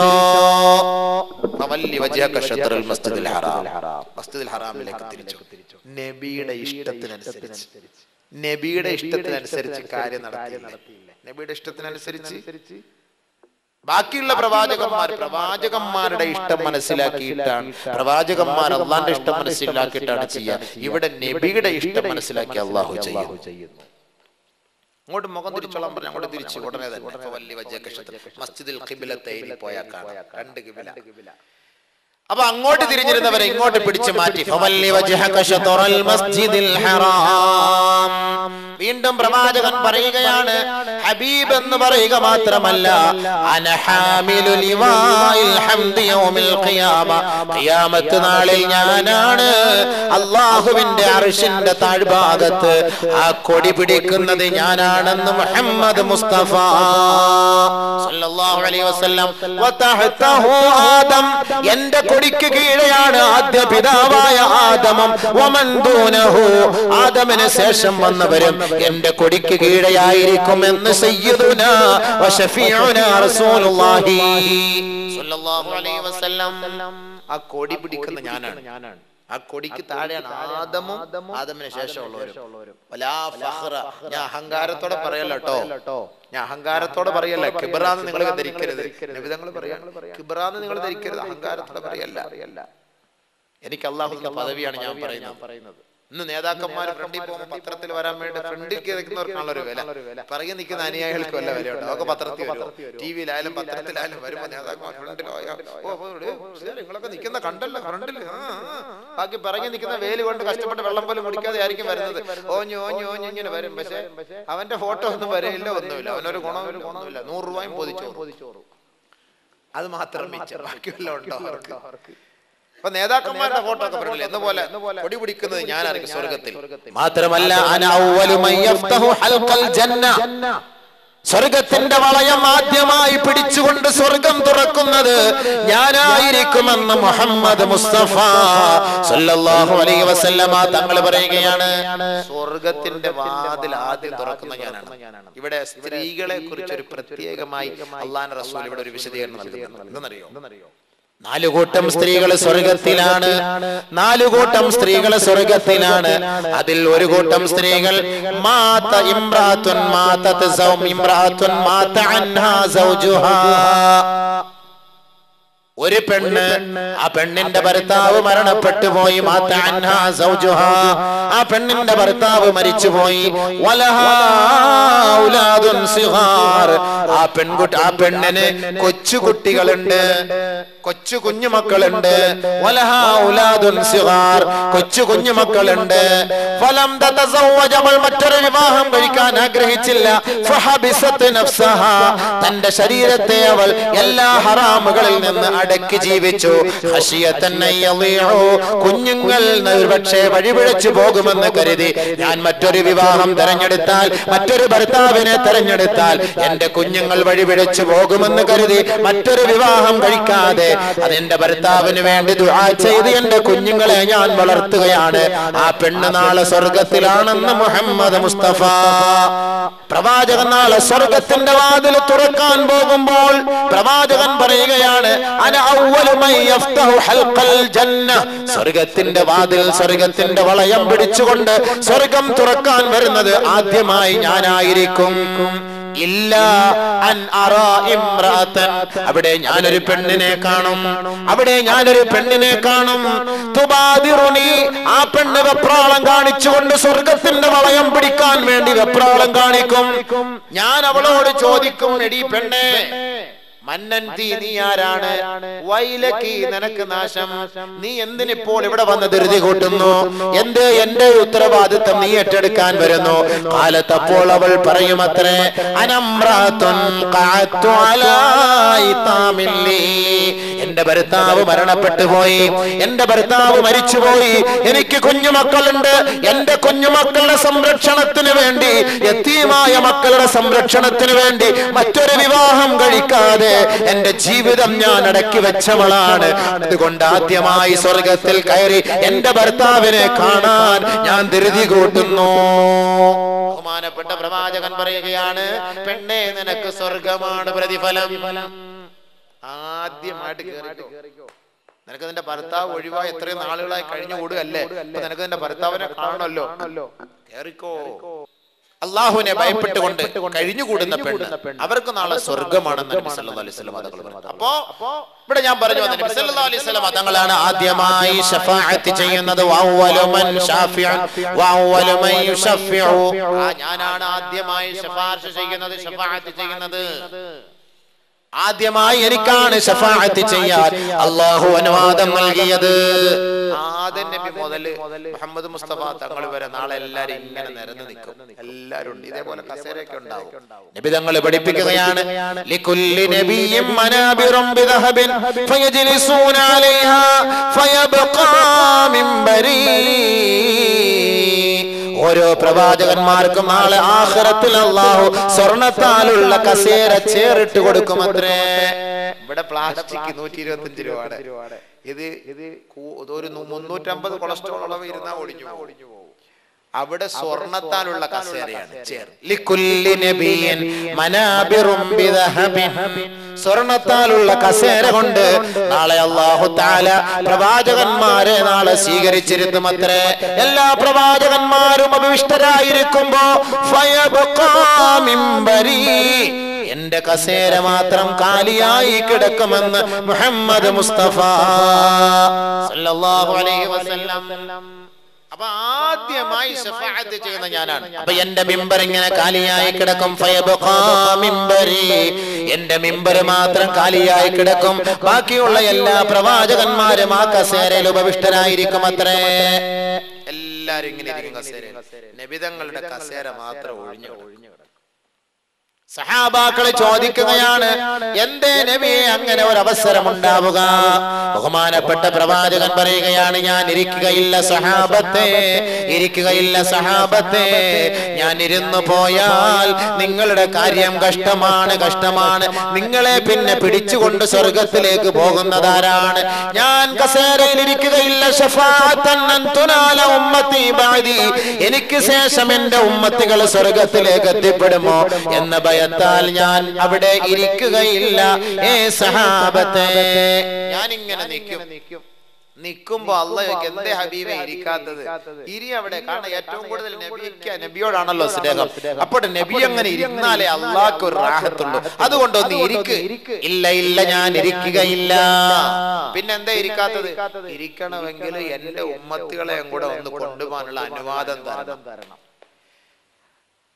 ഫവല്ലി വജ്ഹക ശത്റൽ മസ്ജിദിൽ ഹറാം മസ്ജിദുൽ ഹറാമിലേക്ക് തിരിച്ചു നബിയുടെ ഇഷ്ടത്തിനനുസരിച്ച് നബിയുടെ ഇഷ്ടത്തിനനുസരിച്ച് കാര്യം നടത്തിയില്ല നബിയുടെ ഇഷ്ടത്തിനനുസരിച്ച് ബാക്കിയുള്ള പ്രവാചകന്മാർ പ്രവാചകന്മാരുടെ ഇഷ്ടം മനസ്സിലാക്കിയിട്ടാണ് പ്രവാചകന്മാർ അള്ളാന്റെ ഇഷ്ടം മനസ്സിലാക്കിയിട്ടാണ് ചെയ്യുക ഇവിടെ നബിയുടെ ഇഷ്ടം മനസ്സിലാക്കി അള്ളാഹു ചെയ്യുന്നു അങ്ങോട്ട് മുഖം തിരിച്ചോളാൻ പറഞ്ഞു അങ്ങോട്ട് തിരിച്ചു ഉടനെ തന്നെ ഫവല്ലി വജ്ഹക ശത്രു. മസ്ജിദിൽ ഖിബ്ലത്തൈനി പോയാൽ കാണാം രണ്ട് കിബില അപ്പൊ അങ്ങോട്ട് തിരിഞ്ഞിരുന്നവരെ ഇങ്ങോട്ട് പിടിച്ചു മാറ്റി ഫവല്ലി വജ്ഹക ശത്റൽ മസ്ജിദിൽ ഹറാം വീണ്ടും പ്രവാചകൻ പറയുകയാണ് ഹബീബ് എന്ന് പറയുക മാത്രമല്ല അന ഹാമിലു ലിവാഇൽ ഹംദി യൗമിൽ ഖിയാമ ഖിയാമത്ത് നാളിൽ ഞാനാണ് അള്ളാഹുവിന്റെ അർഷിന്റെ താഴ്ഭാഗത്ത് ആ കൊടി പിടിക്കുന്നത് ഞാനാണെന്ന് മുഹമ്മദ് മുസ്തഫ സല്ലല്ലാഹു അലൈഹി വസല്ലം വതഹ്തഹു ആദം എന്റെ കൊടിക്ക് കീഴെയാണ് ആദ്യ പിതാവായ ആദമും വമൻ ദൂനഹു ആദമിന് ശേഷം വന്നവരും എന്റെ കൊടിക്ക് കീഴെയായിരിക്കും എന്ന് സയ്യിദുന വശഫീഉന റസൂലുള്ളാഹി സല്ലല്ലാഹു അലൈഹി വസല്ലം ആ കൊടി പിടിക്കുന്ന ഞാനാണ് ആ കൊടിക്ക് താഴെയാണ് ആദമും ആദമിന് ശേഷമുള്ളവരും വലാ ഫഖ്റ. ഞാൻ അഹങ്കാരത്തോടെ പറയല്ല കേട്ടോ ഞാൻ അഹങ്കാരത്തോടെ പറയല്ല കിബറാന്ന് നിങ്ങൾ ധരിക്കരുത് നിബിധങ്ങൾ പറയാം കിബറാന്ന് നിങ്ങൾ ധരിക്കരുത് അഹങ്കാരത്തോടെ പറയല്ല എനിക്ക് അള്ളാഹുവിന്റെ പദവിയാണ് ഞാൻ പറയുന്നത് ഇന്ന് നേതാക്കന്മാർ ഫ്രണ്ടിൽ പോകുമ്പോൾ പത്രത്തിൽ വരാൻ വേണ്ടി ഫ്രണ്ടിൽ നിൽക്കുന്നവർക്കാണല്ലോ ഒരു വില പിറകെ നിൽക്കുന്ന അനുയായികൾക്ക് വല്ല വിലയുണ്ട് അതൊക്കെ പത്രത്തിൽ വരും ടി വിയിലായാലും പത്രത്തിലായാലും വരുമ്പോൾ നേതാക്കന്മാർ ഫ്രണ്ടിലോ ഓ ഓ, ഏ, ശ്ശേ, നിങ്ങളൊക്കെ നിൽക്കുന്ന കണ്ടല്ലോ ഫ്രണ്ടിൽ ആ, ആ. ബാക്കി പിറകെ നിൽക്കുന്ന വേല് കൊണ്ട് കഷ്ടപ്പെട്ട് വെള്ളം പോലും കുടിക്കാതെ ആയിരിക്കും വരുന്നത് ഓഞ്ഞു ഓഞ്ഞു ഓഞ്ഞു ഇങ്ങനെ വരും പക്ഷേ അവന്റെ ഫോട്ടോ ഒന്നും വരെയില്ല ഒന്നുമില്ല അവനൊരു ഗുണവും ഒന്നുമില്ല നൂറ് രൂപയും പൊതിച്ചോറ് അത് മാത്രം മിച്ചം ബാക്കിയുള്ള ഉണ്ടോ അവർക്ക് അപ്പൊ നേതാക്കന്മാരുടെ ഫോട്ടോ ഒക്കെ പറഞ്ഞില്ലേ എന്നുപോലെ കൊടി പിടിക്കുന്നത് ഞാനായിരിക്കും സ്വർഗത്തിൽ മാത്രമല്ല അന അവ്വലു മൻ യഫ്തഹു ഹൽഖൽ ജന്ന സ്വർഗത്തിന്റെ വളയം ആദ്യമായി പിടിച്ചുകൊണ്ട് സ്വർഗം തുറക്കുന്നത് ഞാനായിരിക്കുമെന്ന് മുഹമ്മദ് മുസ്തഫ സല്ലല്ലാഹു അലൈഹി വസല്ലമ തങ്ങൾ പറയുകയാണ് സ്വർഗത്തിന്റെ വാതിൽ ആദ്യം തുറക്കുന്ന ഞാനാണ് ഇവിടെ സ്ത്രീകളെ കുറിച്ച് ഒരു പ്രത്യേകമായി അള്ളാൻ റസൂൽ ഇവിടെ ഒരു വിശദീകരണം നൽകുന്നു എന്തെന്നറിയോ നാലുകൂട്ടം സ്ത്രീകൾ സ്വർഗത്തിലാണ് നാലുകൂട്ടം സ്ത്രീകൾ സ്വർഗത്തിലാണ് അതിൽ ഒരു കൂട്ടം സ്ത്രീകൾ മാത ഇമ്രാത്തുൻ മാതത് സൗം ഇമ്രാത്തുൻ മാത അൻഹാ സൗജുഹാ ഒരു പെണ്ണ് ആ പെണ്ണിന്റെ ഭർത്താവ് മരണപ്പെട്ടു പോയി മാത അൻഹാ സൗജുഹാ ആ പെണ്ണിന്റെ ഭർത്താവ് മരിച്ചുപോയി വലഹാ ഔലാദുൻ സിഗാർ ആ പെൺകുട്ടി ആ പെണ്ണിന് കൊച്ചു കുട്ടികളുണ്ട് കൊച്ചു കുഞ്ഞുമക്കളുണ്ട് വലഹാ ഉലാദുൻ സിഗാർ കൊച്ചു കുഞ്ഞുമക്കളുണ്ട് ഫലം തതസവ്വജ അവൾ മറ്റൊരു വിവാഹം കഴിക്കാൻ ആഗ്രഹിച്ചില്ല ഫഹബിസത്ത് നഫ്സഹ തന്റെ ശരീരത്തെ അവൾ എല്ലാ ഹറാമുകളിൽ നിന്ന് അടക്കി ജീവിച്ചു ഖശിയത്തൻ അയ്യളിഉ. കുഞ്ഞുങ്ങൾ ഒരുപക്ഷെ വഴിപിഴച്ചു പോകുമെന്ന് കരുതി ഞാൻ മറ്റൊരു വിവാഹം തെരഞ്ഞെടുത്താൽ മറ്റൊരു ഭർത്താവിനെ തെരഞ്ഞെടുത്താൽ എന്റെ കുഞ്ഞുങ്ങൾ വഴിപിഴച്ചു പോകുമെന്ന് കരുതി മറ്റൊരു വിവാഹം കഴിക്കാതെ അതെന്റെ ഭർത്താവിന് വേണ്ടി ദുആ ചെയ്ത് എന്റെ കുഞ്ഞുങ്ങളെ ഞാൻ വളർത്തുകയാണ് ആ പെണ്ണ് നാളെ സ്വർഗത്തിലാണെന്ന് മുഹമ്മദ് മുസ്തഫ പ്രവാചകൻ നാളെ സ്വർഗത്തിന്റെ വാതിൽ തുറക്കാൻ പോകുമ്പോൾ പ്രവാചകൻ പറയുകയാണ് അന അവ്വലു മൻ യഫ്തഹു ഹൽഖൽ ജന്ന സ്വർഗത്തിന്റെ വാതിൽ സ്വർഗത്തിന്റെ വളയം പിടിച്ചുകൊണ്ട് സ്വർഗം തുറക്കാൻ വരുന്നത് ആദ്യമായി ഞാനായിരിക്കും ഇല്ല അൻ അറാ ഇമ്രാതൻ അവിടെ ഞാനൊരു പെണ്ണിനെ കാണും അവിടെ ഞാനൊരു പെണ്ണിനെ കാണും തുബാദിറുനി ആ പെണ്ണ് വെപ്രാളം കാണിച്ചുകൊണ്ട് സ്വർഗത്തിന്റെ വളയം പിടിക്കാൻ വേണ്ടി വെപ്രാളം കാണിക്കും ഞാൻ അവളോട് ചോദിക്കും എടി പെണ്ണേ മന്നൻ തീ നീ ആരാണ് വൈലക്കി നിനക്ക് നാശം നീ എന്തിനിപ്പോൾ ഇവിടെ വന്ന് ധൃതി കൂട്ടുന്നു എന്ത് എന്റെ ഉത്തരവാദിത്തം നീ ഏറ്റെടുക്കാൻ വരുന്നു കാലത്തപ്പോൾ അവൾ പറയുമത്രേ അനമ്രാത്തുൻ ഖഅത്തു അലാ ഇതാമില്ലി. എന്റെ ഭർത്താവ് മരണപ്പെട്ടു പോയി എന്റെ ഭർത്താവ് മരിച്ചുപോയി എനിക്ക് കുഞ്ഞുമക്കളുണ്ട് എന്റെ കുഞ്ഞുമക്കളുടെ സംരക്ഷണത്തിന് വേണ്ടി എത്തിയുമായ മക്കളുടെ സംരക്ഷണത്തിന് വേണ്ടി മറ്റൊരു വിവാഹം കഴിക്കാതെ എന്റെ ജീവിതം ഞാൻ അടക്കി വെച്ചവളാണ് അതുകൊണ്ട് ആദ്യമായി സ്വർഗത്തിൽ കയറി എന്റെ ഭർത്താവിനെ കാണാൻ ഞാൻ ധൃതി കൂട്ടുന്നു ബഹുമാനപ്പെട്ട പ്രവാചകൻ പറയുകയാണ് പെണ്ണെ നിനക്ക് സ്വർഗമാണ് പ്രതിഫലം ആദ്യമായിട്ട് കേറിക്കോ നിനക്ക് നിന്റെ ഭർത്താവ് ഒഴിവായി എത്രയും നാളുകളായി കഴിഞ്ഞു കൂടുകയല്ലേ അപ്പൊ നിനക്ക് നിന്റെ ഭർത്താവിനെ കാണണമല്ലോ കേറിക്കോ അള്ളാഹുവിനെ ഭയപ്പെട്ടുകൊണ്ട് കഴിഞ്ഞുകൂടുന്ന പെണ്ണ് അവർക്ക് നാളെ സ്വർഗമാണെന്ന് നബി സല്ലല്ലാഹു അലൈഹി വസല്ലം തങ്ങൾ പറഞ്ഞു. അപ്പോ ഇവിടെ ഞാൻ പറഞ്ഞു വന്നത് നബി സല്ലല്ലാഹു അലൈഹി വസല്ലം തങ്ങളാണ് ആദ്യമായി ഷഫാഅത്ത് ചെയ്യുന്നത് വഅവ്വലു മൻ ഷാഫിഉൻ വഅവ്വലു മൻ യുശഫിഉ ആ ഞാനാണ് ആദ്യമായി ഷഫാഅത്ത് ചെയ്യുന്നത് ഷഫാഅത്ത് ചെയ്യുന്നത് ആദ്യമായി എനിക്കാണ് ഷഫാഅത്ത് ചെയ്യാൻ അള്ളാഹു അനുവാദം നൽകിയത് ആദ്യം നബി മുതല് മുഹമ്മദ് മുസ്തഫ തങ്ങൾ വരെ നാളെ എല്ലാരും ഇങ്ങനെ നിരന്ന് നിൽക്കും എല്ലാരും ഉണ്ട് ഇതേപോലെ കസേരയൊക്കെ ഉണ്ടാവും നബി തങ്ങൾ പഠിപ്പിക്കുകയാണ് ലികുല്ലി നബിയ്യിൻ മനാബിറും ബിദഹബിൻ ഫയജ്ലിസൂന അലൈഹാ ഫയബ്ഖാ മിൻബരി ഓരോ പ്രവാചകന്മാർക്കും നാളെ ആഖിറത്തിൽ അള്ളാഹു സ്വർണത്താലുള്ള കസേര ചേറിട്ട് കൊടുക്കുമത്രേ ഇവിടെ പ്ലാസ്റ്റിക് നൂറ്റി ഇരുപത്തി രൂപയുടെ ഇത് ഇത് കൂ- ഒരു നൂ- മുന്നൂറ്റമ്പത് കൊളസ്ട്രോൾ അളവ് ഇരുന്നാ ഒടിഞ്ഞു പോകും അവിടെ സ്വർണത്താലുള്ള കസേരയാണ് ചേർ ലിക്കുല്ലി നബിയൻ മനാബിറും ബിദഹബിൻ സ്വർണത്താലുള്ള കസേര കൊണ്ട് നാളെ അള്ളാഹു താല പ്രവാചകന്മാരെ നാളെ സ്വീകരിച്ചിരുത്തും അത്രേ എല്ലാ പ്രവാചകന്മാരും അഭിഷ്ടരായിരിക്കുമ്പോ ഫയബ്ഖാ മിൻബരി എന്റെ കസേര മാത്രം കാലിയായി കിടക്കുമെന്ന് മുഹമ്മദ് മുസ്തഫ സല്ലല്ലാഹു അലൈഹി വസല്ലം അപ്പൊ ആദ്യമായി ശഫാഅത്ത് ചെയ്യുന്ന ഞാനാണ് അപ്പൊ എന്റെ മിമ്പർ ഇങ്ങനെ കാലിയായി കിടക്കും ഫയബ്ഖാ മിമ്പരി എന്റെ മിമ്പർ മാത്രം കാലിയായി കിടക്കും ബാക്കിയുള്ള എല്ലാ പ്രവാചകന്മാരും ആ കസേരയിൽ ഉപവിഷ്ടരായിരിക്കും അത്രേ എല്ലാരും ഇങ്ങനെ ഇരിക്കും കസേര നബിതങ്ങളുടെ കസേര മാത്രം ഒഴിഞ്ഞു ഒഴിഞ്ഞു സഹാബാക്കളെ ചോദിക്കുകയാണ് എന്തേ നബിയെ അങ്ങനെ ഒരു അവസരം ഉണ്ടാവുക ബഹുമാനപ്പെട്ട പ്രവാചകൻ പറയുകയാണ് ഞാൻ ഇരിക്കുകയില്ല സഹാബത്തെ ഇരിക്കുകയില്ല സഹാബത്തെ ഞാൻ ഇരുന്നു പോയാൽ നിങ്ങളുടെ കാര്യം കഷ്ടമാണ് കഷ്ടമാണ് നിങ്ങളെ പിന്നെ പിടിച്ചുകൊണ്ട് സ്വർഗത്തിലേക്ക് പോകുന്നതാരാണ് ഞാൻ കസേരയിൽ ഇരിക്കുകയില്ല ശഫാഅത്തൻ അൻ തുനാല ഉമ്മത്തി ബഅദി. എനിക്ക് ശേഷം എന്റെ ഉമ്മത്തികൾ സ്വർഗത്തിലേക്ക് എത്തിപ്പെടുമോ എന്ന ഭയത്താൽ ഞാൻ അവിടെ ഇരിക്കുകയില്ല ഏ സഹാബത്തെ ഞാൻ ഇങ്ങനെ നിൽക്കും നിൽക്കുമ്പോ അള്ളയൊക്കെ എന്തേ ഹബീബെ ഇരിക്കാത്തത് ഇരി അവിടെ കാരണം ഏറ്റവും കൂടുതൽ നബിക്ക് നബിയോടാണല്ലോ സ്നേഹം അപ്പോൾ നബി അങ്ങനെ ഇരുന്നാലേ അള്ളാഹ്ക്ക് ഒരു റാഹത്തുള്ളൂ അതുകൊണ്ട് ഒന്ന് ഇരിക്ക് ഇല്ല ഇല്ല ഞാൻ ഇരിക്കുകയില്ല പിന്നെ എന്താ ഇരിക്കാത്തത് ഇരിക്കണമെങ്കിൽ എന്റെ ഉമ്മത്തുകളെ കൂടെ ഒന്ന് കൊണ്ടുപോകാനുള്ള അനുവാദം തരണം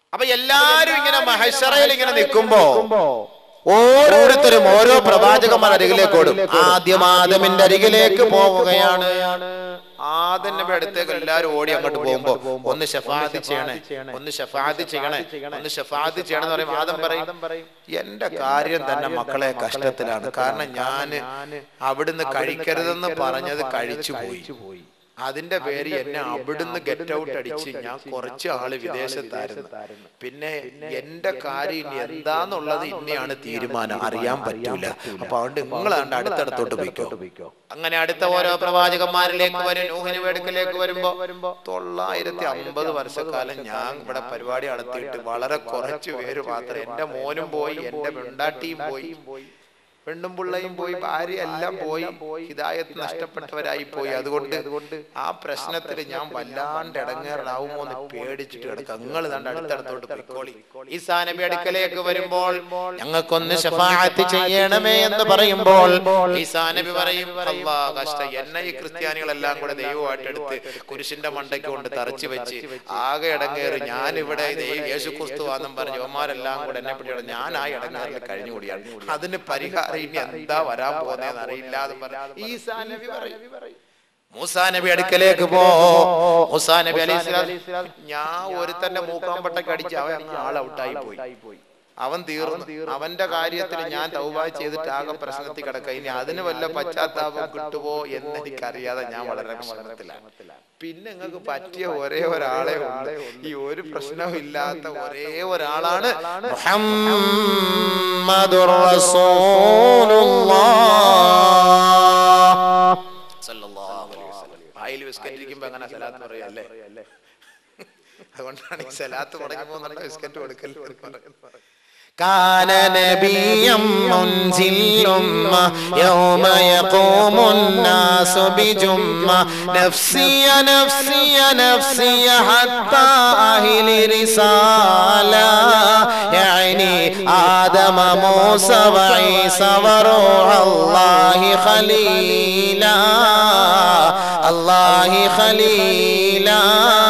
അപ്പൊ എല്ലാരും ഇങ്ങനെ മഹശറയിൽ ഇങ്ങനെ നിൽക്കുമ്പോ ഓരോരുത്തരും ഓരോ പ്രവാചകന്മാർ അരികിലേക്ക് ഓടും ആദ്യം ആദമിന്റെ അരികിലേക്ക് പോവുകയാണ് ആദ്യം നബി അടുത്തേക്ക് എല്ലാരും ഓടി അങ്ങോട്ട് പോകുമ്പോ ഒന്ന് ഷഫാദ് ചെയ്യണേ ഒന്ന് ഷഫാദ് ചെയ്യണേ ഒന്ന് ഷഫാദ് ചെയ്യണം എന്ന് പറയുമ്പോൾ ആദം പറയും എന്റെ കാര്യം തന്നെ മക്കളെ കഷ്ടത്തിലാണ് കാരണം ഞാന് അവിടുന്ന് കഴിക്കരുതെന്ന് പറഞ്ഞത് കഴിച്ചു പോയി അതിന്റെ പേര് എന്നെ അവിടുന്ന് ഗെറ്റ് ഔട്ട് അടിച്ച് ഞാൻ കുറച്ച് ആള് വിദേശത്തായിരുന്നു പിന്നെ എന്റെ കാര്യം ഇനി എന്താന്നുള്ളത് ഇന്നെയാണ് തീരുമാനം അറിയാൻ പറ്റൂല അപ്പൊ അതുകൊണ്ട് നിങ്ങളാണ്ട് അടുത്തടുത്തോട്ട് പോയിക്കോ അങ്ങനെ അടുത്ത ഓരോ പ്രവാചകന്മാരിലേക്ക് വരും നൂഹിന് വേടുക്കലേക്ക് വരുമ്പോ തൊള്ളായിരത്തി അമ്പത് വർഷക്കാലം ഞാൻ ഇവിടെ പരിപാടി നടത്തിയിട്ട് വളരെ കുറച്ച് പേര് മാത്രം എന്റെ മോനും പോയി എന്റെ പെണ്ടാട്ടിയും പോയി പെണ്ണും പിള്ളയും പോയി ഭാര്യ എല്ലാം പോയി ഹിദായത്ത് നഷ്ടപ്പെട്ടവരായി പോയി അതുകൊണ്ട് ആ പ്രശ്നത്തിൽ ഞാൻ വല്ലാണ്ട് ഇടങ്ങേറാവുമോ എന്ന് പേടിച്ചിട്ട് കിടക്കാം നിങ്ങൾ കണ്ട് അടുത്തടുത്തോട്ട് പോയിക്കോളി ഈ സാനബി അടുക്കലേക്ക് വരുമ്പോൾ ഞങ്ങൾക്കൊന്ന് ഷഫാഅത്ത് ചെയ്യണമേ എന്ന് പറയുമ്പോൾ ഈ സാനബി പറയും അല്ലാ കഷ്ട എന്നെ ഈ ക്രിസ്ത്യാനികളെല്ലാം കൂടെ ദൈവമായിട്ട് എടുത്ത് കുരിശിന്റെ മണ്ടയ്ക്ക് കൊണ്ട് തറച്ചു വെച്ച് ആകെ ഇടങ്ങേറി ഞാൻ ഇവിടെ യേശു ക്രിസ്തു ആണെന്നും പറഞ്ഞ് യോമാരെല്ലാം കൂടെ എന്നെ പിടിയോടെ ഞാൻ ആ ഇടങ്ങേറിൽ കഴിഞ്ഞുകൂടിയാണ് അതിന് പരിഹാരം ഇനി എന്താ വരാൻ പോകുന്നതെന്ന് അറിയില്ല എന്ന് പറഞ്ഞ് ഈസാ നബി പറയും മൂസാ നബി അടുക്കലേക്ക് പോ മൂസാ നബി അലൈഹി സ്വലാം ഞാൻ ഒരുത്തന്റെ മൂക്കാമ്പട്ടൊക്കെ അടിച്ച് അവൻ അങ്ങ് ആൾ ഔട്ടായി പോയി അവൻ തീർന്നു അവന്റെ കാര്യത്തിൽ ഞാൻ തൗബ ചെയ്തിട്ട് ആകെ പ്രശ്നത്തിൽ കിടക്ക ഇനി അതിന് വല്ല പശ്ചാത്താപം കിട്ടുമോ എന്ന് എനിക്കറിയാതെ ഞാൻ വളരെ വിഷമത്തിലാണ് പിന്നെ നിങ്ങൾക്ക് പറ്റിയ ഒരേ ഒരാളെ ഉണ്ട് ഈ ഒരു പ്രശ്നവും ഇല്ലാത്ത ഒരേ ഒരാളാണ് മുഹമ്മദുർ റസൂലുള്ളാഹ് സല്ലല്ലാഹു അലൈഹി വസല്ലം. വായിൽ ബിസ്ക്കറ്റ് ഇരിക്കുമ്പോ അങ്ങനെ സലാത്ത് പറയല്ലേ അതുകൊണ്ടാണ് ഈ സലാത്ത് തുടങ്ങുമ്പോൾ നല്ല ബിസ്ക്കറ്റ് കൊടുക്കല്ലേ എന്ന് പറയുന്നത്. كان نبيا منزل الأمة يوم يقوم الناس بجمة نفسي نفسي نفسي حتى أهل رسالة يعني آدم موسى وعيسى وروح الله خليلا الله خليلا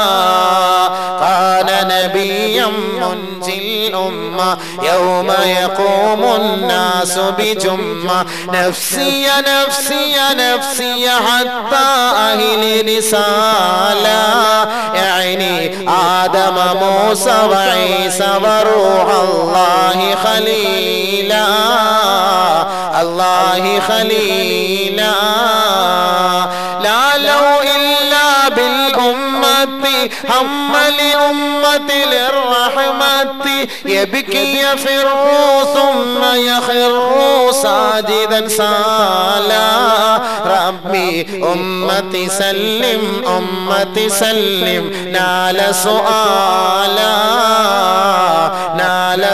كان نبيا منزل الأمة يوم يقوم الناس بجمة نفسي نفسي نفسي حتى أهل رسالة يعني آدم موسى وعيسى وروح الله خليلا الله خليلا لا لو إلا بالأمة هم لأمة للرحمة يبكي يفر ثم يخر ساجدا سالا ربي أمتي سلم أمتي سلم نال سؤالا نال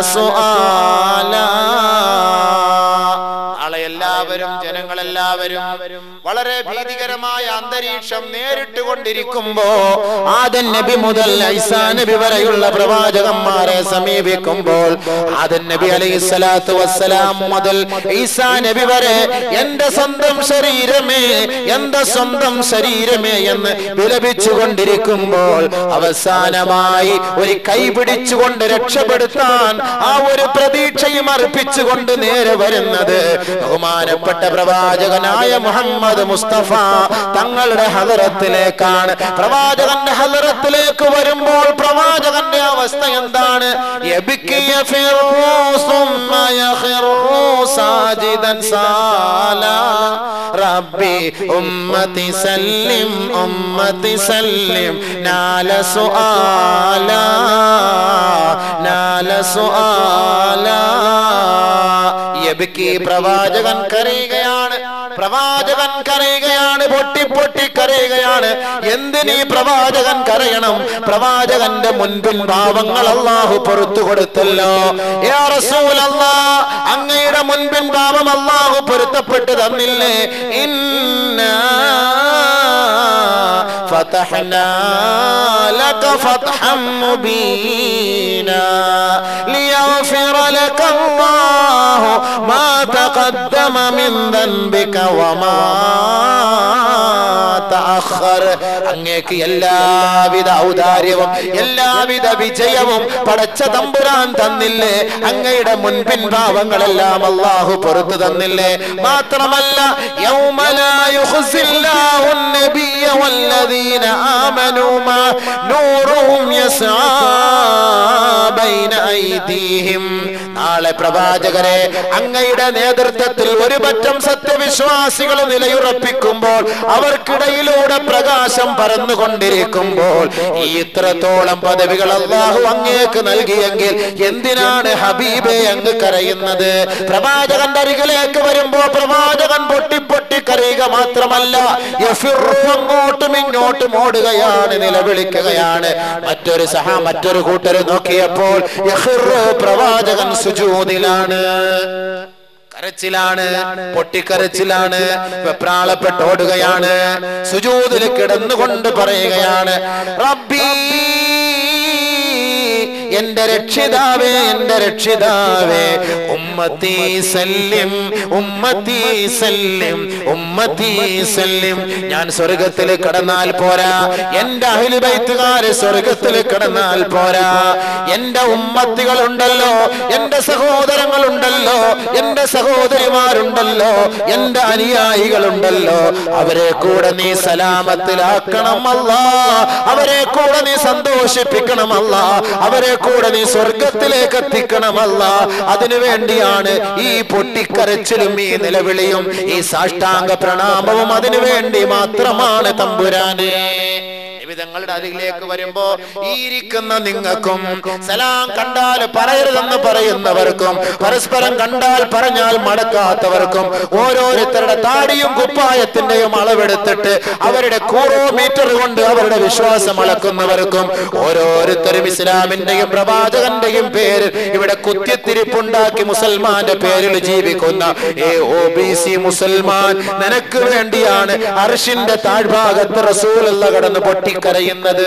سؤالا നാളെ എല്ലാവരും ജനങ്ങളെല്ലാവരും വളരെ ഭീതികരമായ അന്തരീക്ഷം നേരിട്ട് കൊണ്ടിരിക്കുമ്പോ ആദൻ നബി മുതൽ ഐസാ നബി വരെയുള്ള പ്രവാചകന്മാരെ സമീപിക്കുമ്പോൾ ആദൻ നബി അലൈഹി സ്വലാത്തു വസ്സലാം മുതൽ ഈസാ നബി വരെ എന്റെ സ്വന്തം ശരീരമേ എന്റെ സ്വന്തം ശരീരമേ എന്ന് വിലപിച്ചു കൊണ്ടിരിക്കുമ്പോൾ അവസാനമായി ഒരു കൈ പിടിച്ചുകൊണ്ട് രക്ഷപ്പെടുത്താൻ ആ ഒരു പ്രതീക്ഷയും അർപ്പിച്ചുകൊണ്ട് നേരെ വരുന്നത് ബഹുമാനപ്പെട്ട പ്രവാചകനായ മുഹമ്മദ് മുസ്തഫ തങ്ങളുടെ ഹലറത്തിലേക്കാണ് പ്രവാചകന്റെ ഹലറത്തിലേക്ക് വരുമ്പോൾ പ്രവാചകന്റെ അവസ്ഥ എന്താണ് യബിക്കിയ ഫിറൂസും മയഖിറൂ സാജിദൻ സാലാ റബ്ബി ഉമ്മത്തി സല്ലിം ഉമ്മത്തി സല്ലിം നാല സുആലാ നാല സുആലാ യബിക്കി പ്രവാചകൻ കരയുകയാണ് പ്രവാചകൻ കരയുകയാണ് പൊട്ടി പൊട്ടി കരയുകയാണ് എന്തിനീ പ്രവാചകൻ കരയണം പ്രവാചകന്റെ മുൻപിൻ പാവങ്ങൾ അള്ളാഹു പുറത്തു കൊടുത്തല്ലോ യാ റസൂലല്ലാ അങ്ങയുടെ മുൻപിൻ പാപം അള്ളാഹു പൊരുത്തപ്പെട്ട് തന്നില്ലേ ഇന്നാ فتحنا لك فتحا مبينا ليغفر لك الله ما تقدم من ذنبك وما മുതഅഖർ അങ്ങേക്ക് എല്ലാവിധ ഔദാര്യവും എല്ലാവിധ വിജയവും പടച്ച തമ്പുരാൻ തന്നില്ലേ അങ്ങയുടെ മുൻപിൻ ഭാവങ്ങളെല്ലാം അള്ളാഹു പുറത്തു തന്നില്ലേ മാത്രമല്ല യൗമ ലാ യുഖ്സില്ലാഹു النبي والذين آمنوا ما نورهم يسعى بين أيديهم നാളെ പ്രവാചകരെ അങ്ങയുടെ നേതൃത്വത്തിൽ ഒരു പറ്റം സത്യവിശ്വാസികൾ നിലയുറപ്പിക്കുമ്പോൾ അവർക്കിടയിലൂടെ പ്രകാശം പറന്നുകൊണ്ടിരിക്കുമ്പോൾ ഈ ഇത്രത്തോളം പദവികൾ അള്ളാഹു അങ്ങേക്ക് നൽകിയെങ്കിൽ എന്തിനാണ് ഹബീബെ അങ്ങ് കരയുന്നത് പ്രവാചകന്റെ അരികിലേക്ക് വരുമ്പോ പ്രവാചകൻ പൊട്ടി പൊട്ടി കരയുക മാത്രമല്ല യഫിറു അങ്ങോട്ടും ഇങ്ങോട്ടും ഓടുകയാണ് നിലവിളിക്കുകയാണ് മറ്റൊരു സഹ മറ്റൊരു കൂട്ടർ നോക്കിയപ്പോൾ യഖിറു പ്രവാചകൻ സുജൂദിലാണ് കരച്ചിലാണ് പൊട്ടിക്കരച്ചിലാണ് വെപ്രാളപ്പെട്ടോടുകയാണ് സുജൂതിൽ കിടന്നുകൊണ്ട് പറയുകയാണ് റബ്ബീ എന്റെ രക്ഷിതാവേ എന്റെ രക്ഷിതാവേ ഉമ്മത്തി സല്യം ഉമ്മത്തി സല്യം ഉമ്മത്തി സല്യം ഞാൻ സ്വർഗത്തിൽ കടന്നാൽ പോരാ എന്റെ അഹിലുബൈത്തുകാര് സ്വർഗത്തിൽ കടന്നാൽ പോരാ എന്റെ ഉമ്മത്തികളുണ്ടല്ലോ എന്റെ സഹോദരങ്ങളുണ്ടല്ലോ എന്റെ സഹോദരിമാരുണ്ടല്ലോ എന്റെ അനുയായികളുണ്ടല്ലോ അവരെ കൂടെ നീ സലാമത്തിലാക്കണം അല്ല അവരെ കൂടെ നീ സന്തോഷിപ്പിക്കണമല്ല അവരെ കൂടെ നീ സ്വർഗത്തിലേക്ക് എത്തിക്കണമല്ല അതിനു വേണ്ടിയാണ് ഈ പൊട്ടിക്കരച്ചിലും ഈ നിലവിളിയും ഈ സാഷ്ടാംഗ പ്രണാമവും അതിനു വേണ്ടി മാത്രമാണ് തമ്പുരാനെ വിധങ്ങളുടെ അരികിലേക്ക് വരുമ്പോ ഈ ഇരിക്കുന്ന നിങ്ങൾക്കും സലാം കണ്ടാൽ പറയരുതെന്ന് പറയുന്നവർക്കും പരസ്പരം കണ്ടാൽ പറഞ്ഞാൽ മടക്കാത്തവർക്കും ഓരോരുത്തരുടെ താടിയും കുപ്പായത്തിന്റെയും അളവെടുത്തിട്ട് അവരുടെ കൂറോമീറ്റർ കൊണ്ട് അവരുടെ വിശ്വാസം അളക്കുന്നവർക്കും ഓരോരുത്തരും ഇസ്ലാമിന്റെയും പ്രവാചകന്റെയും പേരിൽ ഇവിടെ കുത്തിത്തിരിപ്പുണ്ടാക്കി മുസൽമാന്റെ പേരിൽ ജീവിക്കുന്ന ഏ ഒ ബി സി മുസൽമാൻ നിനക്ക് വേണ്ടിയാണ് അർഷിന്റെ താഴ്ഭാഗത്ത് റസൂലുള്ള കടന്ന് പൊട്ടിക്കരയുന്നത്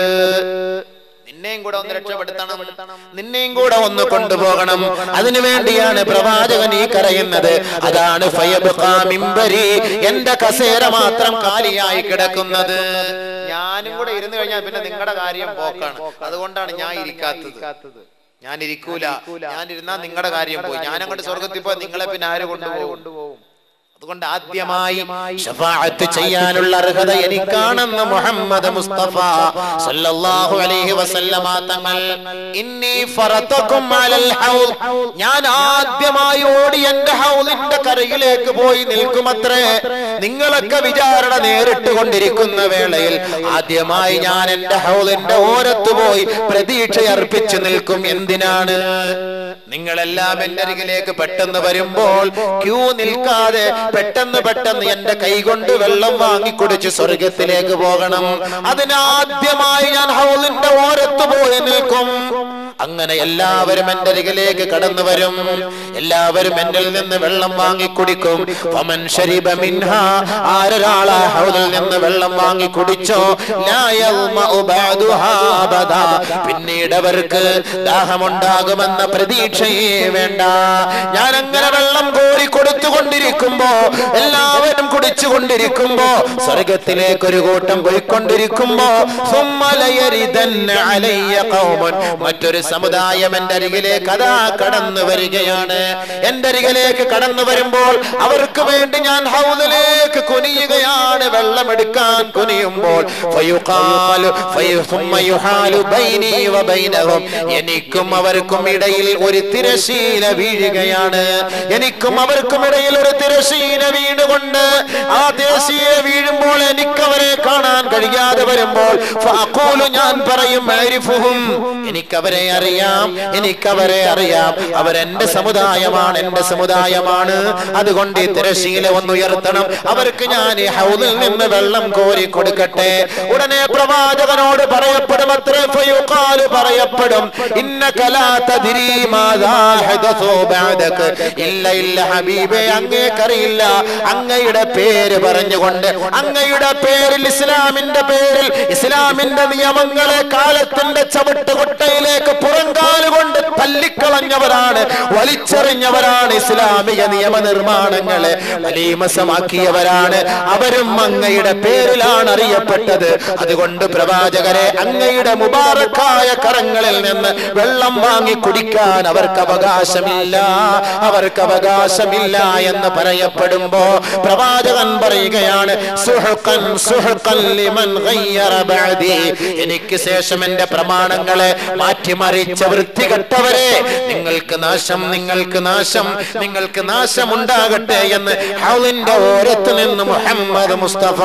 നിന്നെയും കൂടെ ഒന്ന് രക്ഷപ്പെടുത്തണം നിന്നെയും കൂടെ ഒന്ന് കൊണ്ടുപോകണം അതിനു വേണ്ടിയാണ് പ്രവാചകൻ ഈ കരയുന്നത് അതാണ് ഫയബ്ഖാ മിമ്പരി എന്റെ കസേര മാത്രം കാലിയായി കിടക്കുന്നത് ഞാനും കൂടെ ഇരുന്ന് കഴിഞ്ഞാൽ പിന്നെ നിങ്ങളുടെ കാര്യം പോക്കാണ് അതുകൊണ്ടാണ് ഞാൻ ഇരിക്കാത്തത് ഞാൻ ഇരിക്കൂല ഞാൻ ഇരുന്നാൽ നിങ്ങളുടെ കാര്യം പോയി ഞാൻ അങ്ങോട്ട് സ്വർഗത്തിൽ പോയി നിങ്ങളെ പിന്നെ ആര് കൊണ്ടുപോകും അതുകൊണ്ട് ആദ്യമായി ഷഫാഅത്ത് ചെയ്യാനുള്ള അർഹത എനിക്കാണെന്ന് മുഹമ്മദ് മുസ്തഫ സല്ലല്ലാഹു അലൈഹി വസല്ലമ തങ്ങൾ ഇന്നി ഫറതകും അലൽ ഹൗൽ ഞാൻ ആദ്യമായി ഓടി എന്റെ ഹൗലിന്റെ കരയിലേക്ക് പോയി നിൽക്കുമത്രേ നിങ്ങളൊക്കെ വിചാരണ നേരിട്ട് കൊണ്ടിരിക്കുന്ന വേളയിൽ ആദ്യമായി ഞാൻ എന്റെ ഹൗലിന്റെ ഓരത്ത് പോയി പ്രതീക്ഷ അർപ്പിച്ചു നിൽക്കും എന്തിനാണ് നിങ്ങളെല്ലാം എന്റെ അരികിലേക്ക് പെട്ടെന്ന് വരുമ്പോൾ ക്യൂ നിൽക്കാതെ പെട്ടെന്ന് പെട്ടെന്ന് എന്റെ കൈകൊണ്ട് വെള്ളം വാങ്ങിക്കുടിച്ച് സ്വർഗത്തിലേക്ക് പോകണം അതിനാദ്യമായി ഞാൻ ഹൗലിന്റെ ഓരത്ത് പോയി നിൽക്കും അങ്ങനെ എല്ലാവരും എന്റെ അരികിലേക്ക് കടന്നു വരും എല്ലാവരും എന്നിൽ നിന്ന് വെള്ളം വാങ്ങിക്കുടിക്കും ഫമൻ ശരിബ മിൻഹ ആരൊരാള് ആ ഹൗദിൽ നിന്ന് വെള്ളം വാങ്ങി കുടിച്ചോ ലാ യൽമഉ ബഅദുഹാ അബദാ. പിന്നീട് അവർക്ക് ദാഹമുണ്ടാകുമെന്ന പ്രതീക്ഷയേ വേണ്ട ഞാൻ അങ്ങനെ വെള്ളം കോരി കൊടുത്തുകൊണ്ടിരിക്കുമ്പോ എല്ലാവരും കുടിച്ചുകൊണ്ടിരിക്കുമ്പോ സ്വർഗത്തിലേക്ക് ഒരു കൂട്ടം പോയിക്കൊണ്ടിരിക്കുമ്പോ സുമ്മ ലയരിദന്ന അലയ്യ ഖൗമുൻ. മറ്റൊരു സമുദായം എന്റെ അരികിലേക്ക് അതാ കടന്നു വരികയാണ് എന്റെ അരികിലേക്ക് കടന്നു വരുമ്പോൾ അവർക്ക് വേണ്ടി ഞാൻ ഹൗദിലേക്ക് കുനിയുകയാണ് വെള്ളമെടുക്കാൻ കുനിയുമ്പോൾ ഫയുഖാലു ഫയു- സുമ്മ യുഹാലു ബൈനി വബൈനഹും. എനിക്കും അവർക്കും ഇടയിൽ ഒരു തിരശീല വീഴുകയാണ് എനിക്കും അവർക്കും ഇടയിൽ ഒരു തിരശീല വീണുകൊണ്ട് ആ തിരശീല വീഴുമ്പോൾ എനിക്ക് അവരെ കാണാൻ കഴിയാതെ വരുമ്പോൾ ഫഅഖൂലു ഞാൻ പറയും ആരിഫുഹും എനിക്കവരെ അറിയാം എനിക്കവരെ അറിയാം അവരെന്റെ സമുദായമാണ് എന്റെ സമുദായമാണ് അതുകൊണ്ട് ഈ തിരശീല ഒന്ന് ഉയർത്തണം അവർക്ക് ഞാൻ ഈ ഹൗദിൽ നിന്ന് വെള്ളം കോരി കൊടുക്കട്ടെ ഉടനെ പ്രവാചകനോട് പറയപ്പെടും അത്രേ ഫയുഖാലു പറയപ്പെടും ഇന്നക ലാ തദ്രീ മാദാ ഹദസു ബഅദക ഇല്ല ഇല്ല ഹബീബേ അങ്ങേക്കറിയില്ല അങ്ങയുടെ പേര് പറഞ്ഞുകൊണ്ട് അങ്ങയുടെ പേരിൽ ഇസ്ലാമിന്റെ ഇസ്ലാമിന്റെ പേരിൽ ഇസ്ലാമിന്റെ നിയമങ്ങളെ കാലത്തിന്റെ ചവിട്ടുകൊട്ടയിലേക്ക് പുറങ്കാലുകൊണ്ട് തല്ലിക്കളഞ്ഞവരാണ് വലിച്ചെറിഞ്ഞവരാണ് ഇസ്ലാമിക നിയമനിർമ്മാണങ്ങളെ മലീമസമാക്കിയവരാണ് അവരും അങ്ങയുടെ പേരിലാണ് അറിയപ്പെട്ടത് അതുകൊണ്ട് പ്രവാചകരെ അങ്ങയുടെ മുബാറക്കായ കരങ്ങളിൽ നിന്ന് വെള്ളം വാങ്ങി കുടിക്കാൻ അവർക്ക് അവകാശമില്ല അവർക്ക് അവകാശമില്ല എന്ന് പറയപ്പെടുമ്പോ പ്രവാചകൻ പറയുകയാണ് സുഹ്ഖൻ സുഹ്ഖൻ ലിമൻ ഗയ്യറ ബഅദി എനിക്ക് ശേഷം എന്റെ പ്രമാണങ്ങളെ മാറ്റിമറിച്ച വൃത്തികെട്ടവരെ നിങ്ങൾക്ക് നാശം നിങ്ങൾക്ക് നാശം നിങ്ങൾക്ക് നാശം ഉണ്ടാകട്ടെ എന്ന് ഹൗലിന്റെ ഓരത്ത് നിന്ന് മുഹമ്മദ് മുസ്തഫ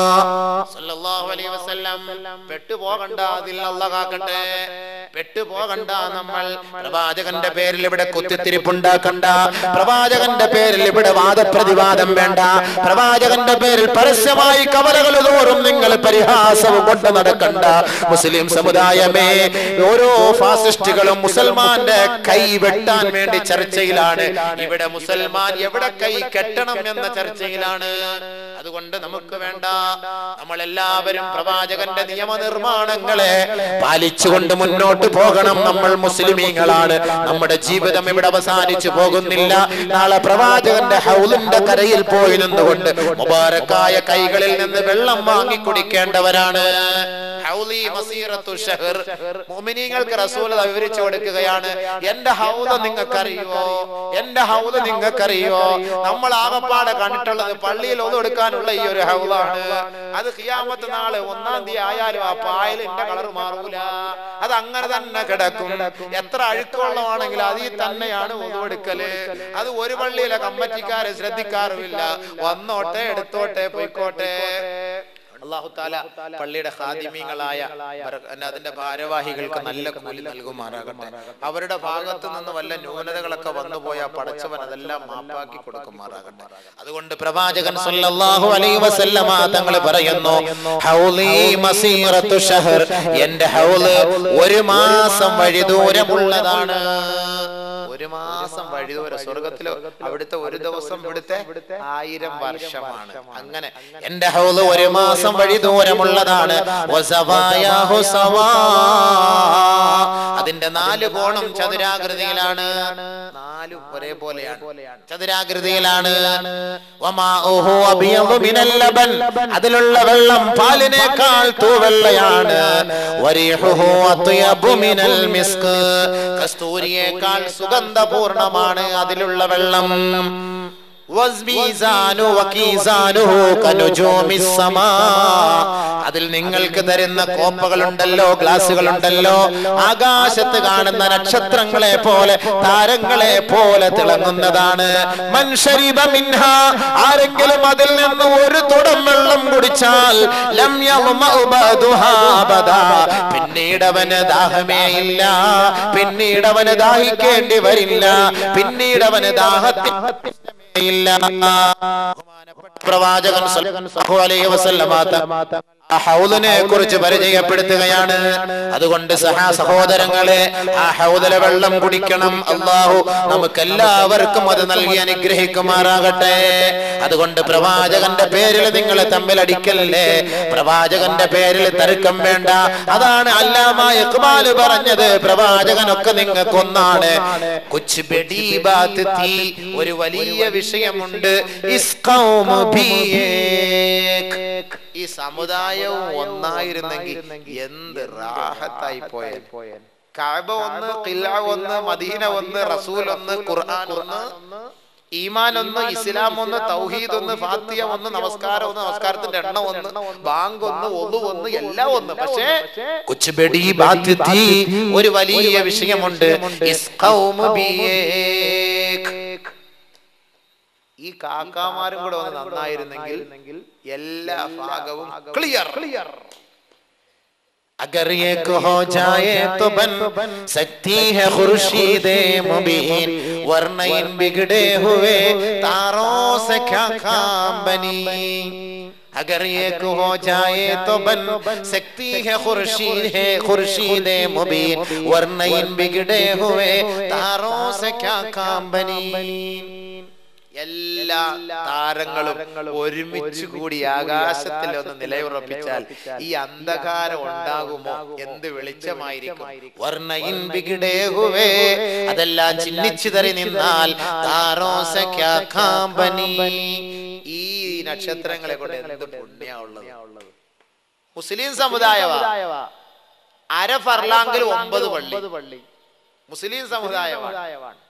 സല്ലല്ലാഹു അലൈഹി വസല്ലം പെട്ടുപോകണ്ട അതിൽ അല്ലാഹ് കാക്കട്ടെ പെട്ടുപോകണ്ട നമ്മൾ പ്രവാചകന്റെ പേരിൽ ഇവിടെ കുത്തിത്തിരിപ്പുണ്ടാക്കണ്ട പ്രവാചകന്റെ പേരിൽ ഇവിടെ വാദപ്രതിവാദം വേണ്ട പ്രവാചകന്റെ പേരിൽ പരസ്യമായി കവലകൾ തോറും നിങ്ങൾ പരിഹാസവും കൊണ്ട് നടക്കണ്ട മുസ്ലിം സമുദായമേ ഓരോ ഫാസിസ്റ്റുകളും മുസൽമാന്റെ കൈ വെട്ടാൻ വേണ്ടി ചർച്ചയിലാണ് ഇവിടെ മുസൽമാൻ എവിടെ കൈ കെട്ടണം എന്ന ചർച്ചയിലാണ് അതുകൊണ്ട് നമുക്ക് വേണ്ട നമ്മൾ എല്ലാവരും പ്രവാചകന്റെ നിയമനിർമ്മാണങ്ങളെ പാലിച്ചുകൊണ്ട് മുന്നോട്ട് പോകണം നമ്മൾ മുസ്ലിമീങ്ങളാണ് നമ്മുടെ ജീവിതം ഇവിടെ അവസാനിച്ചു പോകുന്നില്ല നാളെ പ്രവാചകന്റെ ഹൗലിന്റെ കരയിൽ പോയി നിന്നുകൊണ്ട് മുബാരക്കായ കൈകളിൽ നിന്ന് വെള്ളം വാങ്ങി കുടിക്കേണ്ടവരാണ് ഹൗലി മസീറത്തു ഷഹർ മുഅ്മിനീങ്ങൾക്ക് റസൂൽ അത് വിവരിച്ചു കൊടുക്കുകയാണ് എന്റെ ഹൗദ നിങ്ങൾക്കറിയോ എന്റെ ഹൗദ നിങ്ങൾക്കറിയോ നമ്മൾ ആകപ്പാടെ കണ്ടിട്ടുള്ളത് പള്ളിയിൽ ഒതെടുക്കാനുള്ള ഈ ഒരു ഹൗദാണ് അത് ഖിയാമത്ത് നാള് ഒന്നാം തീയതി ആയാലും ആ പായൽ എന്റെ കളർ മാറൂല അത് അങ്ങനെ തന്നെ കിടക്കും എത്ര അഴുക്കുള്ളതാണെങ്കിലും അതിൽ തന്നെയാണ് ഒതുവെടുക്കല് അത് ഒരു പള്ളിയിലെ കമ്മറ്റിക്കാരെ ശ്രദ്ധിക്കാറുമില്ല വന്നോട്ടെ എടുത്തോട്ടെ പോയിക്കോട്ടെ അള്ളാഹു താല പള്ളിയുടെ ഹാദിമീങ്ങളായ അതിന്റെ ഭാരവാഹികൾക്ക് നല്ല കൂലി നൽകുമാറാകട്ടെ അവരുടെ ഭാഗത്ത് നിന്ന് വല്ല ന്യൂനതകളൊക്കെ വന്നുപോയ പടച്ചവൻ അതെല്ലാം മാപ്പാക്കി കൊടുക്കുമാറാകട്ടെ അതുകൊണ്ട് പ്രവാചകൻ സല്ലല്ലാഹു അലൈഹി വസല്ലമ തങ്ങൾ പറയുന്നു ഹൗലി മസീറത്തു ഷഹർ എന്റെ ഹൗല് ഒരു മാസം വഴി ദൂരമുള്ളതാണ് ഒരു മാസം വഴി ദൂരം സ്വർഗത്തിലോ അവിടുത്തെ ഒരു ദിവസം ഇവിടുത്തെ ആയിരം വർഷമാണ് അങ്ങനെ എന്റെ ഹൗല് ഒരു മാസം വഴി ദൂരമുള്ളതാണ് വസവായാഹു സവാ. അതിന്റെ നാല് കോണും ചതുരാകൃതിയിലാണ് നാലും ഒരേപോലെയാണ് ചതുരാകൃതിയിലാണ് വമാഉഹു അബിയദു മിനൽ ലബൻ. അതിലുള്ള വെള്ളം പാലിനേക്കാൾ തൂവെള്ളയാണ് വരീഹുഹു അത്യബു മിനൽ മിസ്ക്. കസ്തൂരിയേക്കാൾ സുഗന്ധപൂർണമാണ് അതിലുള്ള വെള്ളം വസ്മീസാനു വകീസാനുഹു കനുജൂമിസ് സമാ. അതിൽ നിങ്ങൾക്ക് തരുന്ന കോപ്പകളുണ്ടല്ലോ ഗ്ലാസുകളുണ്ടല്ലോ ആകാശത്ത് കാണുന്ന നക്ഷത്രങ്ങളെ പോലെ താരങ്ങളെ പോലെ തിളങ്ങുന്നതാണ് മൻഷരിബ മിൻഹ ആരെങ്കിലും അതിൽ നിന്ന് ഒരു തുടം വെള്ളം കുടിച്ചാൽ ലം യദ്മഉ ബഅദുഹാ അബദാ. പിന്നീട് അവന് ദാഹമേ ഇല്ല പിന്നീട് അവന് ദാഹിക്കേണ്ടി വരില്ല പിന്നീട് അവന് ദാഹത്തിന് ഇല്ല പ്രവാചകൻ സല്ലല്ലാഹു അലൈഹി വസല്ലമ ത- ആ ഹൗദിനെ കുറിച്ച് പരിചയപ്പെടുത്തുകയാണ് അതുകൊണ്ട് സഹാ സഹോദരങ്ങളെ ആ ഹൗദിലെ വെള്ളം കുടിക്കണം അള്ളാഹു നമുക്ക് എല്ലാവർക്കും അത് നൽകി അനുഗ്രഹിക്കുമാറാകട്ടെ അതുകൊണ്ട് പ്രവാചകന്റെ പേരിൽ നിങ്ങൾ തമ്മിൽ അടിക്കല്ലേ പ്രവാചകന്റെ പേരിൽ തർക്കം വേണ്ട അതാണ് അല്ലാമ ഇഖ്ബാൽ പറഞ്ഞത് പ്രവാചകനൊക്കെ നിങ്ങൾക്കൊന്നാണ് കുച്ച് ബെഡി ബാത്ത് തീ ഒരു വലിയ വിഷയമുണ്ട് ഇസ് ഖൗം ഭീ ഏക്. ഈ സമുദായവും ഒന്നായിരുന്നെങ്കിൽ എന്ത് റാഹത്തായി പോയത് കഅബ ഒന്ന് ഖില ഒന്ന് മദീന ഒന്ന് റസൂൽ ഒന്ന് ഖുർആൻ ഒന്ന് ഈമാൻ ഒന്ന് ഇസ്ലാം ഒന്ന് തൗഹീദ് ഒന്ന് ഫാത്തിയ ഒന്ന് നമസ്കാരം ഒന്ന് നമസ്കാരത്തിന്റെ എണ്ണം ഒന്ന് ബാങ്ക് ഒന്ന് ഒതു ഒന്ന് എല്ലാം ഒന്ന് പക്ഷേ കുച്ച് ബെഡി ബാത്ത് തീ ഒരു വലിയ വിഷയമുണ്ട് ഇസ് ഖൗം ഭീ ഏക്. ഈ കാക്കാമാരും കൂടെ ഒന്ന് നന്നായിരുന്നെങ്കിൽ എല്ലാ ഭാഗവും ക്ലിയർ ക്ലിയർ अगर एक हो जाए तो बन सकती है खुर्शीद मुबीन वरना इन बिगड़े हुए तारों से क्या काम बनी अगर एक हो जाए तो बन सकती है खुर्शीद है खुर्शीद मुबीन वरना इन बिगड़े हुए तारों से क्या काम बनी എല്ലാ താരങ്ങളും ഒരുമിച്ച് കൂടി ആകാശത്തിൽ ഒന്ന് നിലയുറപ്പിച്ചാൽ ഈ അന്ധകാരം ഉണ്ടാകുമോ എന്ത് വെളിച്ചമായിരിക്കും വർണ്ണയിൻ ബിഗിടേ ഹുവേ അതെല്ലാം ചിന്നിച്ചു തറി നിന്നാൽ താരോസ ക്യാ കാമ്പനി ഈ നക്ഷത്രങ്ങളെ കൊണ്ട് എന്ത് പുണ്യ ഉള്ളത് മുസ്ലിം സമുദായവാ അര ഫർലാങ്കിൽ ഒമ്പത് പള്ളി മുസ്ലിം സമുദായമാണ്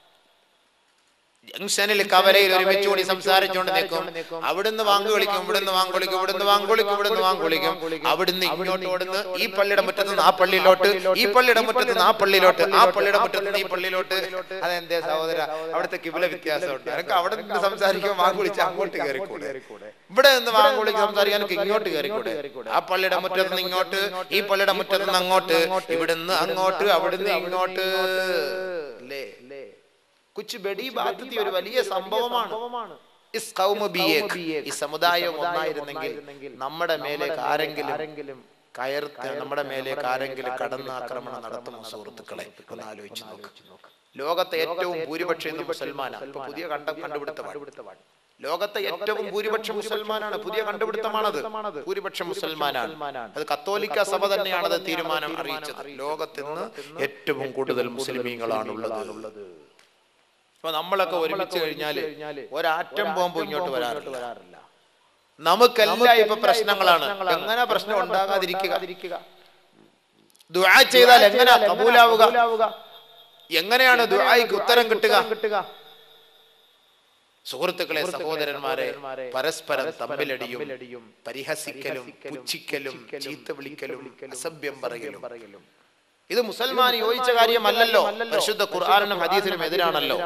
ജംഗ്ഷനിൽ കവലയിൽ ഒരുമിച്ച് കൂടി സംസാരിച്ചുകൊണ്ട് നിൽക്കും അവിടുന്ന് വാങ്ക് വിളിക്കും ഇവിടുന്ന് വാങ്ക് വിളിക്കും ഇവിടുന്ന് വാങ്ക് വിളിക്കും ഇവിടുന്ന് വാങ്ക് വിളിക്കും അവിടുന്ന് ഇങ്ങോട്ട് ഓടുന്ന് ഈ പള്ളിയുടെ മുറ്റത്ത് നിന്ന് ആ പള്ളിയിലോട്ട് ഈ പള്ളിയുടെ മുറ്റത്ത് നിന്ന് ആ പള്ളിയിലോട്ട് ആ പള്ളിയുടെ മുറ്റത്ത് നിന്ന് ഈ പള്ളിയിലോട്ട് അതെന്തേ സഹോദര അവിടുത്തെ കിബില വ്യത്യാസമുണ്ട് എനിക്ക് അവിടെ നിന്ന് സംസാരിക്കുമ്പോൾ വാങ്ക് വിളിച്ച് അങ്ങോട്ട് കയറിക്കൂടെ ഇവിടെ നിന്ന് വാങ്ക് വിളിച്ച് സംസാരിക്കാൻ എനിക്ക് ഇങ്ങോട്ട് കയറിക്കൂടെ ആ പള്ളിയുടെ മുറ്റത്ത് നിന്ന് ഇങ്ങോട്ട് ഈ പള്ളിയുടെ മുറ്റത്ത് നിന്ന് അങ്ങോട്ട് ഇവിടുന്ന് അങ്ങോട്ട് അവിടുന്ന് ഇങ്ങോട്ട് അല്ലേ കുച്ച് ബഡി ബാധ്യത ഒരു വലിയ സംഭവമാണ് ഇസ് ഖൗമ ബിയേക്. ഈ സമുദായം ഒന്നായിരുന്നെങ്കിൽ നമ്മുടെ മേലേക്ക് ആരെങ്കിലും കയർത്ത് നമ്മുടെ മേലേക്ക് ആരെങ്കിലും കടന്നാക്രമണം നടത്തുമോ സുഹൃത്തുക്കളെ ഒന്ന് ആലോചിച്ച് നോക്ക് ലോകത്തെ ഏറ്റവും ഭൂരിപക്ഷം ഇന്ന് മുസൽമാനാണ് ഇപ്പൊ പുതിയ കണ്ട കണ്ടുപിടുത്തമാണ് ലോകത്തെ ഏറ്റവും ഭൂരിപക്ഷം മുസൽമാനാണ് പുതിയ കണ്ടുപിടുത്തമാണത് ഭൂരിപക്ഷം മുസൽമാനാണ് അത് കത്തോലിക്ക സഭ തന്നെയാണ് അത് തീരുമാനം അറിയിച്ചത് ലോകത്ത് ഇന്ന് ഏറ്റവും കൂടുതൽ മുസ്ലിമീങ്ങളാണുള്ളത് അപ്പൊ നമ്മളൊക്കെ ഒരുമിച്ച് കഴിഞ്ഞാല് ഒരാറ്റം ബോംബ് ഇങ്ങോട്ട് വരാറില്ല നമുക്കെല്ലാം ഇപ്പൊ പ്രശ്നങ്ങളാണ് എങ്ങനെ പ്രശ്നം ഉണ്ടാകാതിരിക്കുക ദുആ ചെയ്താൽ എങ്ങനെ കബൂലാവുക എങ്ങനെയാണ് ദുആയ്ക്ക് ഉത്തരം കിട്ടുക സുഹൃത്തുക്കളെ സഹോദരന്മാരെ പരസ്പരം തമ്മിലടിയും പരിഹസിക്കലും പുച്ഛിക്കലും ചീത്ത വിളിക്കലും അസഭ്യം പറയലും ഇത് മുസൽമാൻ യോജിച്ച കാര്യമല്ലല്ലോ പരിശുദ്ധ ഖുർആാനും ഹദീസിനും എതിരാണല്ലോ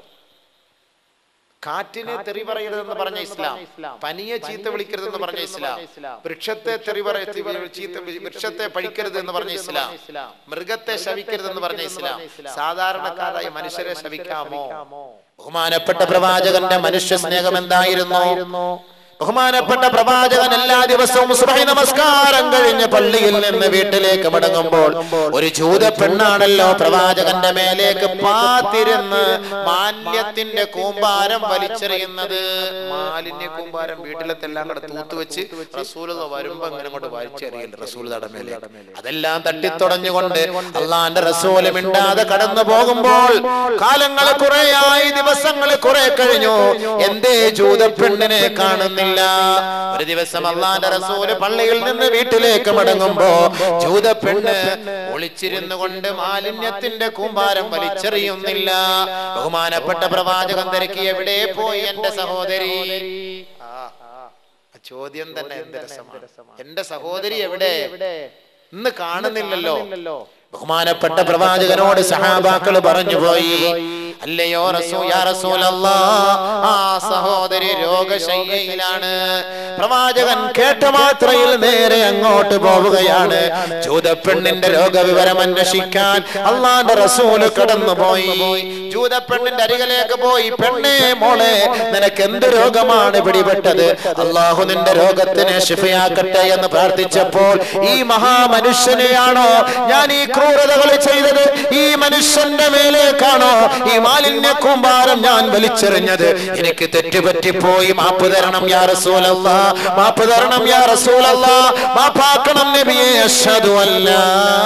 കാറ്റിനെ തെറി പറയരുതെന്ന് പറഞ്ഞ ഇസ്ലാം പനിയെ ചീത്ത വിളിക്കരുതെന്ന് പറഞ്ഞ ഇസ്ലാം വൃക്ഷത്തെ തെറി പറയ ചീത്ത വൃക്ഷത്തെ പഴിക്കരുത് എന്ന് പറഞ്ഞ ഇസ്ലാം മൃഗത്തെ ശവിക്കരുതെന്ന് പറഞ്ഞ ഇസ്ലാം സാധാരണക്കാരായ മനുഷ്യരെ ശവിക്കാമോ ബഹുമാനപ്പെട്ട പ്രവാചകന്റെ മനുഷ്യ സ്നേഹം എന്തായിരുന്നു ബഹുമാനപ്പെട്ട പ്രവാചകൻ എല്ലാ ദിവസവും സുബഹി നമസ്കാരം കഴിഞ്ഞ് പള്ളിയിൽ നിന്ന് വീട്ടിലേക്ക് മടങ്ങുമ്പോൾ ഒരു ജൂത പെണ്ണാണല്ലോ പ്രവാചകന്റെ മേലേക്ക് പാത്തിരുന്ന് മാലിന്യത്തിന്റെ കൂമ്പാരം വലിച്ചെറിയുന്നത് മാലിന്യ കൂമ്പാരം വീട്ടിലത്തെല്ലാം കൂടെ തൂത്തുവെച്ച് റസൂലത വരുമ്പോ അങ്ങനെ കൊണ്ട് വലിച്ചെറിയൽ റസൂലതയുടെ മേലെ അതെല്ലാം തട്ടിത്തുടഞ്ഞുകൊണ്ട് അള്ളാന്റെ റസൂല് മിണ്ടാതെ കടന്നു പോകുമ്പോൾ കാലങ്ങൾ കുറേയായി ദിവസങ്ങൾ കുറെ കഴിഞ്ഞു എന്തേ ജൂത പെണ്ണിനെ കാണുന്നില്ല ഒരു ദിവസം അള്ളാന്റെ റസൂല് പള്ളിയിൽ നിന്ന് വീട്ടിലേക്ക് മടങ്ങുമ്പോ ജൂത പെണ്ണ് ഒളിച്ചിരുന്നു കൊണ്ട് മാലിന്യത്തിന്റെ കൂമ്പാരം വലിച്ചെറിയുന്നില്ല ബഹുമാനപ്പെട്ട പ്രവാചകൻ തിരക്കി എവിടെ പോയി എന്റെ സഹോദരി ആ, ആ ചോദ്യം തന്നെ എന്ത് രസമാണ് എന്റെ സഹോദരി എവിടെ ഇന്ന് കാണുന്നില്ലല്ലോ ബഹുമാനപ്പെട്ട പ്രവാചകനോട് സഹാബാക്കൾ പറഞ്ഞു പോയി അല്ലയോ റസൂ യാ റസൂലല്ലാ ആ സഹോദരി രോഗശയ്യയിലാണ് പ്രവാചകൻ കേട്ട മാത്രയിൽ നേരെ അങ്ങോട്ട് പോവുകയാണ് ജൂതപ്പെണ്ണിന്റെ രോഗവിവരം അന്വേഷിക്കാൻ അള്ളാന്റെ റസൂല് കടന്നുപോയി ജൂതപ്പെണ്ണിന്റെ അരികിലേക്ക് പോയി പെണ്ണേ മോളെ നിനക്ക് എന്ത് രോഗമാണ് പിടിപെട്ടത് അള്ളാഹു നിന്റെ രോഗത്തിനെ ശിഫയാക്കട്ടെ എന്ന് പ്രാർത്ഥിച്ചപ്പോൾ ഈ മഹാമനുഷ്യനെയാണോ ഞാൻ ഈ ക്രൂരതകൾ ചെയ്തത് ഈ മനുഷ്യന്റെ മേലേക്കാണോ ഈ മാലിന്യ കൂമ്പാരം ഞാൻ വലിച്ചെറിഞ്ഞത് എനിക്ക് തെറ്റുപറ്റിപ്പോയി മാപ്പ് തരണം യാ റസൂലല്ല മാപ്പ് തരണം യാ റസൂലല്ല മാപ്പാക്കണം നബിയെ അഷ്ഹദു അല്ലാ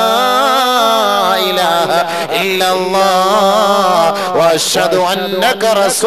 ഇലാഹ ഇല്ലല്ലാഹ് വഅഷ്ഹദു അന്നക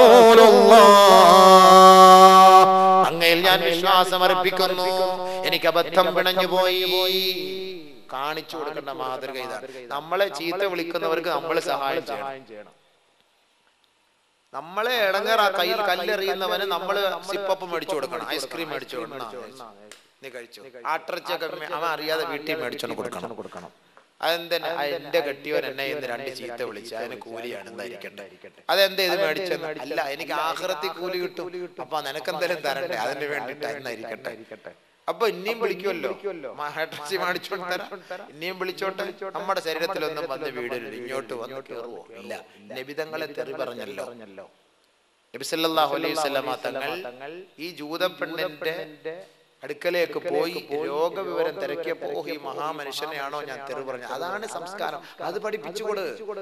റസൂലുള്ളാഹ് അങ്ങയിൽ ഞാൻ വിശ്വാസം അർപ്പിക്കുന്നു എനിക്ക് അബദ്ധം പിണഞ്ഞു പോയി കാണിച്ചു കൊടുക്കേണ്ട മാതൃക ഇതാണ് നമ്മളെ ചീത്ത വിളിക്കുന്നവർക്ക് നമ്മൾ സഹായം ചെയ്യണം നമ്മളെ ഇടങ്ങേറ കയ്യിൽ കല്ലെറിയുന്നവന് നമ്മള് സിപ്പപ്പ് മേടിച്ചു കൊടുക്കണം ഐസ്ക്രീം മേടിച്ചു കൊടുക്കണം നീ കഴിച്ചു ആട്ടിറച്ചൊക്കെ അവൻ അറിയാതെ വീട്ടിൽ മേടിച്ചോണ്ട് കൊടുക്കണം കൊടുക്കണം അതെന്താ എന്റെ കെട്ടിയവൻ എന്നെ ഇന്ന് രണ്ട് ചീത്ത വിളിച്ച് അതിന് കൂലിയാണ് എന്തായിരിക്കട്ടെ അതെന്താ ഇത് മേടിച്ചെന്ന് അല്ല എനിക്ക് ആഹ്റത്തിൽ കൂലി കിട്ടും അപ്പൊ നിനക്കെന്തെങ്കിലും തരണ്ടേ അതിന് വേണ്ടിട്ട് എന്നായിരിക്കട്ടെ അപ്പൊ ഇനിയും വിളിക്കുമല്ലോ ഹെഡ്രസി മേടിച്ചോണ്ട് തരാം ഇനിയും വിളിച്ചോട്ടെ നമ്മുടെ ശരീരത്തിലൊന്നും വന്ന് വീടില്ല ഇങ്ങോട്ട് വന്ന് കയറുവോ ഇല്ല നബിതങ്ങളെ തെറി പറഞ്ഞല്ലോ നബി സല്ലല്ലാഹു അലൈഹി വസല്ലമ തങ്ങൾ ഈ ജൂത പെണ്ണിന്റെ അടുക്കലേക്ക് പോയി രോഗവിവരം തിരക്കിയപ്പോ ഓ, ഈ മഹാമനുഷ്യനെയാണോ ഞാൻ തെറി പറഞ്ഞത് അതാണ് സംസ്കാരം അത് പഠിപ്പിച്ചുകൊട്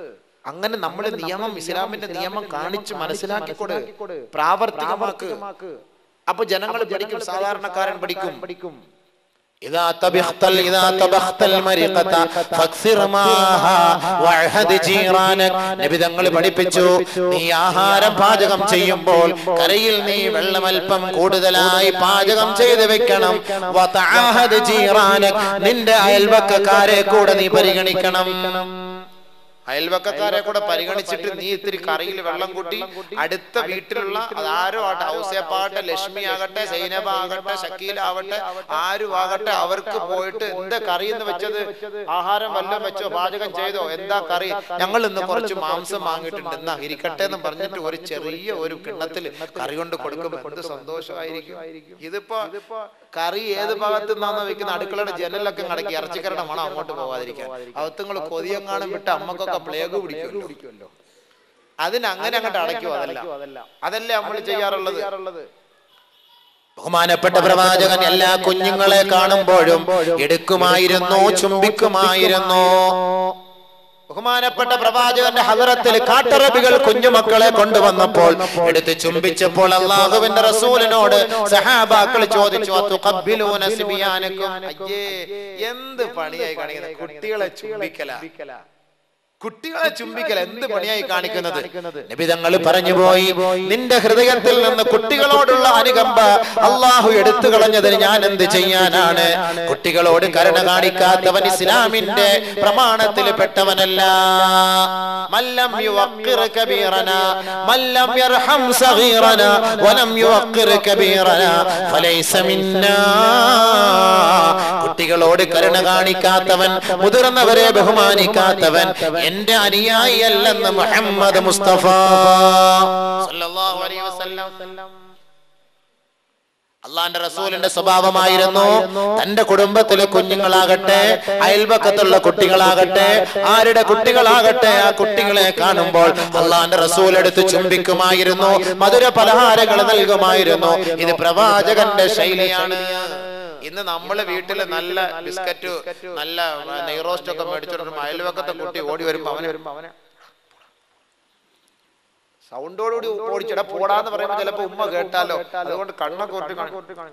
അങ്ങനെ നമ്മൾ നിയമം ഇസ്ലാമിന്റെ നിയമം കാണിച്ച് മനസ്സിലാക്കിക്കൊട് പ്രാവർത്തികമാക്ക് അപ്പൊ ജനങ്ങൾ പഠിക്കും സാധാരണക്കാരൻ പഠിക്കും إذا طبخت إذا طبخت المرقة فاكثر ماها وعهد جيرانك നബി തങ്ങൾ പഠിപ്പിച്ചു നീ ആഹാരം പാചകം ചെയ്യുമ്പോൾ കരയിൽ നീ വെള്ളമൽപ്പം കൂടുതലായി പാചകം ചെയ്ത് വെക്കണം വതഅഹദ് ജീറാനക് നിന്റെ അയൽവക്കക്കാരെ കൂടെ നീ പരിഗണിക്കണം അയൽവക്കക്കാരെ കൂടെ പരിഗണിച്ചിട്ട് നീ ഇത്തിരി കറിയിൽ വെള്ളം കൂട്ടി അടുത്ത വീട്ടിലുള്ള അതാരും ആട്ടെ ഔസേപ്പാകട്ടെ ലക്ഷ്മി ആകട്ടെ സൈനബ ആകട്ടെ ഷക്കീൽ ആവട്ടെ ആരും ആകട്ടെ അവർക്ക് പോയിട്ട് എന്താ കറി എന്ന് വെച്ചത് ആഹാരം വല്ലതും വെച്ചോ പാചകം ചെയ്തോ എന്താ കറി ഞങ്ങൾ ഇന്ന് കുറച്ച് മാംസം വാങ്ങിയിട്ടുണ്ട് എന്നാ ഇരിക്കട്ടെ എന്ന് പറഞ്ഞിട്ട് ഒരു ചെറിയ ഒരു കിണ്ണത്തിൽ കറി കൊണ്ട് കൊടുക്കുമ്പോൾ എന്ത് സന്തോഷമായിരിക്കും ഇതിപ്പോ കറി ഏത് ഭാഗത്തു നിന്നാണോ വെക്കുന്ന അടുക്കളയുടെ ജനലൊക്കെ കടക്കി ഇറച്ചിക്കരുടെ മണം അങ്ങോട്ട് പോവാതിരിക്കാൻ അവത്തുങ്ങൾ കൊതിയെങ്ങാനും വിട്ട് അമ്മക്കൊക്കെ പ്ലേഗ് പിടിക്കുമല്ലോ അതിന് അങ്ങനെ അങ്ങോട്ട് അടയ്ക്കും അതല്ല അതല്ലേ നമ്മൾ ചെയ്യാറുള്ളത് ബഹുമാനപ്പെട്ട പ്രവാചകൻ എല്ലാ കുഞ്ഞുങ്ങളെ കാണുമ്പോഴും എടുക്കുമായിരുന്നു ചുംബിക്കുമായിരുന്നു ബഹുമാനപ്പെട്ട പ്രവാചകന്റെ ഹദറത്തിൽ കാട്ടറബികൾ കുഞ്ഞുമക്കളെ കൊണ്ടുവന്നപ്പോൾ എടുത്ത് ചുംബിച്ചപ്പോൾ അള്ളാഹുവിന്റെ റസൂലിനോട് സഹാബാക്കൾ ചോദിച്ചു "അതുഖബ്ബിലൂന സിബിയാനക്കും?" അയ്യേ എന്ത് പണിയായി കാണിക്കുന്നത് കുട്ടികളെ ചുംബിക്കല കുട്ടികളെ ചുംബിക്കൽ എന്ത് പണിയായി കാണിക്കുന്നത് നബിതങ്ങൾ പറഞ്ഞുപോയി നിന്റെ ഹൃദയത്തിൽ നിന്ന് കുട്ടികളോടുള്ള അനുകമ്പ അള്ളാഹു എടുത്തു കളഞ്ഞതിന് ഞാൻ എന്ത് ചെയ്യാനാണ് കുട്ടികളോട് കരുണ കാണിക്കാത്തവൻ ഇസ്ലാമിന്റെ പ്രമാണത്തിൽ പെട്ടവനല്ല മല്ലം യുവക്കിർ കബീറന മല്ലം യർഹം സഗീറന വലം യുവക്കിർ കബീറന ഫലൈസ മിന്നാ കുട്ടികളോട് കരുണ കാണിക്കാത്തവൻ മുതിർന്നവരെ ബഹുമാനിക്കാത്തവൻ എന്റെ അനുയായി അല്ലെന്ന് മുഹമ്മദ് മുസ്തഫ സല്ലല്ലാഹു അലൈഹി വസല്ലം അള്ളാന്റെ റസൂലിന്റെ സ്വഭാവമായിരുന്നു തന്റെ കുടുംബത്തിലെ കുഞ്ഞുങ്ങളാകട്ടെ അയൽപക്കത്തുള്ള കുട്ടികളാകട്ടെ ആരുടെ കുട്ടികളാകട്ടെ ആ കുട്ടികളെ കാണുമ്പോൾ അള്ളാന്റെ റസൂൽ എടുത്ത് ചുംബിക്കുമായിരുന്നു മധുര പലഹാരങ്ങൾ നൽകുമായിരുന്നു ഇത് പ്രവാചകന്റെ ശൈലിയാണ് ഇന്ന് നമ്മളെ വീട്ടില് നല്ല ബിസ്ക്കറ്റ് നല്ല നെയ്റോസ്റ്റ് ഒക്കെ മേടിച്ചോണ്ട് അയൽവക്കത്തെ കുട്ടി ഓടി വരുമ്പോ അവന് അവനെ സൗണ്ടോടുകൂടി ഓടിച്ചിട പോടാന്ന് പറയുമ്പോ ചിലപ്പോ ഉമ്മ കേട്ടാലോ അതുകൊണ്ട് കണ്ണൊക്കെ ഒട്ടി കാണും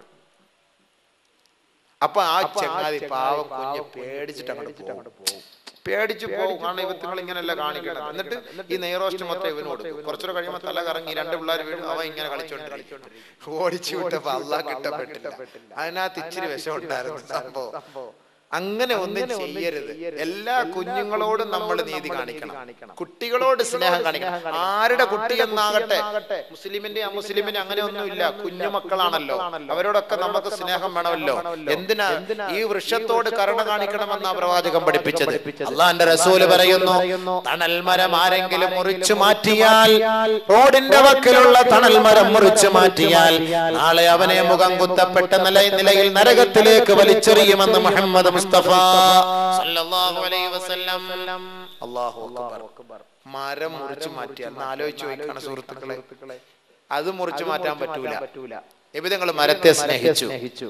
അപ്പൊ ആ ചങ്ങാതി പാവം കുഞ്ഞ് പേടിച്ചിട്ട് അങ്ങോട്ട് പോകും പേടിച്ചു പോകും കാരണം ഇവത്തുങ്ങൾ ഇങ്ങനെയല്ല കാണിക്കണം എന്നിട്ട് ഈ നെയ്റോസ്റ്റ് മൊത്തം ഇവന് കൊടുക്കും കുറച്ചുകൂടെ കഴിയുമ്പോൾ തല കറങ്ങി രണ്ട് പിള്ളേർ വീഴും അവൻ ഇങ്ങനെ കളിച്ചോണ്ടിരിക്കും ഓടിച്ചു വിട്ടപ്പോ അള്ളാഹ് കിട്ടപ്പെട്ടില്ല അതിനകത്ത് ഇച്ചിരി വിഷം ഉണ്ടായിരുന്നു സംഭവം അങ്ങനെ ഒന്നും ചെയ്യരുത് എല്ലാ കുഞ്ഞുങ്ങളോടും നമ്മൾ നീതി കാണിക്കണം കുട്ടികളോട് സ്നേഹം കാണിക്കണം ആരുടെ കുട്ടി എന്നാകട്ടെ മുസ്ലിമിന്റെ അമുസ്ലിമിന്റെ അങ്ങനെ ഒന്നുമില്ല കുഞ്ഞുമക്കളാണല്ലോ അവരോടൊക്കെ നമുക്ക് സ്നേഹം വേണമല്ലോ എന്തിനാ ഈ വൃക്ഷത്തോട് കരുണ കാണിക്കണമെന്നാ പ്രവാചകം പഠിപ്പിച്ചത് അള്ളാന്റെ റസൂല് പറയുന്നു തണൽ മരം ആരെങ്കിലും മുറിച്ചു മാറ്റിയാൽ റോഡിന്റെ വക്കിലുള്ള തണൽ മരം മുറിച്ചു മാറ്റിയാൽ നാളെ അവനെ മുഖം കുത്തപ്പെട്ട നില നിലയിൽ നരകത്തിലേക്ക് വലിച്ചെറിയുമെന്ന് മുഹമ്മദ് മുസ്തഫ സല്ലല്ലാഹു അലൈഹി വസല്ലം അള്ളാഹു അക്ബർ മരം മുറിച്ചു മാറ്റിയാൽ ഒന്ന് ആലോചിച്ച് നോക്കണം സുഹൃത്തുക്കളെ അത് മുറിച്ചു മാറ്റാൻ പറ്റൂല എവിധങ്ങൾ മരത്തെ സ്നേഹിച്ചു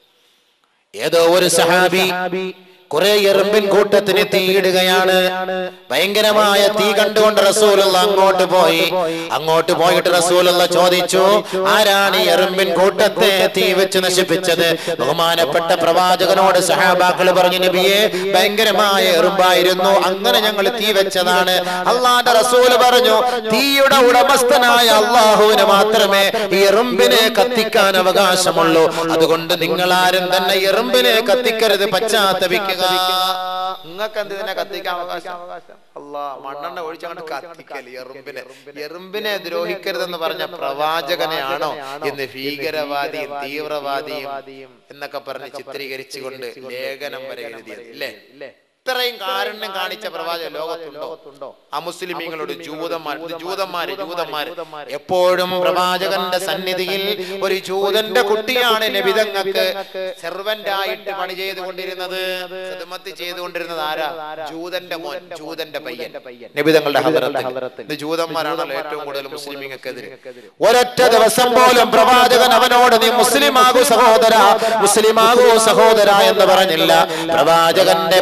ഏതോ ഒരു സഹാബി കുറെ എറുമ്പിൻ കൂട്ടത്തിന് തീയിടുകയാണ് ഭയങ്കരമായ തീ കണ്ടുകൊണ്ട് റസൂലുള്ള അങ്ങോട്ട് പോയി അങ്ങോട്ട് പോയിട്ട് റസൂലുള്ള ചോദിച്ചു ആരാണ് ഈ എറുമ്പിൻ കൂട്ടത്തെ തീ വെച്ച് നശിപ്പിച്ചത് ബഹുമാനപ്പെട്ട പ്രവാചകനോട് സഹാബാക്കൾ പറഞ്ഞു നബിയെ ഭയങ്കരമായ എറുമ്പായിരുന്നു അങ്ങനെ ഞങ്ങൾ തീ വെച്ചതാണ് അള്ളാന്റെ റസൂല് പറഞ്ഞു തീയുടെ ഉടമസ്ഥനായ അള്ളാഹുവിന് മാത്രമേ ഈ എറുമ്പിനെ കത്തിക്കാൻ അവകാശമുള്ളൂ അതുകൊണ്ട് നിങ്ങൾ ആരും തന്നെ എറുമ്പിനെ കത്തിക്കരുത് പശ്ചാത്തപിക്കുക നിങ്ങൾക്ക് എന്ത് ഇതിനെ കത്തിക്കാൻ അവകാശം അല്ലാ മണ്ണെണ്ണ ഒഴിച്ചങ്ങോട്ട് കത്തിക്കല് എറുമ്പിനെ എറുമ്പിനെ ദ്രോഹിക്കരുതെന്ന് പറഞ്ഞ പ്രവാചകനെയാണോ ഇന്ന് ഭീകരവാദിയും തീവ്രവാദിയും എന്നൊക്കെ പറഞ്ഞ് ചിത്രീകരിച്ചുകൊണ്ട് ലേഖനം വരെ എഴുതിയത് ഇല്ലേ ഇത്രയും കാരുണ്യം കാണിച്ച പ്രവാചക ലോകത്തുണ്ടോ അമുസ്ലിമീങ്ങളോട് ജൂതന്മാർ ഇത് ജൂതന്മാര് ജൂതന്മാര് എപ്പോഴും പ്രവാചകന്റെ സന്നിധിയിൽ ഒരു ജൂതന്റെ കുട്ടിയാണ് നബിതങ്ങൾക്ക് സെർവന്റ് ആയിട്ട് പണി ചെയ്തുകൊണ്ടിരുന്നത് ഖിദ്മത്ത് ചെയ്തുകൊണ്ടിരുന്നത് ആരാ ജൂതന്റെ മോൻ ജൂതന്റെ പയ്യൻ നബിതങ്ങളുടെ ഹദറത്തിൽ ഇത് ജൂതന്മാരാണല്ലോ ഏറ്റവും കൂടുതൽ മുസ്ലിമീങ്ങൾക്കെതിരെ ഒരൊറ്റ ദിവസം പോലും പ്രവാചകൻ അവനോട് നീ മുസ്ലിമാകൂ സഹോദര മുസ്ലിമാകൂ സഹോദര എന്ന് പറഞ്ഞില്ല പ്രവാചകന്റെ പരിശുദ്ധമായ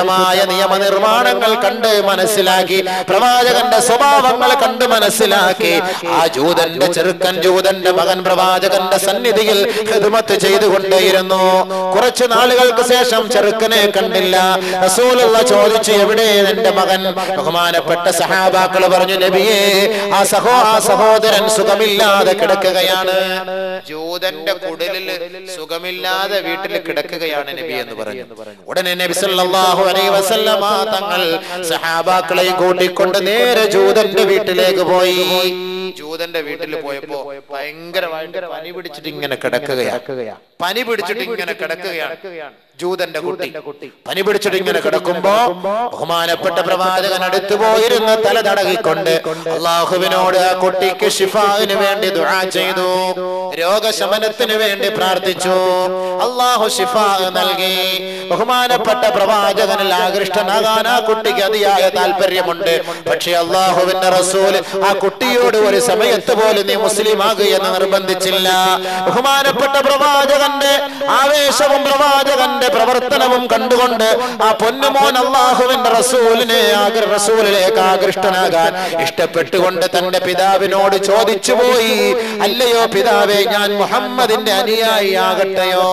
പരിശുദ്ധമായ നിയമനിർമ്മാണങ്ങൾ കണ്ട് മനസ്സിലാക്കി പ്രവാചകന്റെ സ്വഭാവങ്ങൾ കണ്ട് മനസ്സിലാക്കി ആ ജൂതന്റെ ചെറുക്കൻ ജൂതന്റെ മകൻ പ്രവാചകന്റെ സന്നിധിയിൽ ഹിദ്മത്ത് ചെയ്തുകൊണ്ടേയിരുന്നു കുറച്ചു നാളുകൾക്ക് ശേഷം ചെറുക്കനെ കണ്ടില്ല റസൂലുള്ള ചോദിച്ചു എവിടെ എന്റെ മകൻ ബഹുമാനപ്പെട്ട സഹാബാക്കൾ പറഞ്ഞു നബിയേ ആ സഹോ ആ സഹോദരൻ സുഖമില്ലാതെ കിടക്കുകയാണ് ജൂതന്റെ കുടലില് സുഖമില്ലാതെ വീട്ടിൽ കിടക്കുകയാണ് നബി എന്ന് പറഞ്ഞു ഉടനെ നബി സല്ലല്ലാഹു അലൈഹി വസല്ലമ തങ്ങൾ സഹാബാക്കളെയും കൂട്ടിക്കൊണ്ട് നേരെ ജൂതന്റെ വീട്ടിലേക്ക് പോയി ജൂതന്റെ വീട്ടിൽ പോയപ്പോ ഭയങ്കരമായിട്ട് പനി പിടിച്ചിട്ട് ഇങ്ങനെ കിടക്കുകയാണ് പനി പിടിച്ചിട്ട് ഇങ്ങനെ കിടക്കുകയാണ് ജൂതന്റെ കുട്ടി പനി പിടിച്ചിട്ട് ഇങ്ങനെ കിടക്കുമ്പോ ബഹുമാനപ്പെട്ട പ്രവാചകൻ അടുത്തു പോയിരുന്ന് തല തടകിക്കൊണ്ട് അള്ളാഹുവിനോട് ആ കുട്ടിക്ക് ഷിഫാവിന് വേണ്ടി ദുആ ചെയ്തു രോഗശമനത്തിന് വേണ്ടി പ്രാർത്ഥിച്ചു അള്ളാഹു ഷിഫാ നൽകി ബഹുമാനപ്പെട്ട പ്രവാചകനിൽ ആകൃഷ്ടനാകാൻ ആ കുട്ടിക്ക് അതിയായ താല്പര്യമുണ്ട് പക്ഷെ അള്ളാഹുവിന്റെ റസൂൽ ആ കുട്ടിയോട് ഒരു സമയത്ത് പോലും നീ മുസ്ലിം ആകുകയെന്ന് നിർബന്ധിച്ചില്ല ബഹുമാനപ്പെട്ട പ്രവാചകന്റെ ആവേശവും പ്രവാചകന്റെ പ്രവർത്തനവും കണ്ടുകൊണ്ട് ആ പൊന്നുമോൻ അള്ളാഹുവിന്റെ റസൂലിനെ ആഗ്ര റസൂലിലേക്ക് ആകൃഷ്ടനാകാൻ ഇഷ്ടപ്പെട്ടുകൊണ്ട് തന്റെ പിതാവിനോട് ചോദിച്ചു പോയി അല്ലയോ പിതാവേ ഞാൻ മുഹമ്മദിന്റെ അനുയായി ആകട്ടെയോ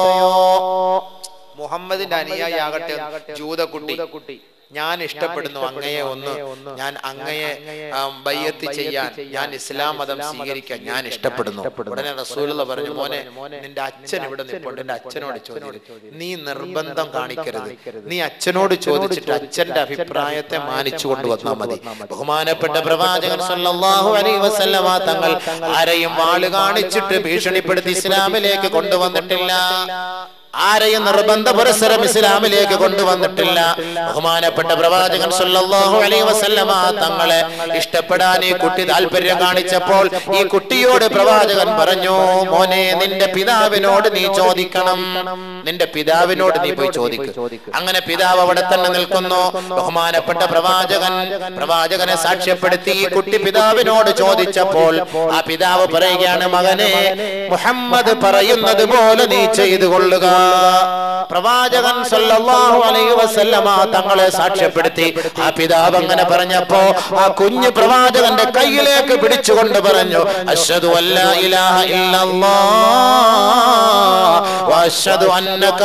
മുഹമ്മദിന്റെ അനുയായി ആകട്ടെ ജൂതക്കുട്ടി ഞാൻ ഇഷ്ടപ്പെടുന്നു അങ്ങയെ ഒന്ന് ഞാൻ അങ്ങയെ ആ, ബയ്യത്ത് ചെയ്യാൻ ഞാൻ ഇസ്ലാം മതം സ്വീകരിക്കാൻ ഞാൻ ഇഷ്ടപ്പെടുന്നു ഉടനെ റസൂലുള്ള പറഞ്ഞു മോനെ നിന്റെ അച്ഛൻ ഇവിടെ നിൽപ്പുണ്ട് എന്റെ അച്ഛനോട് ചോദിച്ചു നീ നിർബന്ധം കാണിക്കരുത് നീ അച്ഛനോട് ചോദിച്ചിട്ട് അച്ഛന്റെ അഭിപ്രായത്തെ മാനിച്ചു കൊണ്ടുവന്നാൽ മതി ബഹുമാനപ്പെട്ട പ്രവാചകൻ സല്ലല്ലാഹു അലൈഹി വസല്ലമ തങ്ങൾ ആരെയും വാള് കാണിച്ചിട്ട് ഭീഷണിപ്പെടുത്തി ഇസ്ലാമിലേക്ക് കൊണ്ടുവന്നിട്ടില്ല ആരെയും നിർബന്ധ പുരസരം ഇസ്ലാമിലേക്ക് കൊണ്ടുവന്നിട്ടില്ല ബഹുമാനപ്പെട്ട പ്രവാചകൻ സല്ലല്ലാഹു അലൈഹി വസല്ലമ തങ്ങളെ ഇഷ്ടപ്പെടാൻ ഈ കുട്ടി താല്പര്യം കാണിച്ചപ്പോൾ ഈ കുട്ടിയോട് പ്രവാചകൻ പറഞ്ഞു മോനെ നിന്റെ പിതാവിനോട് നീ ചോദിക്കണം നിന്റെ പിതാവിനോട് നീ പോയി ചോദിക്കും അങ്ങനെ പിതാവ് അവിടെ തന്നെ നിൽക്കുന്നു ബഹുമാനപ്പെട്ട പ്രവാചകൻ പ്രവാചകനെ സാക്ഷ്യപ്പെടുത്തി ഈ കുട്ടി പിതാവിനോട് ചോദിച്ചപ്പോൾ ആ പിതാവ് പറയുകയാണ് മകനെ മുഹമ്മദ് പറയുന്നത് പോലെ നീ ചെയ്തു കൊള്ളുക പ്രവാചകൻ സല്ലല്ലാഹു അലൈഹി വസല്ലമ തങ്ങളെ സാക്ഷ്യപ്പെടുത്തി ആ പിതാവ് അങ്ങനെ പറഞ്ഞപ്പോ ആ കുഞ്ഞു പ്രവാചകന്റെ കയ്യിലേക്ക് പിടിച്ചുകൊണ്ട് പറഞ്ഞു അഷ്ഹദു അല്ലാ ഇലാഹ ഇല്ലല്ലാഹ് വഅഷ്ഹദു അന്നക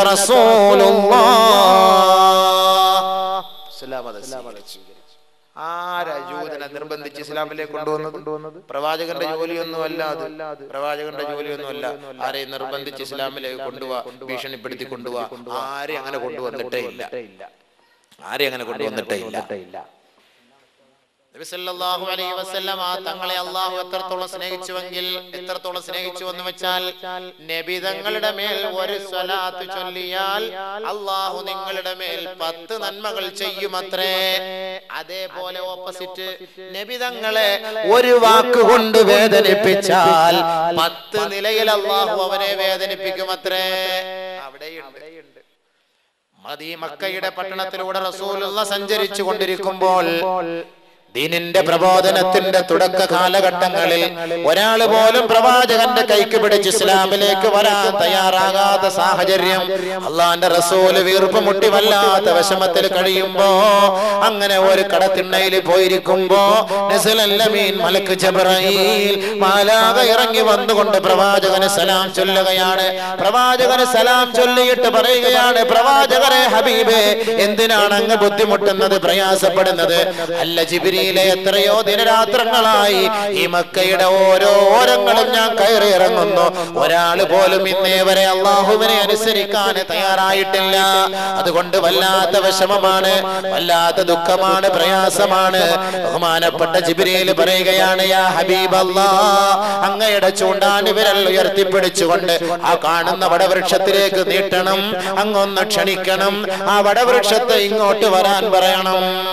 റസൂലുള്ളാഹ് ആരാ ജൂതനെ നിർബന്ധിച്ച് ഇസ്ലാമിലേക്ക് കൊണ്ടുവന്നത് പ്രവാചകന്റെ ജോലിയൊന്നും അല്ല അത് പ്രവാചകന്റെ ജോലിയൊന്നും അല്ല ആരെയും നിർബന്ധിച്ച് ഇസ്ലാമിലേക്ക് കൊണ്ടുപോവാ ഭീഷണിപ്പെടുത്തി കൊണ്ടുപോവാ ആരെയും അങ്ങനെ കൊണ്ടുവന്നിട്ടേ ഇല്ല ആരെയും അങ്ങനെ കൊണ്ടുവന്നിട്ടേ ഇല്ല നബി സല്ലല്ലാഹു അലൈഹി വസല്ലം ആ തങ്ങളെ അള്ളാഹു എത്രത്തോളം സ്നേഹിച്ചുവെങ്കിൽ എത്രത്തോളം സ്നേഹിച്ചു എന്ന് വെച്ചാൽ നബി തങ്ങളുടെ മേൽ ഒരു സ്വലാത്ത് ചൊല്ലിയാൽ അള്ളാഹു നിങ്ങളുടെ മേൽ പത്ത് നന്മകൾ ചെയ്യുമത്രേ അതേപോലെ ഓപ്പോസിറ്റ് നബി തങ്ങളെ ഒരു വാക്കുകൊണ്ട് വേദനിപ്പിച്ചാൽ പത്ത് നിലയിൽ അള്ളാഹു അവനെ വേദനിപ്പിക്കുമത്രേ അവിടെയുണ്ട് മദീ മക്കയുടെ പട്ടണത്തിലൂടെ റസൂലുള്ള സഞ്ചരിച്ചു കൊണ്ടിരിക്കുമ്പോൾ ദീനിന്റെ പ്രബോധനത്തിന്റെ തുടക്ക കാലഘട്ടങ്ങളിൽ ഒരാൾ പോലും പ്രവാചകന്റെ കൈക്ക് പിടിച്ച് ഇസ്ലാമിലേക്ക് വരാൻ തയ്യാറാകാത്ത സാഹചര്യം അള്ളാന്റെ റസൂല് വീർപ്പ് മുട്ടി വല്ലാത്ത വിഷമത്തിൽ കഴിയുമ്പോ അങ്ങനെ ഒരു കടത്തിണ്ണയിൽ പോയിരിക്കുമ്പോ നസലല്ലമീൻ മലക്ക് ജബ്രഈൽ മാലാക ഇറങ്ങി വന്നുകൊണ്ട് പ്രവാചകന് സലാം ചൊല്ലുകയാണ് പ്രവാചകന് സലാം ചൊല്ലിയിട്ട് പറയുകയാണ് പ്രവാചകരെ ഹബീബേ എന്തിനാണ് അങ്ങ് ബുദ്ധിമുട്ടുന്നത് പ്രയാസപ്പെടുന്നത് അല്ല ജിബിരിയിലെ എത്രയോ ദിനരാത്രങ്ങളായി ഈ മക്കയുടെ ഓരോ ഓരങ്ങളും ഞാൻ കയറി ഇറങ്ങുന്നു ഒരാള് പോലും ഇന്നേ വരെ അള്ളാഹുവിനെ അനുസരിക്കാൻ തയ്യാറായിട്ടില്ല അതുകൊണ്ട് വല്ലാത്ത വിഷമമാണ് വല്ലാത്ത ദുഃഖമാണ് പ്രയാസമാണ് ബഹുമാനപ്പെട്ട ജിബിരിയിൽ പറയുകയാണ് യാ ഹബീബ് അല്ലാ അങ്ങയുടെ ചൂണ്ടാൻ വിരൽ ഉയർത്തിപ്പിടിച്ചുകൊണ്ട് ആ കാണുന്ന വടവൃക്ഷത്തിലേക്ക് നീട്ടണം അങ്ങൊന്ന് ക്ഷണിക്കണം ആ വടവൃക്ഷത്തെ ഇങ്ങോട്ട് വരാൻ പറയണം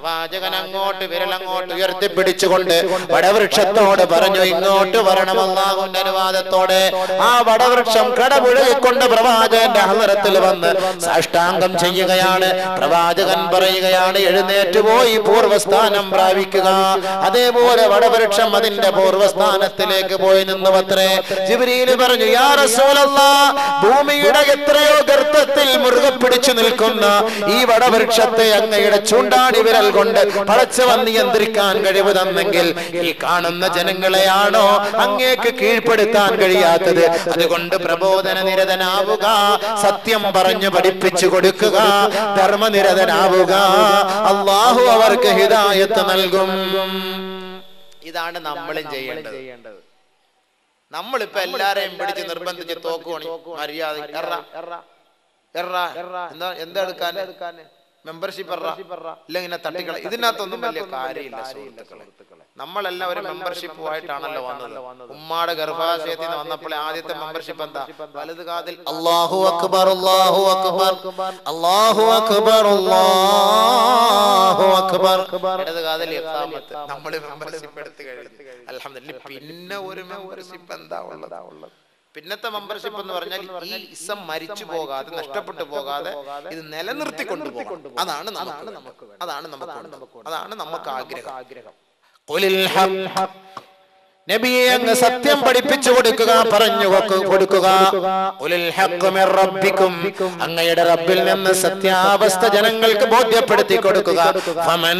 പ്രവാചകൻ അങ്ങോട്ട് വിരലങ്ങോട്ട് ഉയർത്തിപ്പിടിച്ചുകൊണ്ട് വടവൃക്ഷത്തോട് പറഞ്ഞു ഇങ്ങോട്ട് വരണം അള്ളാഹുവിന്റെ അനുവാദത്തോടെ ആ വടവൃക്ഷം കടപുഴകിക്കൊണ്ട് പ്രവാചകന്റെ ഹലറത്തിൽ വന്ന് സാഷ്ടാംഗം ചെയ്യുകയാണ് പ്രവാചകൻ പറയുകയാണ് എഴുന്നേറ്റ് പോയി പൂർവ്വസ്ഥാനം പ്രാപിക്കുക അതേപോലെ വടവൃക്ഷം അതിന്റെ പൂർവ്വസ്ഥാനത്തിലേക്ക് പോയി നിന്നു അത്രേ ജിബ്രീല് പറഞ്ഞു യാ റസൂലല്ലാ ഭൂമിയുടെ എത്രയോ ഗർത്തത്തിൽ മുറുകെ പിടിച്ചു നിൽക്കുന്ന ഈ വടവൃക്ഷത്തെ അങ്ങയുടെ ചൂണ്ടാണി വിരൽ കൊണ്ട് പടച്ചവൻ നിയന്ത്രിക്കാൻ കഴിവ് തന്നെങ്കിൽ ഈ കാണുന്ന ജനങ്ങളെയാണോ അങ്ങേക്ക് കീഴ്പ്പെടുത്താൻ കഴിയാത്തത് അതുകൊണ്ട് പ്രബോധന നിരതനാവുക സത്യം പറഞ്ഞു പഠിപ്പിച്ചു കൊടുക്കുക ധർമ്മനിരതനാവുക അള്ളാഹു അവർക്ക് ഹിദായത്ത് നൽകും ഇതാണ് നമ്മളും ചെയ്യേണ്ടത് നമ്മളിപ്പോ എല്ലാരെയും പിടിച്ച് നിർബന്ധിച്ച് തോക്കുവാണി മര്യാദ എറ എറ എന്താ എന്താ എടുക്കാൻ മെമ്പർഷിപ്പ് ഇല്ല ഇങ്ങനെ തട്ടിക്കള ഇതിനകത്തൊന്നും വലിയ കാര്യമില്ല സുഹൃത്തുക്കളെ നമ്മളെല്ലാം ഒരു മെമ്പർഷിപ്പുമായിട്ടാണല്ലോ വന്നത് ഉമ്മാടെ ഗർഭാശയത്തിൽ നിന്ന് വന്നപ്പോൾ ആദ്യത്തെ മെമ്പർഷിപ്പ് എന്താ വലത് കാതിൽ അല്ലാഹു അക്ബർ അല്ലാഹു അക്ബർ അല്ലാഹു അക്ബർ അല്ലാഹു അക്ബർ ഇടത് കാതിൽ ഇഖാമത്ത് നമ്മൾ മെമ്പർഷിപ്പ് എടുത്തു കഴിഞ്ഞു അൽഹംദുലില്ലാ പിന്നെ ഒരു മെമ്പർഷിപ്പ് എന്താ ഉള്ളതാ ഉള്ളത് പിന്നത്തെ മെമ്പർഷിപ്പ് എന്ന് പറഞ്ഞാൽ ഈ ഇസം മരിച്ചു പോകാതെ നഷ്ടപ്പെട്ടു പോകാതെ ഇത് നിലനിർത്തി കൊണ്ടുപോകണം അതാണ് നമുക്ക് അതാണ് നമുക്ക് വേണ്ടത്. അതാണ് നമുക്ക് ആഗ്രഹം ഖുലിൽ ഹഖ് നബിയെ അങ്ങ് സത്യം പഠിപ്പിച്ചു കൊടുക്കുക പറഞ്ഞു കൊക്ക് കൊടുക്കുക ഖുലിൽ ഹഖ് മിർ റബ്ബിക്കും അങ്ങയുടെ റബ്ബിൽ നിന്ന് സത്യാവസ്ഥ ജനങ്ങൾക്ക് ബോധ്യപ്പെടുത്തി കൊടുക്കുക ഫമൻ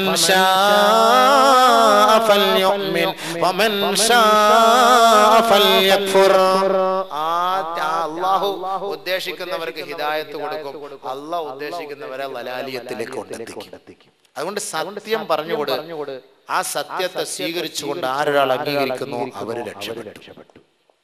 ശാഅ ഫൽയുമിൻ വമൻ ശാഅ ഫൽയക്ഫുർ ആ അള്ളാഹു ഉദ്ദേശിക്കുന്നവർക്ക് ഹിദായത്ത് കൊടുക്കും അള്ളാഹ് ഉദ്ദേശിക്കുന്നവരെ ലലാലിയത്തിലേക്ക് കൊണ്ടെത്തിക്കും അതുകൊണ്ട് സത്യം പറഞ്ഞുകൊട് ആ സത്യത്തെ സ്വീകരിച്ചുകൊണ്ട് ആരൊരാൾ അംഗീകരിക്കുന്നു അവർ രക്ഷപ്പെട്ടു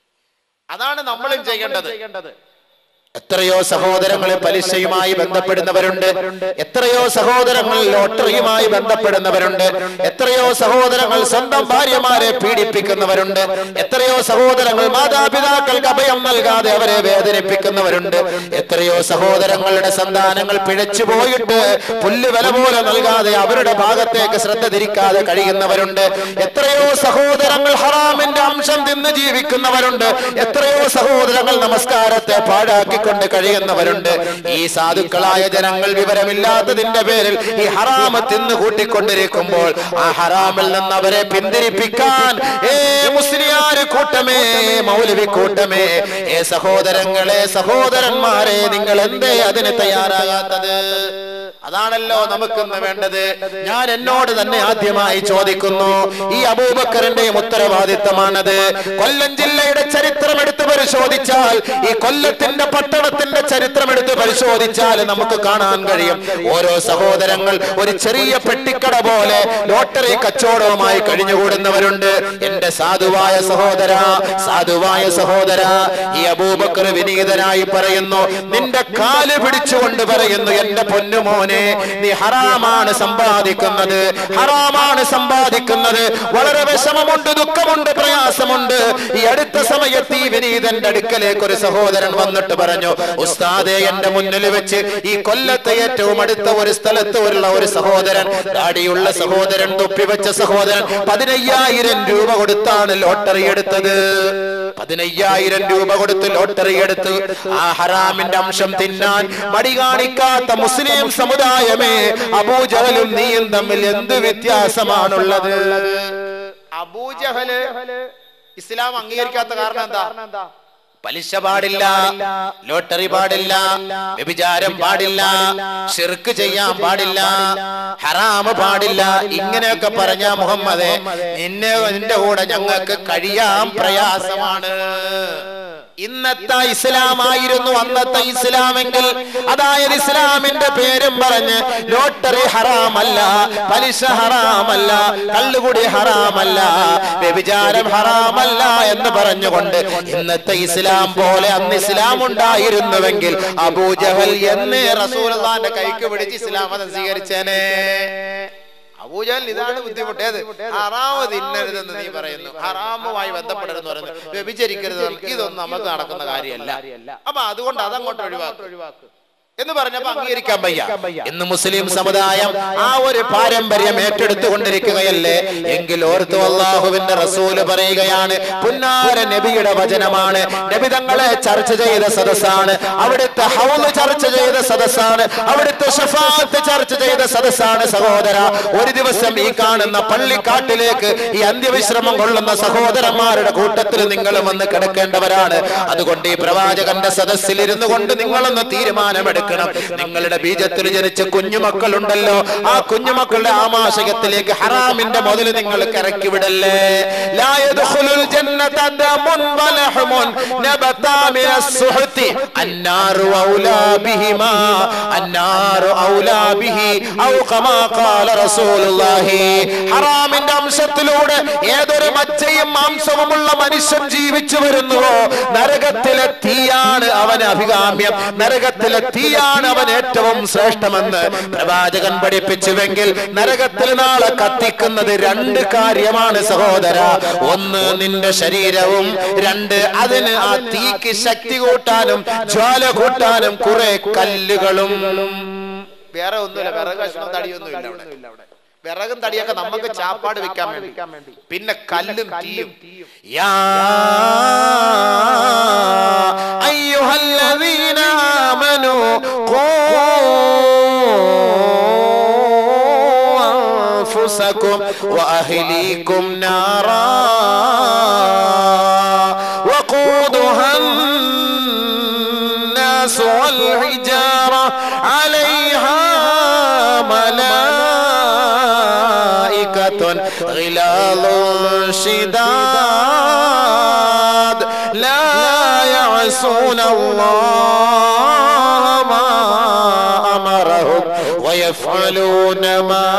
അതാണ് നമ്മളും ചെയ്യേണ്ടത് എത്രയോ സഹോദരങ്ങൾ പലിശയുമായി ബന്ധപ്പെടുന്നവരുണ്ട് എത്രയോ സഹോദരങ്ങൾ ലോട്ടറിയുമായി ബന്ധപ്പെടുന്നവരുണ്ട് എത്രയോ സഹോദരങ്ങൾ സ്വന്തം ഭാര്യമാരെ പീഡിപ്പിക്കുന്നവരുണ്ട് എത്രയോ സഹോദരങ്ങൾ മാതാപിതാക്കൾക്ക് അഭയം നൽകാതെ അവരെ വേദനിപ്പിക്കുന്നവരുണ്ട് എത്രയോ സഹോദരങ്ങളുടെ സന്താനങ്ങൾ പിഴച്ചു പോയിട്ട് പുല്ല് വില പോലെ നൽകാതെ അവരുടെ ഭാഗത്തേക്ക് ശ്രദ്ധ തിരിക്കാതെ കഴിയുന്നവരുണ്ട് എത്രയോ സഹോദരങ്ങൾ ഹറാമിന്റെ അംശം തിന്ന് ജീവിക്കുന്നവരുണ്ട് എത്രയോ സഹോദരങ്ങൾ നമസ്കാരത്തെ പാഴാക്കിക്കൊണ്ട് കഴിയുന്നവരുണ്ട് ഈ സാധുക്കളായ ജനങ്ങൾ വിവരമില്ലാത്തതിന്റെ പേരിൽ ഈ ഹറാമ് തിന്ന് കൂട്ടിക്കൊണ്ടിരിക്കുമ്പോൾ ആ ഹറാമിൽ നിന്ന് അവരെ പിന്തിരിപ്പിക്കാൻ ഏ മുസ്ലിയാര് കൂട്ടമേ മൗലവി കൂട്ടമേ ഏ സഹോദരങ്ങളെ സഹോദരന്മാരെ നിങ്ങൾ എന്തേ അതിന് തയ്യാറാകാത്തത് അതാണല്ലോ നമുക്കിന്ന് വേണ്ടത് ഞാൻ എന്നോട് തന്നെ ആദ്യമായി ചോദിക്കുന്നു ഈ അബൂബക്കറിന്റെയും ഉത്തരവാദിത്തമാണത് കൊല്ലം ജില്ലയുടെ ചരിത്രം എടുത്ത് പരിശോധിച്ചാൽ ഈ കൊല്ലത്തിന്റെ പട്ടണത്തിന്റെ ചരിത്രം എടുത്ത് പരിശോധിച്ചാൽ നമുക്ക് കാണാൻ കഴിയും ഓരോ സഹോദരങ്ങൾ ഒരു ചെറിയ പെട്ടിക്കട പോലെ ലോട്ടറി കച്ചവടവുമായി കഴിഞ്ഞുകൂടുന്നവരുണ്ട് എന്റെ സാധുവായ സഹോദര സാധുവായ സഹോദര ഈ അബൂബക്കർ വിനീതനായി പറയുന്നു നിന്റെ കാല് പിടിച്ചുകൊണ്ട് പറയുന്നു എന്റെ പൊന്നുമോനെ നീ ഹറാമാണ് സമ്പാദിക്കുന്നത് ഹറാമാണ് സമ്പാദിക്കുന്നത് വളരെ വിഷമമുണ്ട് ദുഃഖമുണ്ട് പ്രയാസമുണ്ട് ഈ അടുത്ത സമയത്ത് ഈ വിനീതന്റെ അടുക്കലേക്ക് ഒരു സഹോദരൻ വന്നിട്ട് പറഞ്ഞു ഉസ്താദെ എന്റെ മുന്നിൽ വെച്ച് ഈ കൊല്ലത്തെ ഏറ്റവും അടുത്ത ഒരു സ്ഥലത്ത് ഉള്ള ഒരു സഹോദരൻ ദാടിയുള്ള സഹോദരൻ തൊപ്പിവെച്ച സഹോദരൻ പതിനയ്യായിരം രൂപ കൊടുത്താണ് ലോട്ടറി എടുത്തത് പതിനയ്യായിരം രൂപ കൊടുത്ത് ലോട്ടറി എടുത്ത് ആ ഹറാമിന്റെ അംശം തിന്നാൻ മടി കാണിക്കാത്ത മുസ്ലിം സമുദായമേ അബൂജഹലും നീയും തമ്മിൽ എന്ത് വ്യത്യാസമാണുള്ളത് അബൂജഹല് ഇസ്ലാം അംഗീകരിക്കാത്ത കാരണം എന്താ പലിശ പാടില്ല ലോട്ടറി പാടില്ല വ്യഭിചാരം പാടില്ല ഷിർക്ക് ചെയ്യാൻ പാടില്ല ഹറാമ് പാടില്ല ഇങ്ങനെയൊക്കെ പറഞ്ഞ മുഹമ്മദെ നിന്നെ നിന്റെ കൂടെ ഞങ്ങൾക്ക് കഴിയാൻ പ്രയാസമാണ് ഇന്നത്തെ ഇസ്ലാമായിരുന്നു അന്നത്തെ ഇസ്ലാമെങ്കിൽ അതായത് ഇസ്ലാമിന്റെ പേരും പറഞ്ഞ് ലോട്ടറി ഹറാമല്ല പലിശ ഹറാമല്ല കള്ളുകുടി ഹറാമല്ല വ്യഭിചാരം ഹറാമല്ല എന്ന് പറഞ്ഞുകൊണ്ട് ഇന്നത്തെ ഇസ്ലാം പോലെ അന്ന് ഇസ്ലാം ഉണ്ടായിരുന്നുവെങ്കിൽ അബൂജഹൽ എന്നേ റസൂലുള്ളാന്റെ കൈക്ക് പിടിച്ച് ഇസ്ലാം മതം സ്വീകരിച്ചേനെ അബൂജഹൽ ഇതാണ് ബുദ്ധിമുട്ട് ഏത് ഹറാമ് തിന്നരുതെന്ന് നീ പറയുന്നു ഹറാമുമായി ബന്ധപ്പെടരുതെന്ന് പറയുന്നു വ്യഭിചരിക്കരുത് ഇതൊന്നും നമുക്ക് നടക്കുന്ന കാര്യമല്ല അപ്പൊ അതുകൊണ്ട് അതങ്ങോട്ട് ഒഴിവാക്കും എന്ന് പറഞ്ഞപ്പോ അംഗീകരിക്കാൻ വയ്യ ഇന്ന് മുസ്ലിം സമുദായം ആ ഒരു പാരമ്പര്യം ഏറ്റെടുത്തുകൊണ്ടിരിക്കുകയല്ലേ എങ്കിൽ ഓർത്തു അള്ളാഹുവിന്റെ റസൂല് പറയുകയാണ് പുന്നാര നബിയുടെ വചനമാണ് നബി തങ്ങളെ ചർച്ച ചെയ്ത സദസ്സാണ് അവിടുത്തെ ഹൗല് ചർച്ച ചെയ്ത സദസ്സാണ് അവിടുത്തെ ഷഫാത്ത് ചർച്ച ചെയ്ത സദസ്സാണ് സഹോദര ഒരു ദിവസം ഈ കാണുന്ന പള്ളിക്കാട്ടിലേക്ക് ഈ അന്ത്യവിശ്രമം കൊള്ളുന്ന സഹോദരന്മാരുടെ കൂട്ടത്തിൽ നിങ്ങൾ വന്ന് കിടക്കേണ്ടവരാണ് അതുകൊണ്ട് ഈ പ്രവാചകന്റെ സദസ്സിൽ ഇരുന്നു കൊണ്ട് നിങ്ങളൊന്ന് തീരുമാനമെടുക്കണം നിങ്ങളുടെ ബീജത്തിൽ ജനിച്ച കുഞ്ഞുമക്കളുണ്ടല്ലോ ആ കുഞ്ഞുമക്കളുടെ ആമാശയത്തിലേക്ക് ഹറാമിന്റെ മുതൽ നിങ്ങൾ ഇറക്കി വിടല്ലേ ലാ യദ്ഖുലുൽ ജന്നത ദമുൻ വലഹമുൻ നബതാ മിനസ് സുഹതി അന്നാറു ഔലാ ബിഹിമാ അന്നാറു ഔലാ ബിഹി ഔ കമാ ഖാല റസൂലുള്ളാഹി ഹറാമിന്റെ അംശത്തിലൂടെ ഏതൊരു മജ്ജയും മാംസവുമുള്ള മനുഷ്യൻ ജീവിച്ചു വരുന്നുവോ നരകത്തിലെ തീയാണ് അവന് അഭികാമ്യം നരകത്തിലെ തീയാണ് അവൻ ഏറ്റവും ശ്രേഷ്ഠമെന്ന് പ്രവാചകൻ പഠിപ്പിച്ചുവെങ്കിൽ നരകത്തിൽ നാളെ കത്തിക്കുന്നത് രണ്ട് കാര്യമാണ് സഹോദര ഒന്ന് നിന്റെ ശരീരവും രണ്ട് അതിന് ആ തീക്ക് ശക്തി കൂട്ടാനും ജ്വാല കൂട്ടാനും കുറെ കല്ലുകളും വേറെ ഒന്നുമില്ല വിറക് കഷ്ണം തടിയൊന്നും ഇല്ല അവിടെ വിറകും തടിയൊക്കെ നമുക്ക് ചാപ്പാട് വെക്കാൻ വേണ്ടി പിന്നെ കല്ലും തീയും يا أيها الذين آمنوا قوا أنفسكم وأهليكم نارا وقودها الناس والحجارة عليها ملائكة غلاظ شداد لا يعصون الله ما أمرهم ويفعلون ما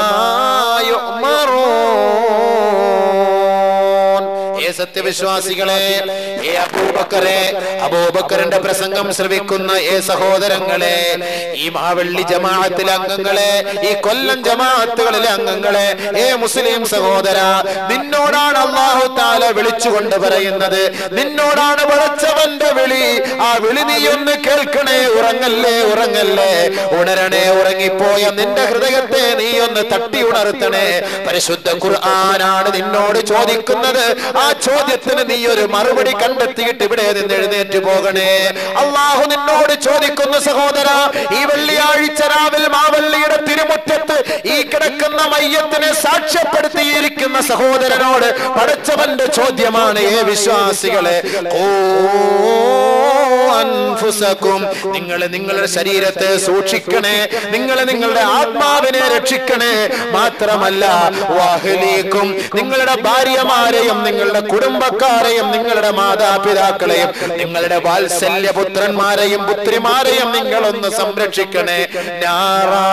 يؤمرون ഏ സത്യവിശ്വാസികളെ ഏ അബൂബക്കറെ അബൂബക്കറിന്റെ പ്രസംഗം ശ്രവിക്കുന്ന ഏ സഹോദരങ്ങളെ ഈ മാവള്ളി ജമാഅത്തിലെ അംഗങ്ങളെ ഈ കൊല്ലം ജമാഅത്തുകളിലെ അംഗങ്ങളെ ഏ മുസ്ലിം സഹോദര നിന്നോടാണ് അള്ളാഹു താല വിളിച്ചുകൊണ്ട് പറയുന്നത് നിന്നോടാണ് വളച്ചവന്റെ വിളി ആ വിളി നീ ഒന്ന് കേൾക്കണേ ഉറങ്ങല്ലേ ഉറങ്ങല്ലേ ഉണരണേ ഉറങ്ങിപ്പോയ നിന്റെ ഹൃദയത്തെ നീ ഒന്ന് തട്ടി ഉണർത്തണേ പരിശുദ്ധ ഖുർആനാണ് നിന്നോട് ചോദിക്കുന്നത് ആ ചോദ്യത്തിന് നീ ഒരു മറുപടി കണ്ടെത്തിയിട്ട് ഇവിടെ നിന്ന് എഴുന്നേറ്റ് പോകണേ അള്ളാഹു നിന്നോട് ചോദിക്കുന്നു സഹോദര ഈ വെള്ളിയാഴ്ച രാവിൽ മാവള്ളിയുടെ തിരുമുറ്റത്ത് ഈ കിടക്കുന്ന മയ്യത്തിനെ സാക്ഷ്യപ്പെടുത്തിയിരിക്കുന്ന സഹോദരനോട് പടച്ചവന്റെ ചോദ്യമാണ് ഏ വിശ്വാസികളെ ഓ അൻഫുസക്കും നിങ്ങൾ നിങ്ങളുടെ ശരീരത്തെ സൂക്ഷിക്കണേ നിങ്ങൾ നിങ്ങളുടെ ആത്മാവിനെ രക്ഷിക്കണേ മാത്രമല്ല വാഹലിക്കും നിങ്ങളുടെ ഭാര്യമാരെയും നിങ്ങളുടെ കുടുംബക്കാരെയും നിങ്ങളുടെ മാതാപിതാക്കളെയും നിങ്ങളുടെ വാത്സല്യ പുത്രന്മാരെയും പുത്രിമാരെയും നിങ്ങളൊന്ന് സംരക്ഷിക്കണേ ഞാറാ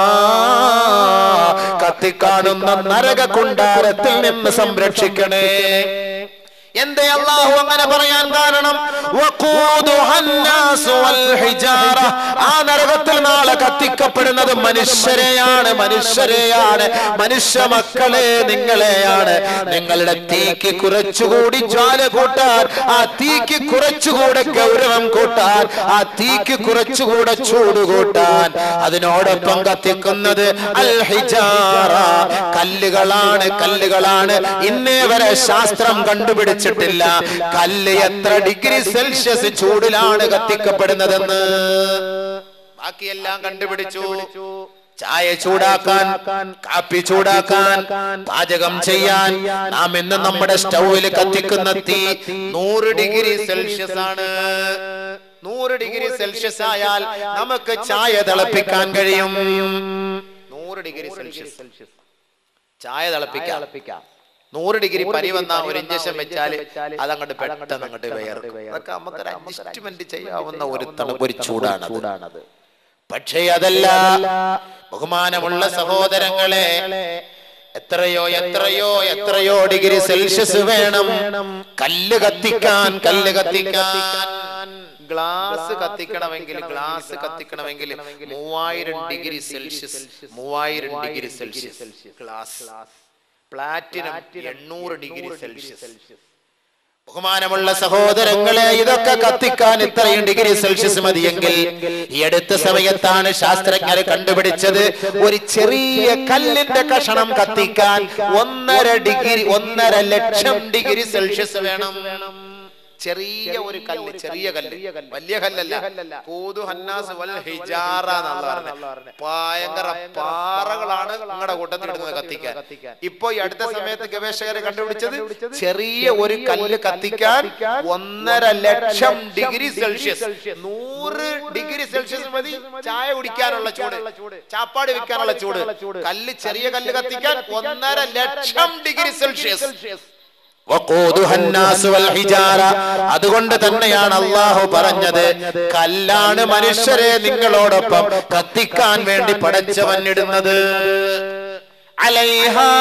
കത്തിക്കാണുന്ന നരക കുണ്ടാരത്തിൽ നിന്ന് സംരക്ഷിക്കണേ എന്തേ അള്ളാഹു അങ്ങനെ പറയാൻ കാരണം വഖൂദുഹ അന്നാസു വൽ ഹിജാറ. ആ നരകത്തിൽ നാളെ കത്തിക്കപ്പെടുന്നത് മനുഷ്യരെയാണ് മനുഷ്യരെയാണ് മനുഷ്യ മക്കളെ നിങ്ങളെയാണ് നിങ്ങളുടെ തീക്ക് കുറച്ചുകൂടി ജ്വാല കൂട്ടാൻ ആ തീക്ക് കുറച്ചുകൂടെ ഗൗരവം കൂട്ടാൻ ആ തീക്ക് കുറച്ചുകൂടെ ചൂട് കൂട്ടാൻ അതിനോടൊപ്പം കത്തിക്കുന്നത് അൽ ഹിജാറ കല്ലുകളാണ് കല്ലുകളാണ് ഇന്നേ വരെ ശാസ്ത്രം കണ്ടുപിടിച്ചിട്ടില്ല കല്ല് എത്ര ഡിഗ്രി സെൽഷ്യസ് ചൂടിലാണ് കത്തിക്കപ്പെടുന്നതെന്ന് ബാക്കിയെല്ലാം കണ്ടുപിടിച്ചു ചായ ചൂടാക്കാൻ കാപ്പി ചൂടാക്കാൻ പാചകം ചെയ്യാൻ നാം ഇന്ന് നമ്മുടെ സ്റ്റൗവിൽ കത്തിക്കുന്ന തീ നൂറ് ഡിഗ്രി സെൽഷ്യസ് ആണ് നൂറ് ഡിഗ്രി സെൽഷ്യസ് ആയാൽ നമുക്ക് ചായ തിളപ്പിക്കാൻ കഴിയും നൂറ് ഡിഗ്രി സെൽഷ്യസ് ചായ തിളപ്പിക്കാം നൂറ് ഡിഗ്രി പനി വന്ന ഒരു ഇഞ്ചക്ഷൻ വെച്ചാൽ അതങ്ങോട്ട് പെട്ടെന്ന് അങ്ങോട്ട് വേർക്കും അതൊക്കെ നമുക്ക് അഡ്ജസ്റ്റ്മെന്റ് ചെയ്യാവുന്ന ഒരു തണുപ്പ് ഒരു ചൂടാണ് പക്ഷേ അതല്ല ബഹുമാനമുള്ള സഹോദരങ്ങളെ എത്രയോ എത്രയോ എത്രയോ ഡിഗ്രി സെൽഷ്യസ് വേണം കല്ല് കത്തിക്കാൻ കല്ല് കത്തിക്കാൻ ഗ്ലാസ് കത്തിക്കണമെങ്കിൽ ഗ്ലാസ് കത്തിക്കണമെങ്കിൽ മൂവായിരം ഡിഗ്രി സെൽഷ്യസ് മൂവായിരം ഡിഗ്രി സെൽഷ്യസ് ഗ്ലാസ് പ്ലാറ്റിനം എണ്ണൂറ് ഡിഗ്രി സെൽഷ്യസ് ബഹുമാനമുള്ള സഹോദരങ്ങളെ ഇതൊക്കെ കത്തിക്കാൻ ഇത്രയും ഡിഗ്രി സെൽഷ്യസ് മതിയെങ്കിൽ ഈ അടുത്ത സമയത്താണ് ശാസ്ത്രജ്ഞർ കണ്ടുപിടിച്ചത് ഒരു ചെറിയ കല്ലിന്റെ കഷണം കത്തിക്കാൻ ഒന്നര ഡിഗ്രി ഒന്നര ലക്ഷം ഡിഗ്രി സെൽഷ്യസ് വേണം ചെറിയ ഒരു കല്ല് ചെറിയ കല്ല് വലിയ കല്ലല്ല കൂതു ഹന്നാസ് വൽ ഹിജാറ എന്നുള്ള പറഞ്ഞത് ഭയങ്കര പാറകളാണ് നിങ്ങളുടെ കൂട്ടത്തിൽ ഇടുന്നത് കത്തിക്കാൻ ഇപ്പൊ ഈ അടുത്ത സമയത്ത് ഗവേഷകർ കണ്ടുപിടിച്ചത് ചെറിയ ഒരു കല്ല് കത്തിക്കാൻ ഒന്നര ലക്ഷം ഡിഗ്രി സെൽഷ്യസ് നൂറ് ഡിഗ്രി സെൽഷ്യസ് മതി ചായ കുടിക്കാനുള്ള ചൂട് ചാപ്പാട് വെക്കാനുള്ള ചൂട് കല്ല് ചെറിയ കല്ല് കത്തിക്കാൻ ഒന്നര ലക്ഷം ഡിഗ്രി സെൽഷ്യസ് വഖൂദുഹ الناس والحجارة. അതുകൊണ്ട് തന്നെയാണ് അള്ളാഹു പറഞ്ഞത് കല്ലാണ് മനുഷ്യരെ നിങ്ങളോടൊപ്പം കത്തിക്കാൻ വേണ്ടി പടച്ചവൻ ഇടുന്നത് അലൈഹാ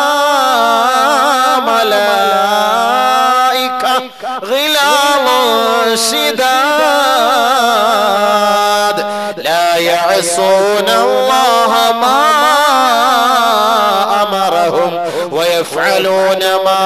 മലായിക غلاظ شداد لا يعصون الله ما أمرهم ويفعلون ما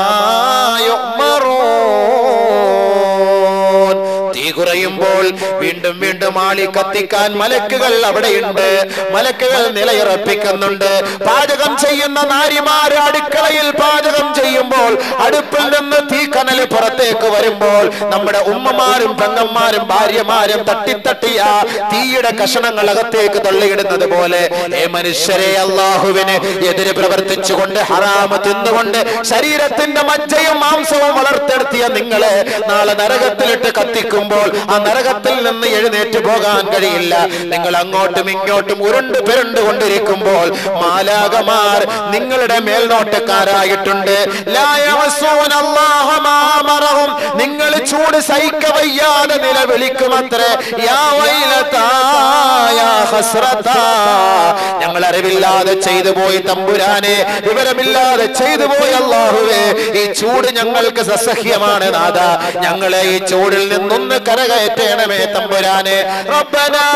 يؤمرون തീ കുറയുമ്പോൾ വീണ്ടും വീണ്ടും ആളി കത്തിക്കാൻ മലക്കുകൾ അവിടെയുണ്ട് മലക്കുകൾ നിലയുറപ്പിക്കുന്നുണ്ട് പാചകം ചെയ്യുന്ന നാരിമാര് അടുക്കളയിൽ പാചകം ചെയ്യുമ്പോൾ അടുപ്പിൽ നിന്ന് തീക്കനൽ പുറത്തേക്ക് വരുമ്പോൾ നമ്മുടെ ഉമ്മമാരും പെങ്ങന്മാരും ഭാര്യമാരും തട്ടിത്തട്ടിയ തീയുടെ കഷണങ്ങൾ അകത്തേക്ക് തള്ളിയിടുന്നത് പോലെ ഏ മനുഷ്യരെ അള്ളാഹുവിന് എതിര് പ്രവർത്തിച്ചുകൊണ്ട് ഹറാമ് തിന്നുകൊണ്ട് ശരീരത്തിന്റെ മജ്ജയും മാംസവും വളർത്തെടുത്തിയ നിങ്ങളെ നാളെ നരകത്തിലിട്ട് കത്തിക്കുമ്പോൾ ആ നരകത്തിൽ നിന്ന് എഴുന്നേറ്റ് പോകാൻ കഴിയില്ല നിങ്ങൾ അങ്ങോട്ടും ഇങ്ങോട്ടും ഉരുണ്ട് പെരുണ്ട് കൊണ്ടിരിക്കുമ്പോൾ മാലാകമാർ നിങ്ങളുടെ മേൽനോട്ടക്കാരായിട്ടുണ്ട് ലാ യഅസൂന അല്ലാഹ മാ അമറഹും. നിങ്ങൾ ചൂട് സഹിക്കവയ്യാതെ നിലവിളിക്കുമത്രേ യാ വൈലതാ, യാ ഹസ്രതാ. ഞങ്ങൾ അറിവില്ലാതെ ചെയ്തു പോയി തമ്പുരാനെ വിവരമില്ലാതെ ചെയ്തു പോയി അള്ളാഹുവേ ഈ ചൂട് ഞങ്ങൾക്ക് സസഹ്യമാണ് നാഥ ഞങ്ങളെ ഈ ചൂടിൽ നിന്നൊന്ന് കരകയറ്റണമേ തമ്പുരാനെ റബ്ബനാ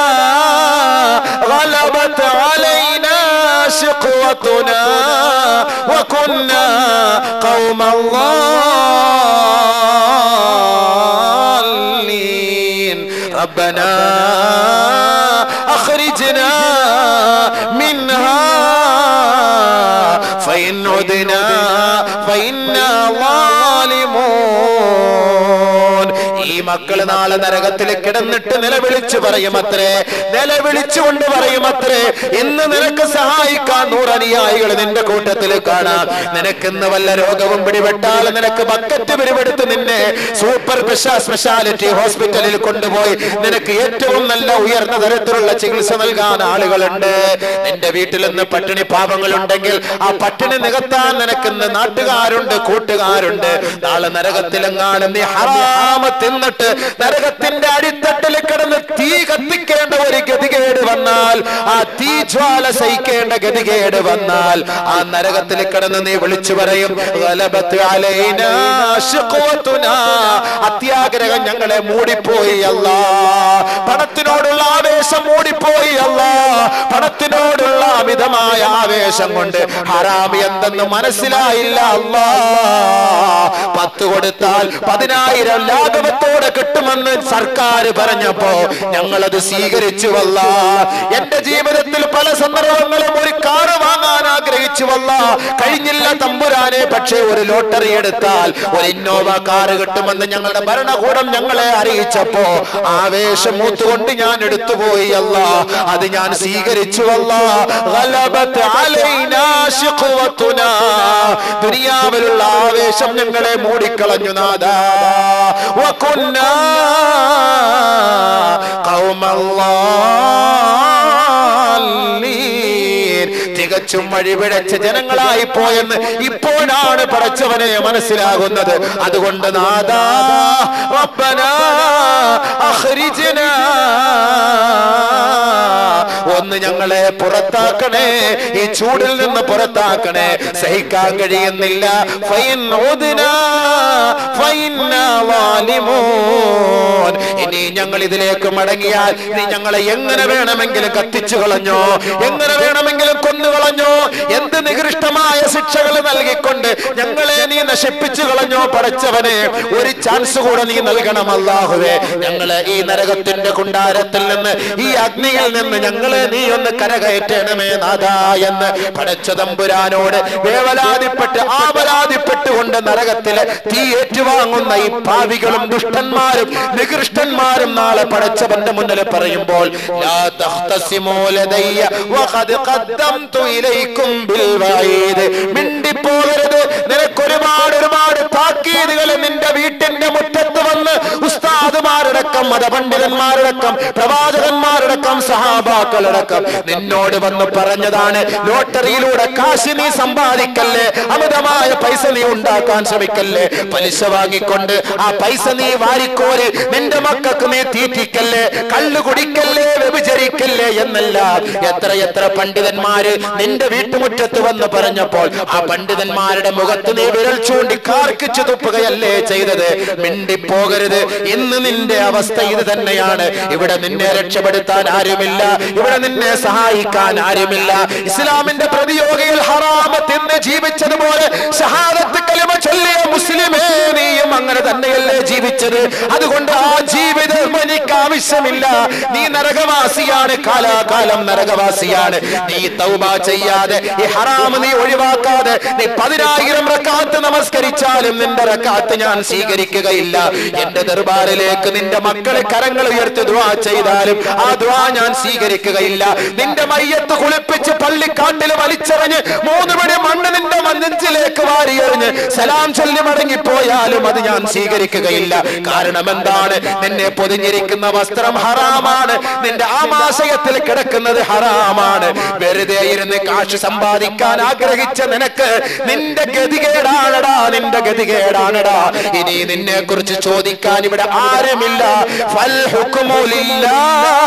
غلبت علينا شقوتنا وكنا قوما ضالين ربنا أخرجنا منها فإن عدنا فإنا ظالمون ഈ മക്കള് നാളെ നരകത്തിൽ കിടന്നിട്ട് നിലവിളിച്ചു പറയുമത്രേ നിലവിളിച്ചുകൊണ്ട് പറയുമത്രേ ഇന്ന് നിനക്ക് സഹായിക്കാൻ നൂറനുയായികൾ നിന്റെ കൂട്ടത്തിൽ കാണാം നിനക്കിന്ന് വല്ല രോഗവും പിടിപെട്ടാൽ നിനക്ക് ബക്കറ്റ് പിടിപെടുത്ത് നിന്നെ സൂപ്പർ സ്പെഷ്യാലിറ്റി ഹോസ്പിറ്റലിൽ കൊണ്ടുപോയി നിനക്ക് ഏറ്റവും നല്ല ഉയർന്ന തരത്തിലുള്ള ചികിത്സ നൽകാൻ ആളുകളുണ്ട് നിന്റെ വീട്ടിൽ നിന്ന് പട്ടിണി പാപങ്ങളുണ്ടെങ്കിൽ ആ പട്ടിണി നികത്താൻ നിനക്കിന്ന് നാട്ടുകാരുണ്ട് കൂട്ടുകാരുണ്ട് നാളെ നരകത്തിലെങ്ങാനും നീ ഹറാമ തിന്നിട്ട് നരകത്തിന്റെ അടിത്തട്ടിൽ കിടന്ന് തീ കത്തിക്കേണ്ട ഒരു ഗതികേട് വന്നാൽ ആ തീ ജ്വാല സഹിക്കേണ്ട ഗതികേട് വന്നാൽ ആ നരകത്തിൽ കിടന്ന് നീ വിളിച്ചു പറയും "ഗലബത്ത് അലൈനാ ശിഖ്വത്തുനാ." അത്യാഗ്രഹം ഞങ്ങളെ മൂടിപ്പോയി അല്ല പണത്തിനോടുള്ള ആവേശം മൂടിപ്പോയി അല്ല പണത്തിനോടുള്ള അമിതമായ ആവേശം കൊണ്ട് ഹറാമി എന്തെന്ന് മനസ്സിലായില്ല അല്ലാ പത്ത് കൊടുത്താൽ പതിനായിരം ലാഘവത്തോടെ കിട്ടുമെന്ന് സർക്കാർ പറഞ്ഞപ്പോ ഞങ്ങളത് സ്വീകരിച്ചു വല്ല എന്റെ ജീവിതത്തിൽ പല സന്ദർഭങ്ങളും ഒരു കാറ് വാങ്ങാൻ ആഗ്രഹിച്ചു വല്ല കഴിഞ്ഞില്ല തമ്പുരാനെ പക്ഷേ ഒരു ലോട്ടറി എടുത്താൽ ഒരു ഇന്നോവ കാറ് കിട്ടുമെന്ന് ഞങ്ങളുടെ ഭരണകൂടം ഞങ്ങളെ അറിയിച്ചപ്പോ ആവേശം മൂത്തുകൊണ്ട് ഞാൻ എടുത്തുപോയി അല്ല അത് ഞാൻ സ്വീകരിച്ചു അല്ല ഗലബത്ത് അലൈനാ ശിഖ്വത്തുനാ. ദുനിയാവിലുള്ള ആവേശം ഞങ്ങളെ മൂടിക്കളഞ്ഞു നാദ വകുന്നാ ഖൗമല്ലാലീൻ. തികച്ചും വഴിപിഴച്ച ജനങ്ങളായി പോയെന്ന് ഇപ്പോഴാണ് പടച്ചവനെ മനസ്സിലാകുന്നത് അതുകൊണ്ട് നാദാ റബ്ബനാ അഖ്രിജ്നാ ഒന്ന് ഞങ്ങളെ പുറത്താക്കണേ ഈ ചൂടിൽ നിന്ന് പുറത്താക്കണേ സഹിക്കാൻ കഴിയുന്നില്ല ഫൈൻ ഉദ്നാ ഫൈന്നാ വാലിമൂൻ. ഇനി ഞങ്ങൾ ഇതിലേക്ക് മടങ്ങിയാൽ നീ ഞങ്ങളെ എങ്ങനെ വേണമെങ്കിലും കത്തിച്ചു കളഞ്ഞോ എങ്ങനെ വേണമെങ്കിലും കൊന്നുകളഞ്ഞോ എന്ത് നികൃഷ്ടമായ ശിക്ഷകൾ നൽകിക്കൊണ്ട് ഞങ്ങളെ നീ നശിപ്പിച്ചു കളഞ്ഞോ പടച്ചവനെ ഒരു ചാൻസ് കൂടെ നീ നൽകണം അല്ലാഹുവേ ഞങ്ങളെ ഈ നരകത്തിന്റെ കുണ്ടാരത്തിൽ നിന്ന് ഈ അഗ്നിയിൽ നിന്ന് ഞങ്ങളെ നീ ഒന്ന് കരകയറ്റണമേ നാഥാ എന്ന് പടച്ച തമ്പുരാനോട് വേവലാതിപ്പെട്ട് ആപരാതിപ്പെട്ടുകൊണ്ട് നരകത്തിലെ തീ ഏറ്റുവാങ്ങുന്ന ഈ പാവികളും ദുഷ്ടന്മാരും നികൃഷ്ടന്മാരും നാളെ പടച്ചവന്റെ മുന്നിൽ പറയുമ്പോൾ ലാ തഖ്തസിമൂ ലദയ്യ വഖദ് ഖദ്ദംതു ഇലൈക്കും ബിൽ വഈദ് മിണ്ടിപ്പോകരുത് നിനക്ക് ഒരുപാട് ഒരുപാട് താക്കീതുകൾ നിന്റെ വീട്ടിന്റെ മുറ്റത്ത് വന്ന് ഉസ്താദുമാരടക്കം മതപണ്ഡിതന്മാരടക്കം പ്രവാചകന്മാരടക്കം സഹാബാക്കളടക്കം നിന്നോട് വന്ന് പറഞ്ഞതാണ് ലോട്ടറിയിലൂടെ കാശ് നീ സമ്പാദിക്കല്ലേ അമിതമായ പൈസ നീ ഉണ്ടാക്കാൻ ശ്രമിക്കല്ലേ പലിശ വാങ്ങിക്കൊണ്ട് ആ പൈസ നീ വാരിക്കോര് നിന്റെ മക്കൾക്ക് നീ തീറ്റിക്കല്ലേ കള്ളു കുടിക്കല്ലേ വ്യഭിചരിക്കല്ലേ എന്നല്ല എത്ര എത്ര പണ്ഡിതന്മാര് നിന്റെ വീട്ടുമുറ്റത്ത് വന്ന് പറഞ്ഞപ്പോൾ ആ പണ്ഡിതന്മാരുടെ മുഖത്ത് നീ വിരൽ ചൂണ്ടി കാർക്കിച്ചു തുപ്പുകയല്ലേ ചെയ്തത് മിണ്ടിപ്പോകരുത് ഇന്ന് നിന്റെ അവസ്ഥ ഇത് തന്നെയാണ് ഇവിടെ നിന്നെ രക്ഷപ്പെടുത്താൻ ആരുമില്ല ഇവിടെ നിന്നെ സഹായിക്കാൻ ആരുമില്ല ഇസ്ലാമിന്റെ പ്രതിയോഗികൾ ഹറാമ തിന്ന് ജീവിച്ചതുപോലെ ഷഹാദത്ത് കലിമ ചൊല്ലിയ മുസ്ലിമേ നീയും അങ്ങനെ തന്നെയല്ലേ ജീവിച്ചത് അതുകൊണ്ട് ആ ജീവിതം എനിക്ക് ആവശ്യമില്ല നീ നരകവാസിയാണ് കാലാകാലം നരകവാസിയാണ് നീ തൗബ ചെയ്യാതെ ഈ ഹറാമ് നീ ഒഴിവാക്കാതെ നീ പതിനായിരം റക്കാത്ത് നമസ്കരിച്ചാലും നിന്റെ റക്കാത്ത് ഞാൻ സ്വീകരിക്കുകയില്ല എന്റെ ദർബാറിലേക്ക് നിന്റെ മക്കളെ കരങ്ങൾ ഉയർത്തി ദ്വാ ചെയ്താലും ആ ദ്വാ ഞാൻ സ്വീകരിക്കുകയില്ല നിന്റെ മയ്യത്ത് കുളിപ്പിച്ച് പള്ളിക്കാട്ടിൽ വലിച്ചെറിഞ്ഞ് മൂന്ന് മണി മണ്ണ് നിന്റെ മഞ്ഞിലേക്ക് വാരിയെറിഞ്ഞ് സലാം ചൊല്ലി മടങ്ങിപ്പോയാലും അത് ഞാൻ സ്വീകരിക്കുകയില്ല കാരണം എന്താണ് നിന്നെ പൊതിഞ്ഞിരിക്കുന്ന വസ്ത്രം ഹറാമാണ് നിന്റെ ആമാശയത്തിൽ കിടക്കുന്നത് ഹറാമാണ് വെറുതെ ഇരുന്ന് കാശ് സമ്പാദിക്കാൻ ആഗ്രഹിച്ച നിനക്ക് നിന്റെ ഗതികേടാണടാ നിന്റെ ഗതികേടാണടാ ഇനി നിന്നെ കുറിച്ച് ചോദിക്കാൻ ഇവിടെ ആരുമില്ല ഫൽ ഹുക്മുലില്ലാ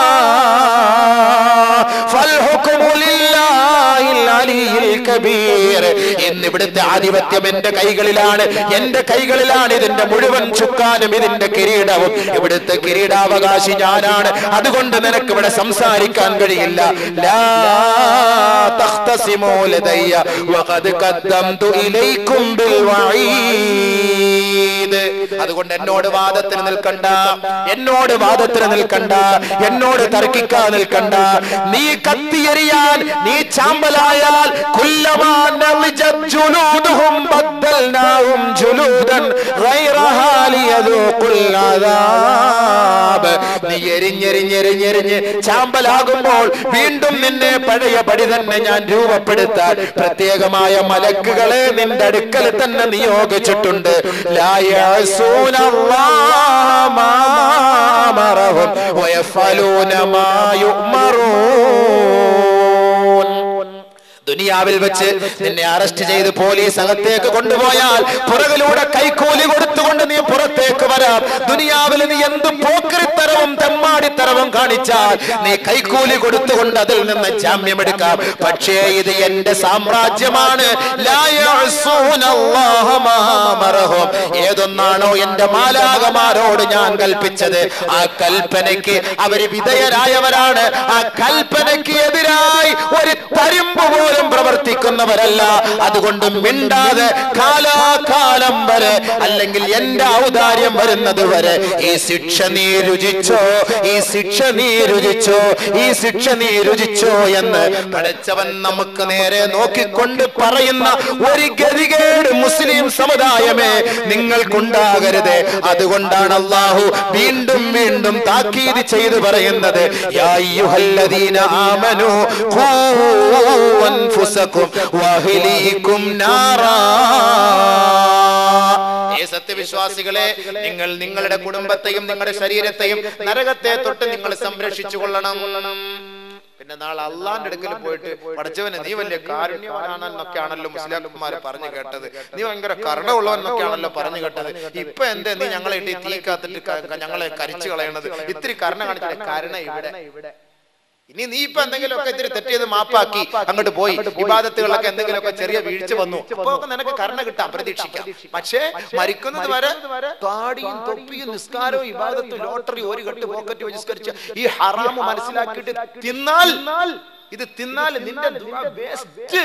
ഫൽ ഹുക്മുലില്ലാഹിൽ അലിയിൽ കബീർ എന്നിവിടുത്തെ ആധിപത്യം എന്റെ കൈകളിലാണ് എന്റെ കൈകളിലാണ് ഇതിന്റെ മുഴുവൻ ചുക്കാനും ഇതിന്റെ കിരീടവും ഇവിടുത്തെ കിരീടാവകാശി ഞാനാണ് അതുകൊണ്ട് നിനക്ക് ഇവിടെ സംസാരിക്കാൻ കഴിയില്ല ലാ തഖ്തസിമൂ ലദയ്യ വഖദ് ഖദ്ദംതു ഇലൈക്കും ബിൽ വഈദ് അതുകൊണ്ട് എന്നോട് വാദത്തിന് നിൽക്കണ്ട എന്നോട് വാദത്തിന് നിൽക്കണ്ട എന്നോട് തർക്കിക്കാൻ നിൽക്കണ്ട നീ കത്തിയെറിയാൻ നീ ചാമ്പലായാൽ കുല്ലമാ നളിജത് ജുലൂദുഹും ബദ്ദൽനാഹും ജുലൂദൻ ഗൈറഹാ ലിയദൂഖുൽ അദാബ് നീ എരിഞ്ഞെരിഞ്ഞെരിഞ്ഞെരിഞ്ഞ് ചാമ്പലാകുമ്പോൾ വീണ്ടും നിന്നെ പഴയ പടി തന്നെ ഞാൻ രൂപപ്പെടുത്താൻ പ്രത്യേകമായ മലക്കുകളെ നിന്റെ അടുക്കൽ തന്നെ നിയോഗിച്ചിട്ടുണ്ട് ലാ യഅസൂന അല്ലാഹ മാ അമറഹും വയഫലൂന മാ യുഅ്മറൂൻ ദുനിയാവിൽ വെച്ച് നിന്നെ അറസ്റ്റ് ചെയ്ത് പോലീസ് അകത്തേക്ക് കൊണ്ടുപോയാൽ പുറകിലൂടെ കൈക്കൂലി കൊടുത്തുകൊണ്ട് നീ പുറത്തേക്ക് വരാം ദുനിയാവിൽ നീ എന്ത് പോക്കരിത്തരവും തെമ്മാടിത്തരവും കാണിച്ചാൽ നീ കൈക്കൂലി കൊടുത്തുകൊണ്ട് അതിൽ നിന്ന് ജാമ്യമെടുക്കാം പക്ഷേ ഇത് എന്റെ സാമ്രാജ്യമാണ് ലാ യഅസൂന അല്ലാഹ മാ അമറഹും. ഏതൊന്നാണോ എന്റെ മാലാകമാരോട് ഞാൻ കൽപ്പിച്ചത് ആ കൽപ്പനയ്ക്ക് അവര് വിധേയരായവരാണ് ആ കൽപ്പനയ്ക്ക് എതിരായി ഒരു തരിമ്പ് പോലും പ്രവർത്തിക്കുന്നവരല്ല അതുകൊണ്ട് മിണ്ടാതെ കാലാകാലം വരെ അല്ലെങ്കിൽ എന്റെ ഔദാര്യം വരുന്നത് വരെ ഈ ശിക്ഷ നീ രുചിച്ചോ ഈ ശിക്ഷ നീ രുചിച്ചോ ഈ ശിക്ഷ നീ രുചിച്ചോ എന്ന് പഠിച്ചവൻ നമുക്ക് നേരെ നോക്കിക്കൊണ്ട് പറയുന്ന ഒരു ഗതികേട് മുസ്ലിം സമുദായമേ നിങ്ങൾക്കുണ്ടാകരുത് അതുകൊണ്ടാണ് അള്ളാഹു വീണ്ടും വീണ്ടും താക്കീത് ചെയ്തു പറയുന്നത് യാ അയ്യുഹല്ലദീന ആമനു ഖൂ അൻഫുസകും വഅഹ്ലീകും നാറാ ഏ സത്യവിശ്വാസികളെ നിങ്ങൾ നിങ്ങളുടെ കുടുംബത്തെയും നിങ്ങളുടെ ശരീരത്തെയും നരകത്തെ തൊട്ട് നിങ്ങൾ സംരക്ഷിച്ചു കൊള്ളണം പിന്നെ നാളെ അള്ളാന്റെ അടുക്കൽ പോയിട്ട് പഠിച്ചവന് നീ വലിയ കാരുണ്യവാനാണെന്നൊക്കെയാണല്ലോ മുസ്ലിംമാര് പറഞ്ഞു കേട്ടത് നീ ഭയങ്കര കരുണയുള്ളവെന്നൊക്കെയാണല്ലോ പറഞ്ഞു കേട്ടത് ഇപ്പൊ എന്താ നീ ഞങ്ങളെ ഇട്ട് തീ കാത്തിട്ട് ക- ഞങ്ങളെ കരിച്ചു കളയണത് ഇത്തിരി കരുണ കാണിച്ചിട്ട് കരുണ ഇവിടെ ഇനി നീ ഇപ്പൊ എന്തെങ്കിലുമൊക്കെ ഇത്തിരി തെറ്റ് ചെയ്ത് മാപ്പാക്കി അങ്ങോട്ട് പോയി വിവാദത്തുകളൊക്കെ എന്തെങ്കിലുമൊക്കെ ചെറിയ വീഴ്ച വന്നു അപ്പൊ ഒക്കെ നിനക്ക് കരുണ കിട്ടാം പ്രതീക്ഷിക്കാം പക്ഷേ മരിക്കുന്നത് വരെ താടിയും തൊപ്പിയും നിസ്കാരവും ഇബാദത്തും ലോട്ടറി ഒരു കെട്ട് പോക്കറ്റ് വിസ്കരിച്ച് ഈ ഹറാമ് മനസ്സിലാക്കിയിട്ട് തിന്നാൽ ഇത് തിന്നാൽ നിന്റെ വേസ്റ്റ്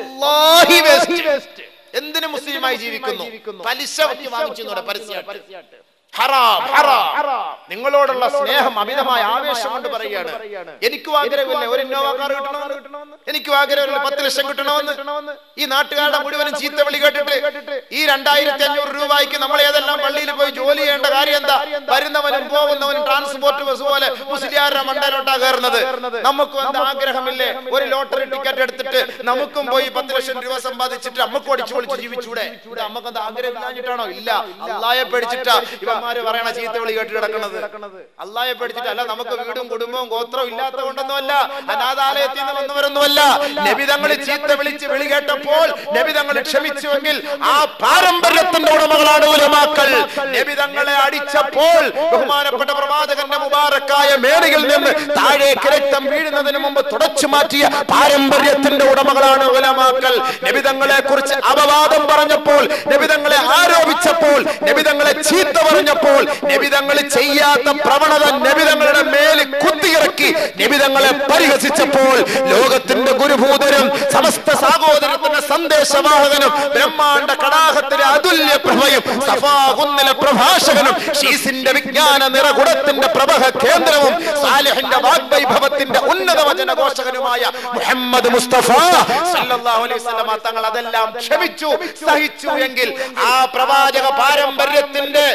വേസ്റ്റ് എന്തിനു മുസ്ലിമായി ജീവിക്കുന്നു പലിശ വാങ്ങിച്ചു പരസ്യമായിട്ട് ഹറാം ഹറാം നിങ്ങളോടുള്ള സ്നേഹം അമിതമായ ആവേശം കൊണ്ട് പറയുകയാണ് എനിക്കും ആഗ്രഹമില്ല ഒരു ഇന്നോവ കാർ കിട്ടണമെന്ന് എനിക്കും ആഗ്രഹമില്ല പത്ത് ലക്ഷം കിട്ടണമെന്ന് ഈ നാട്ടുകാരുടെ മുഴുവനും ചീത്ത വിളി കേട്ടിട്ട് ഈ രണ്ടായിരത്തി അഞ്ഞൂറ് രൂപയ്ക്ക് നമ്മൾ ഏതെല്ലാം പള്ളിയിൽ പോയി ജോലി ചെയ്യേണ്ട കാര്യം എന്താ വരുന്നവനും പോകുന്നവനും ട്രാൻസ്പോർട്ട് ബസ് പോലെ മുസ്ലിയാരുടെ മണ്ടയിലോട്ടാ കയറുന്നത് നമുക്കും എന്താ ആഗ്രഹമില്ലേ ഒരു ലോട്ടറി ടിക്കറ്റ് എടുത്തിട്ട് നമുക്കും പോയി പത്ത് ലക്ഷം രൂപ സമ്പാദിച്ചിട്ട് നമുക്ക് ഒടിച്ചു പൊളിച്ച് ജീവിച്ചൂടെ ഇവിടെ നമുക്ക് എന്താ ആഗ്രഹമില്ലാഞ്ഞിട്ടാണോ ഇല്ല അള്ളായെ പേടിച്ചിട്ടാ ഇവന്മാര് പറയണ ചീത്ത വിളി കേട്ട് കിടക്കുന്നത് അള്ളായെ പേടിച്ചിട്ട് അല്ല നമുക്ക് വീടും കുടുംബവും ഗോത്രവും ഇല്ലാത്ത കൊണ്ടൊന്നുമല്ല അനാഥാലയത്തിൽ നിന്ന് വന്നവരൊന്നുമല്ല നബിതങ്ങൾ ചീത്ത വിളിച്ച് വിളി കേട്ടപ്പോൾ നബിതങ്ങൾ ക്ഷമിച്ചുവെങ്കിൽ ആ പാരമ്പര്യത്തിന്റെ ഉടമകളാണ് ഉലമാക്കൾ നബിതങ്ങളെ അടിച്ചപ്പോൾ ബഹുമാനപ്പെട്ട പ്രവാചകന്റെ മുബാറക്കായ മേടയിൽ നിന്ന് താഴേക്ക് രക്തം വീഴുന്നതിന് മുമ്പ് തുടച്ചു മാറ്റിയ പാരമ്പര്യത്തിന്റെ ഉടമകളാണ് ഉലമാക്കൾ നബിതങ്ങളെ കുറിച്ച് അപവാദം പറഞ്ഞപ്പോൾ നബിതങ്ങളെ ആരോപിച്ചപ്പോൾ നബിതങ്ങളെ ചീത്ത പറഞ്ഞപ്പോൾ നബിതങ്ങൾ ചെയ്യാത്ത പ്രവണത നബിതങ്ങളുടെ മേലിൽ കുത്തിയിറക്കി നബിതങ്ങളെ പരിഹസിച്ചപ്പോൾ ലോകത്തിന്റെ ഗുരുഭൂതരും സമസ്ത സാഹോദരത്തിന്റെ സന്ദേശവാഹകനും ബ്രഹ്മാണ്ട കടാഹത്തിലെ അതുല്യ പ്രഭയും സഫാകുന്നിലെ പ്രഭാഷകനും ഷീസിന്റെ വിജ്ഞാന നിറകുടത്തിന്റെ പ്രഭഹ കേന്ദ്രവും സാലിഹിന്റെ വാഗ്വൈഭവത്തിന്റെ ഉന്നത വചനഘോഷകനുമായ മുഹമ്മദ് മുസ്തഫ സല്ലല്ലാഹു അലൈഹി വസല്ലമ തങ്ങൾ അതെല്ലാം ക്ഷമിച്ചു സഹിച്ചു എങ്കിൽ ആ പ്രവാചക പാരമ്പര്യത്തിന്റെ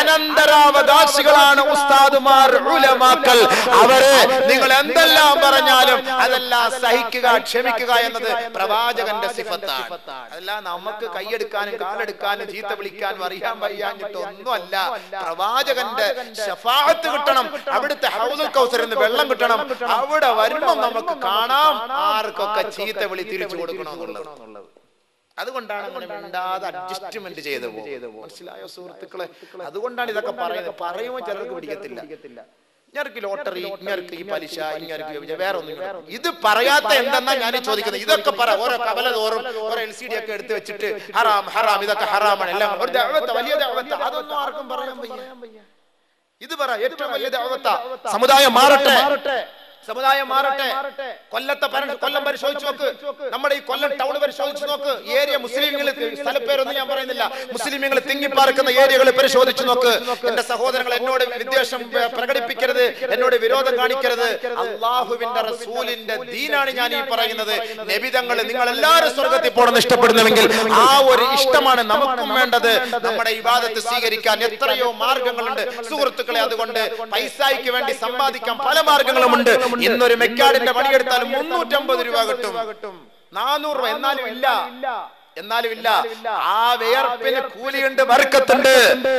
അനന്തരാവകാശികളാണ് ഉസ്താദുമാർ ഉലമാക്കൾ അവരെ നിങ്ങൾ എന്തെല്ലാം പറഞ്ഞാലും അതെല്ലാം സഹിക്കുക ക്ഷമിക്കുക എന്നത് പ്രവാചകന്റെ സിഫത്താണ് അതല്ല നമുക്ക് കൈയെടുക്കാനും കാലെടുക്കാനും ചീത്ത വിളിക്കാനും അറിയാൻ വയ്യാഞ്ഞിട്ട് ഒന്നുമല്ല പ്രവാചകന്റെ ഷഫാഅത്ത് കിട്ടണം അവിടുത്തെ ഹൗദുൽ കൗസർ എന്ന് വെള്ളം കിട്ടണം അവിടെ വരുമ്പം നമുക്ക് കാണാം ആർക്കൊക്കെ ചീത്ത വിളി തിരിച്ചു കൊടുക്കണം എന്നുള്ളത് അതുകൊണ്ടാണ് അങ്ങനെ മിണ്ടാതെ അഡ്ജസ്റ്റ്മെന്റ് ചെയ്ത് പോകുന്നത് മനസ്സിലായോ സുഹൃത്തുക്കളെ അതുകൊണ്ടാണ് ഇതൊക്കെ പറയുന്നത് പറയുമ്പോൾ ചിലർക്ക് പിടിക്കത്തില്ല ഇങ്ങർക്ക് ലോട്ടറി ഇങ്ങർക്ക് ഈ പലിശ ഇങ്ങർക്ക് വേറെ ഒന്നും ഇങ്ങോട്ട് ഇത് പറയാത്ത എന്തെന്നാ ഞാൻ ചോദിക്കുന്നത് ഇതൊക്കെ പറ ഓരോ കവല തോറും ഓരോ എൽ സി ഡി ഒക്കെ എടുത്ത് വെച്ചിട്ട് ഹറാം ഹറാം ഇതൊക്കെ ഹറാമാണ് എല്ലാം ഒരു ദഅവത്ത്, വലിയ ദഅവത്ത്. അതൊന്നും ആർക്കും പറയാൻ വയ്യ ഇത് പറ ഏറ്റവും വലിയ ദഅവത്താ. സമുദായം മാറട്ടെ സമുദായം മാറട്ടെ കൊല്ലത്തെ പര- കൊല്ലം പരിശോധിച്ച് നോക്ക് നമ്മുടെ ഈ കൊല്ലം ടൗൺ പരിശോധിച്ച് നോക്ക് ഏരിയ മുസ്ലിങ്ങൾ സ്ഥലപ്പേരൊന്നും ഞാൻ പറയുന്നില്ല മുസ്ലിങ്ങൾ തിങ്ങിപ്പാർക്കുന്ന ഏരിയകൾ പരിശോധിച്ച് നോക്ക് എന്റെ സഹോദരങ്ങൾ എന്നോട് വിദ്വേഷം പ- പ്രകടിപ്പിക്കരുത് എന്നോട് വിരോധം കാണിക്കരുത് അള്ളാഹുവിന്റെ റസൂലിന്റെ ദീനാണ് ഞാൻ ഈ പറയുന്നത് നബിതങ്ങൾ നിങ്ങൾ എല്ലാവരും സ്വർഗത്തിൽ പോകണമെന്ന് ഇഷ്ടപ്പെടുന്നുവെങ്കിൽ ആ ഒരു ഇഷ്ടമാണ് നമുക്കും വേണ്ടത് നമ്മുടെ ഇബാദത്ത് സ്വീകരിക്കാൻ എത്രയോ മാർഗങ്ങളുണ്ട് സുഹൃത്തുക്കളെ അതുകൊണ്ട് പൈസയ്ക്ക് വേണ്ടി സമ്പാദിക്കാൻ പല മാർഗങ്ങളുമുണ്ട് ഇന്നൊരു മെക്കാടിന്റെ പണിയെടുത്താൽ മുന്നൂറ്റമ്പത് രൂപ കിട്ടും നാനൂറ് രൂപ എന്നാലും ഇല്ല എന്നാലും ഇല്ല ആ വിയർപ്പിന് കൂലിയുണ്ട് ബർക്കത്തുണ്ട്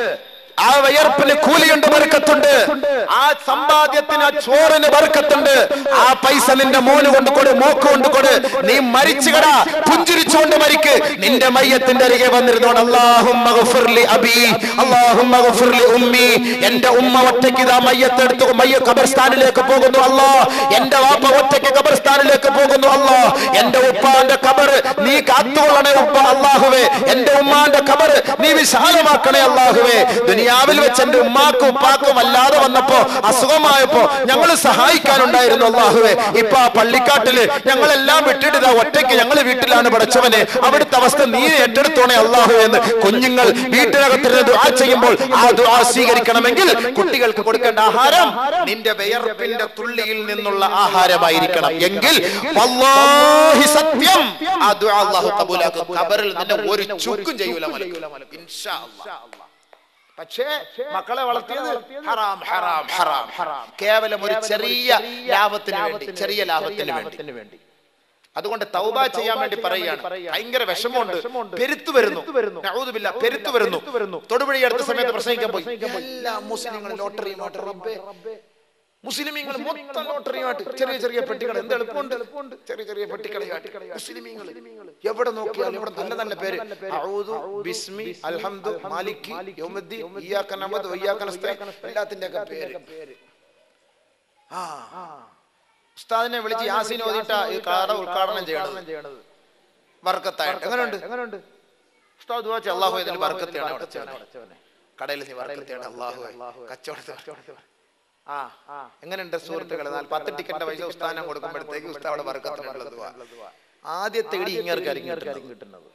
ആ വിയർപ്പിന് കൂലിയുണ്ട് ബർക്കത്തുണ്ട് ആ സമ്പാദ്യത്തിന് ആ ചോറിന് ബർക്കത്തുണ്ട് ആ പൈസ നിന്റെ മോന് കൊണ്ട് കൊട് മോക്ക് കൊണ്ട് കൊട് നീ മരിച്ചു കടാ പുഞ്ചിരിച്ചുകൊണ്ട് മരിക്ക് നിന്റെ മയ്യത്തിന്റെ അരികെ വന്നിരുന്നോണ്ട് അള്ളാഹും അബി അള്ളാഹും ഉമ്മി എന്റെ ഉമ്മ ഒറ്റയ്ക്ക് ഇതാ മയ്യത്തെടുത്തു മയ്യ ഖബർസ്ഥാനിലേക്ക് പോകുന്നു അല്ലാ എന്റെ വാപ്പ ഒറ്റയ്ക്ക് ഖബർസ്ഥാനിലേക്ക് പോകുന്നു അല്ലാ എന്റെ ഉപ്പാന്റെ ഖബർ നീ കാത്തുകൊള്ളണേ ഉപ്പ അള്ളാഹുവേ എന്റെ ഉമ്മാന്റെ ഖബർ നീ വിശാലമാക്കണേ അള്ളാഹുവേ ദുനിയാവിൽ വെച്ച് എന്റെ ഉമ്മാക്കും ഉപ്പാക്കും അല്ലാതെ വന്നപ്പോ അസുഖമായപ്പോ ഞങ്ങൾ സഹായിക്കാനുണ്ടായിരുന്നു അള്ളാഹുവേ ഇപ്പൊ ആ പള്ളിക്കാട്ടില് ഞങ്ങളെല്ലാം വിട്ടിട്ട് ഇതാ ഒറ്റയ്ക്ക് ഞങ്ങൾ വീട്ടിലാണ് പഠിച്ചവനെ അവിടുത്തെ അവസ്ഥ നീ ഏറ്റെടുത്തോണേ അള്ളാഹു എന്ന് കുഞ്ഞുങ്ങൾ വീട്ടിനകത്തിരുന്ന് ദുആ ചെയ്യുമ്പോൾ ആ ദുആ സ്വീകരിക്കണമെങ്കിൽ കുട്ടികൾക്ക് കൊടുക്കേണ്ട ആഹാരം നിന്റെ വിയർപ്പിന്റെ തുള്ളിയിൽ നിന്നുള്ള ആഹാരമായിരിക്കണം എങ്കിൽ വല്ലാഹി സത്യം ആ ദുആ അല്ലാഹു കബൂലാക്കും ഖബറിൽ നിന്നെ ഒരു ചുക്കും ചെയ്യൂല മലക്ക് ഇൻഷാ അല്ലാഹ് പക്ഷേ മക്കളെ വളർത്തിയത് ഹറാം ഹറാം ഹറാം ഹറാം കേവലം ഒരു ചെറിയ ലാഭത്തിന് വേണ്ടി ചെറിയ ലാഭത്തിന് വേണ്ടി അതുകൊണ്ട് തൗബ ചെയ്യാൻ വേണ്ടി പറയുകയാണ് ഭയങ്കര വിഷമമുണ്ട് പെരുത്തു വരുന്നു നഊദുബില്ലാ, പെരുത്തു വരുന്നു തൊടുപുഴി അടുത്ത സമയത്ത് പ്രസംഗിക്കാൻ പോയി എല്ലാ മുസ്ലിങ്ങളും ലോട്ടറിയുമായിട്ട് റബ്ബേ മുസ്ലിമീങ്ങൾ മൊത്തം ലോട്ടറിയുമായിട്ട് ചെറിയ ചെറിയ പെട്ടികൾ എന്ത് എളുപ്പമുണ്ട് ചെറിയ ചെറിയ പെട്ടികളായിട്ട് മുസ്ലിമീങ്ങൾ എവിടെ നോക്കിയാലും ഇവിടെ നല്ല നല്ല പേര് അഊദു ബിസ്മി അൽഹംദു മാലിക്കി യൗമുദ്ദീൻ ഇയ്യാക നഅബുദു വ ഇയ്യാക നസ്തഈൻ എല്ലാത്തിന്റെ ഒക്കെ പേര് ആ ഉസ്താദിനെ വിളിച്ച് യാസീൻ ഓതിട്ട ഈ കട ഉദ്ഘാടനം ചെയ്യണത് വർക്കത്തായിട്ട് എങ്ങനെയുണ്ട് എങ്ങനെയുണ്ട് ഉസ്താദ് ദുആ ചെയ്യ്, അല്ലാഹു ഇതിൽ ബർക്കത്തെയാണ് അടച്ചവനെ കടയിൽ നീ ബർക്കത്തെയാണ് അല്ലാഹു കച്ചവടത്തിൽ ആ എങ്ങനെയുണ്ട് സുഹൃത്തുക്കളെ എന്നാൽ പത്ത് ടിക്കറ്റിന്റെ പൈസ ഉസ്താനം കൊടുക്കുമ്പോഴത്തേക്ക് ഉസ്താദ് അവിടെ ബർക്കത്തിനുള്ള ദുആ ആദ്യത്തെ ഇടി ഇങ്ങേർക്കായിരിക്കും കിട്ടുന്നത്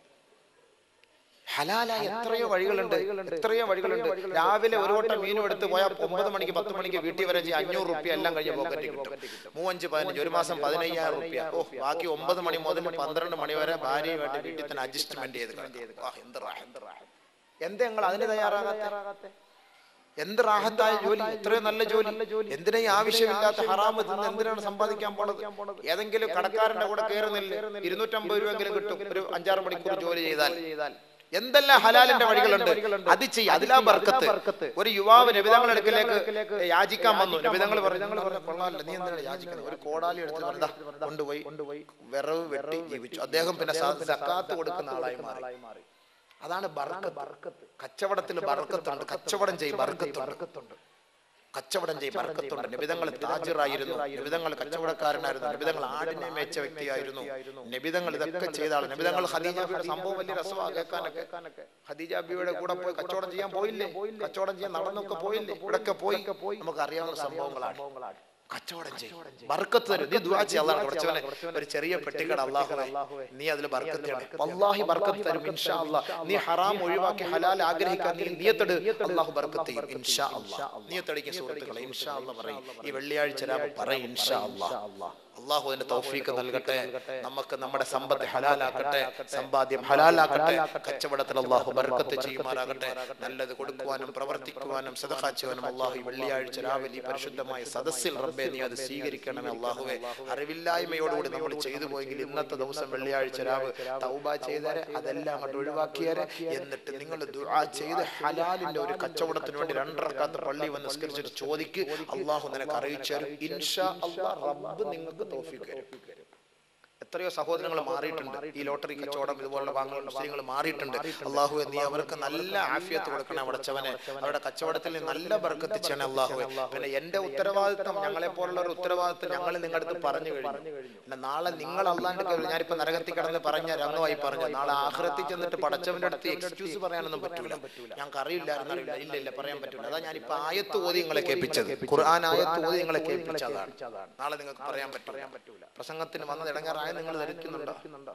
ഹലാലായ എത്രയോ വഴികളുണ്ട് എത്രയോ വഴികളുണ്ട് രാവിലെ ഒരു വട്ടം മീനും എടുത്ത് പോയാൽ ഒമ്പത് മണിക്ക് പത്ത് മണിക്ക് വീട്ടിൽ വരെ ചെയ്യും അഞ്ഞൂറ് റുപ്യ എല്ലാം കഴിഞ്ഞ് പോക്കറ്റ് കിട്ടും മൂവഞ്ച് പതിനഞ്ച് ഒരു മാസം പതിനയ്യായിരം റുപ്യ ഓ ബാക്കി ഒമ്പത് മണി മുതൽ പന്ത്രണ്ട് മണി വരെ ഭാര്യയുമായിട്ട് വീട്ടിൽ തന്നെ അഡ്ജസ്റ്റ്മെന്റ് ചെയ്ത് കിടക്കും. ആ, എന്ത് റാഹ, എന്ത് റാഹ. എന്താ ഞങ്ങൾ അതിന് തയ്യാറാകാത്ത എന്ത് റാഹത്തായ ജോലി എത്രയോ നല്ല ജോലി എന്തിനാ ഈ ആവശ്യമില്ലാത്ത ഹറാമ് തിന്ന് എന്തിനാണ് സമ്പാദിക്കാൻ പോണത് ഏതെങ്കിലും കടക്കാരന്റെ കൂടെ കയറുന്നില്ല ഇരുന്നൂറ്റമ്പത് രൂപയെങ്കിലും കിട്ടും ഒരു അഞ്ചാറ് മണിക്കൂർ ജോലി ചെയ്താൽ എന്തെല്ലാം ഹലാലിന്റെ വഴികളുണ്ട് അത് ചെയ്യും അതിലാ ബർക്കത്ത് ഒരു യുവാവ് നബിതങ്ങൾ അടുക്കലേക്ക് യാചിക്കാൻ വന്നു നബിതങ്ങൾ പറഞ്ഞു "ഞങ്ങൾ പറഞ്ഞു, കൊള്ളാമല്ലോ നീ എന്തിനാണ് യാചിക്കുന്നത് ഒരു കോടാലി എടുത്ത് പറഞ്ഞാ കൊണ്ടുപോയി കൊണ്ടുപോയി വിറവ് വെട്ടി ജീവിച്ചു അദ്ദേഹം പിന്നെ സക്കാത്ത് കൊടുക്കുന്ന ആളായി മാറി അതാണ് ബർക്കത്ത് കച്ചവടത്തിൽ ബർക്കത്തുണ്ട് കച്ചവടം ചെയ്യും ബർക്കത്തുണ്ട് കച്ചവടം ചെയ്യും ബർക്കത്തുണ്ട് നിബിതങ്ങൾ താജിറായിരുന്നു നിബിതങ്ങൾ കച്ചവടക്കാരനായിരുന്നു നിബിതങ്ങൾ ആടിനെ മേച്ച വ്യക്തിയായിരുന്നു നിബിതങ്ങൾ ഇതൊക്കെ ചെയ്ത ആൾ നിബിതങ്ങൾ ഖദീജാബിയുടെ സംഭവം വലിയ രസമാണ് കേൾക്കാനൊക്കെ ഖദീജാബിയുടെ കൂടെ പോയി കച്ചവടം ചെയ്യാൻ പോയില്ലേ കച്ചവടം ചെയ്യാൻ നടന്നൊക്കെ പോയില്ലേ ഇവിടൊക്കെ പോയി നമുക്ക് അറിയാവുന്ന സംഭവങ്ങളാണ് കച്ചവടം ചെയ്യും ബർക്കത്ത് തരും നീ ദുആ ചെയ്യ അല്ലാഹ് കുറച്ചവനെ ഒരു ചെറിയ പെട്ടിക്കട അല്ലാഹുവേ നീ അതിൽ ബർക്കത്ത് തരണം വല്ലാഹി ബർക്കത്ത് തരും ഇൻഷാ അല്ലാഹ് നീ ഹറാം ഒഴിവാക്കി ഹലാൽ ആഗ്രഹിക്കാൻ നീ നിയത്തെട് അല്ലാഹു ബർക്കത്ത് ചെയ്യും ഇൻഷാ അല്ലാഹ് നിയത്തടിക്കുന്ന സുഹൃത്തുക്കളെ ഇൻഷാ അല്ലാഹ് പറയും ഈ വെള്ളിയാഴ്ച രാവ് പറയും ഇൻഷാ അല്ലാഹ് അള്ളാഹു അതിന്റെ തൗഫീക്ക് നൽകട്ടെ നമുക്ക് നമ്മുടെ സമ്പത്ത് ഹലാലാക്കട്ടെ സമ്പാദ്യം ഹലാലാക്കട്ടെ കച്ചവടത്തിൽ അള്ളാഹു ബർക്കത്ത് ചെയ്യുമാറാകട്ടെ നല്ലത് കൊടുക്കുവാനും പ്രവർത്തിക്കുവാനും സദഖ ചെയ്യുവാനും അള്ളാഹു ഈ വെള്ളിയാഴ്ച രാവിലെ ഈ പരിശുദ്ധമായ സദസ്സിൽ റബ്ബെ നീ അത് സ്വീകരിക്കണമേ അള്ളാഹുവെ അറിവില്ലായ്മയോടുകൂടി നമ്മൾ ചെയ്തു പോയെങ്കിൽ ഇന്നത്തെ ദിവസം വെള്ളിയാഴ്ച രാവ് തൗബ ചെയ്തേരെ അതെല്ലാം അങ്ങോട്ട് ഒഴിവാക്കിയേരെ എന്നിട്ട് നിങ്ങൾ ദുആ ചെയ്ത് ഹലാലിന്റെ ഒരു കച്ചവടത്തിന് വേണ്ടി രണ്ടരക്കാത്ത പള്ളി വന്ന് നിസ്കരിച്ചിട്ട് ചോദിക്ക് അള്ളാഹു നിനക്ക് അറിയിച്ചു തരും ഇൻഷാ അള്ളാഹ് റബ്ബ് നിങ്ങൾക്ക് തൗഫീഖ് തരും എത്രയോ സഹോദരങ്ങൾ മാറിയിട്ടുണ്ട് ഈ ലോട്ടറി കച്ചവടം ഇതുപോലുള്ള ഭാഗങ്ങൾ മുസ്ലിങ്ങൾ മാറിയിട്ടുണ്ട് അള്ളാഹു നീ അവർക്ക് നല്ല ആഫിയത്ത് കൊടുക്കണം അവിടച്ചവനെ അവരുടെ കച്ചവടത്തിൽ നീ നല്ല ബർക്കത്ത് ചെയ്യണേ അള്ളാഹു പിന്നെ എന്റെ ഉത്തരവാദിത്തം ഞങ്ങളെ പോലുള്ള ഒരു ഉത്തരവാദിത്തം ഞങ്ങൾ നിങ്ങളുടെ അടുത്ത് പറഞ്ഞു കഴിഞ്ഞു പിന്നെ നാളെ നിങ്ങൾ അല്ലാണ്ട് കേൾവില്ല. ഞാനിപ്പോ നരകത്തിൽ കിടന്ന് പറഞ്ഞ രംഗമായി പറഞ്ഞു നാളെ ആഹ്റത്തിൽ ചെന്നിട്ട് പടച്ചവന്റെ അടുത്ത് എക്സ്ക്യൂസ് പറയാനൊന്നും പറ്റൂല ഞങ്ങൾക്ക് അറിയില്ലായിരുന്നു അറിയില്ല ഇല്ല ഇല്ല പറയാൻ പറ്റൂല അതാ ഞാനിപ്പോ ആയത്ത് ഓതി നിങ്ങളെ കേൾപ്പിച്ചത് ഖുർആൻ ആയത്ത് ഓതി നിങ്ങളെ കേൾപ്പിച്ചതാണ് നാളെ നിങ്ങൾക്ക് പറയാൻ പറ്റൂല പ്രസംഗത്തിന് വന്നത് ഇടങ്ങാറായ നിങ്ങൾ ധരിക്കുന്നുണ്ടോ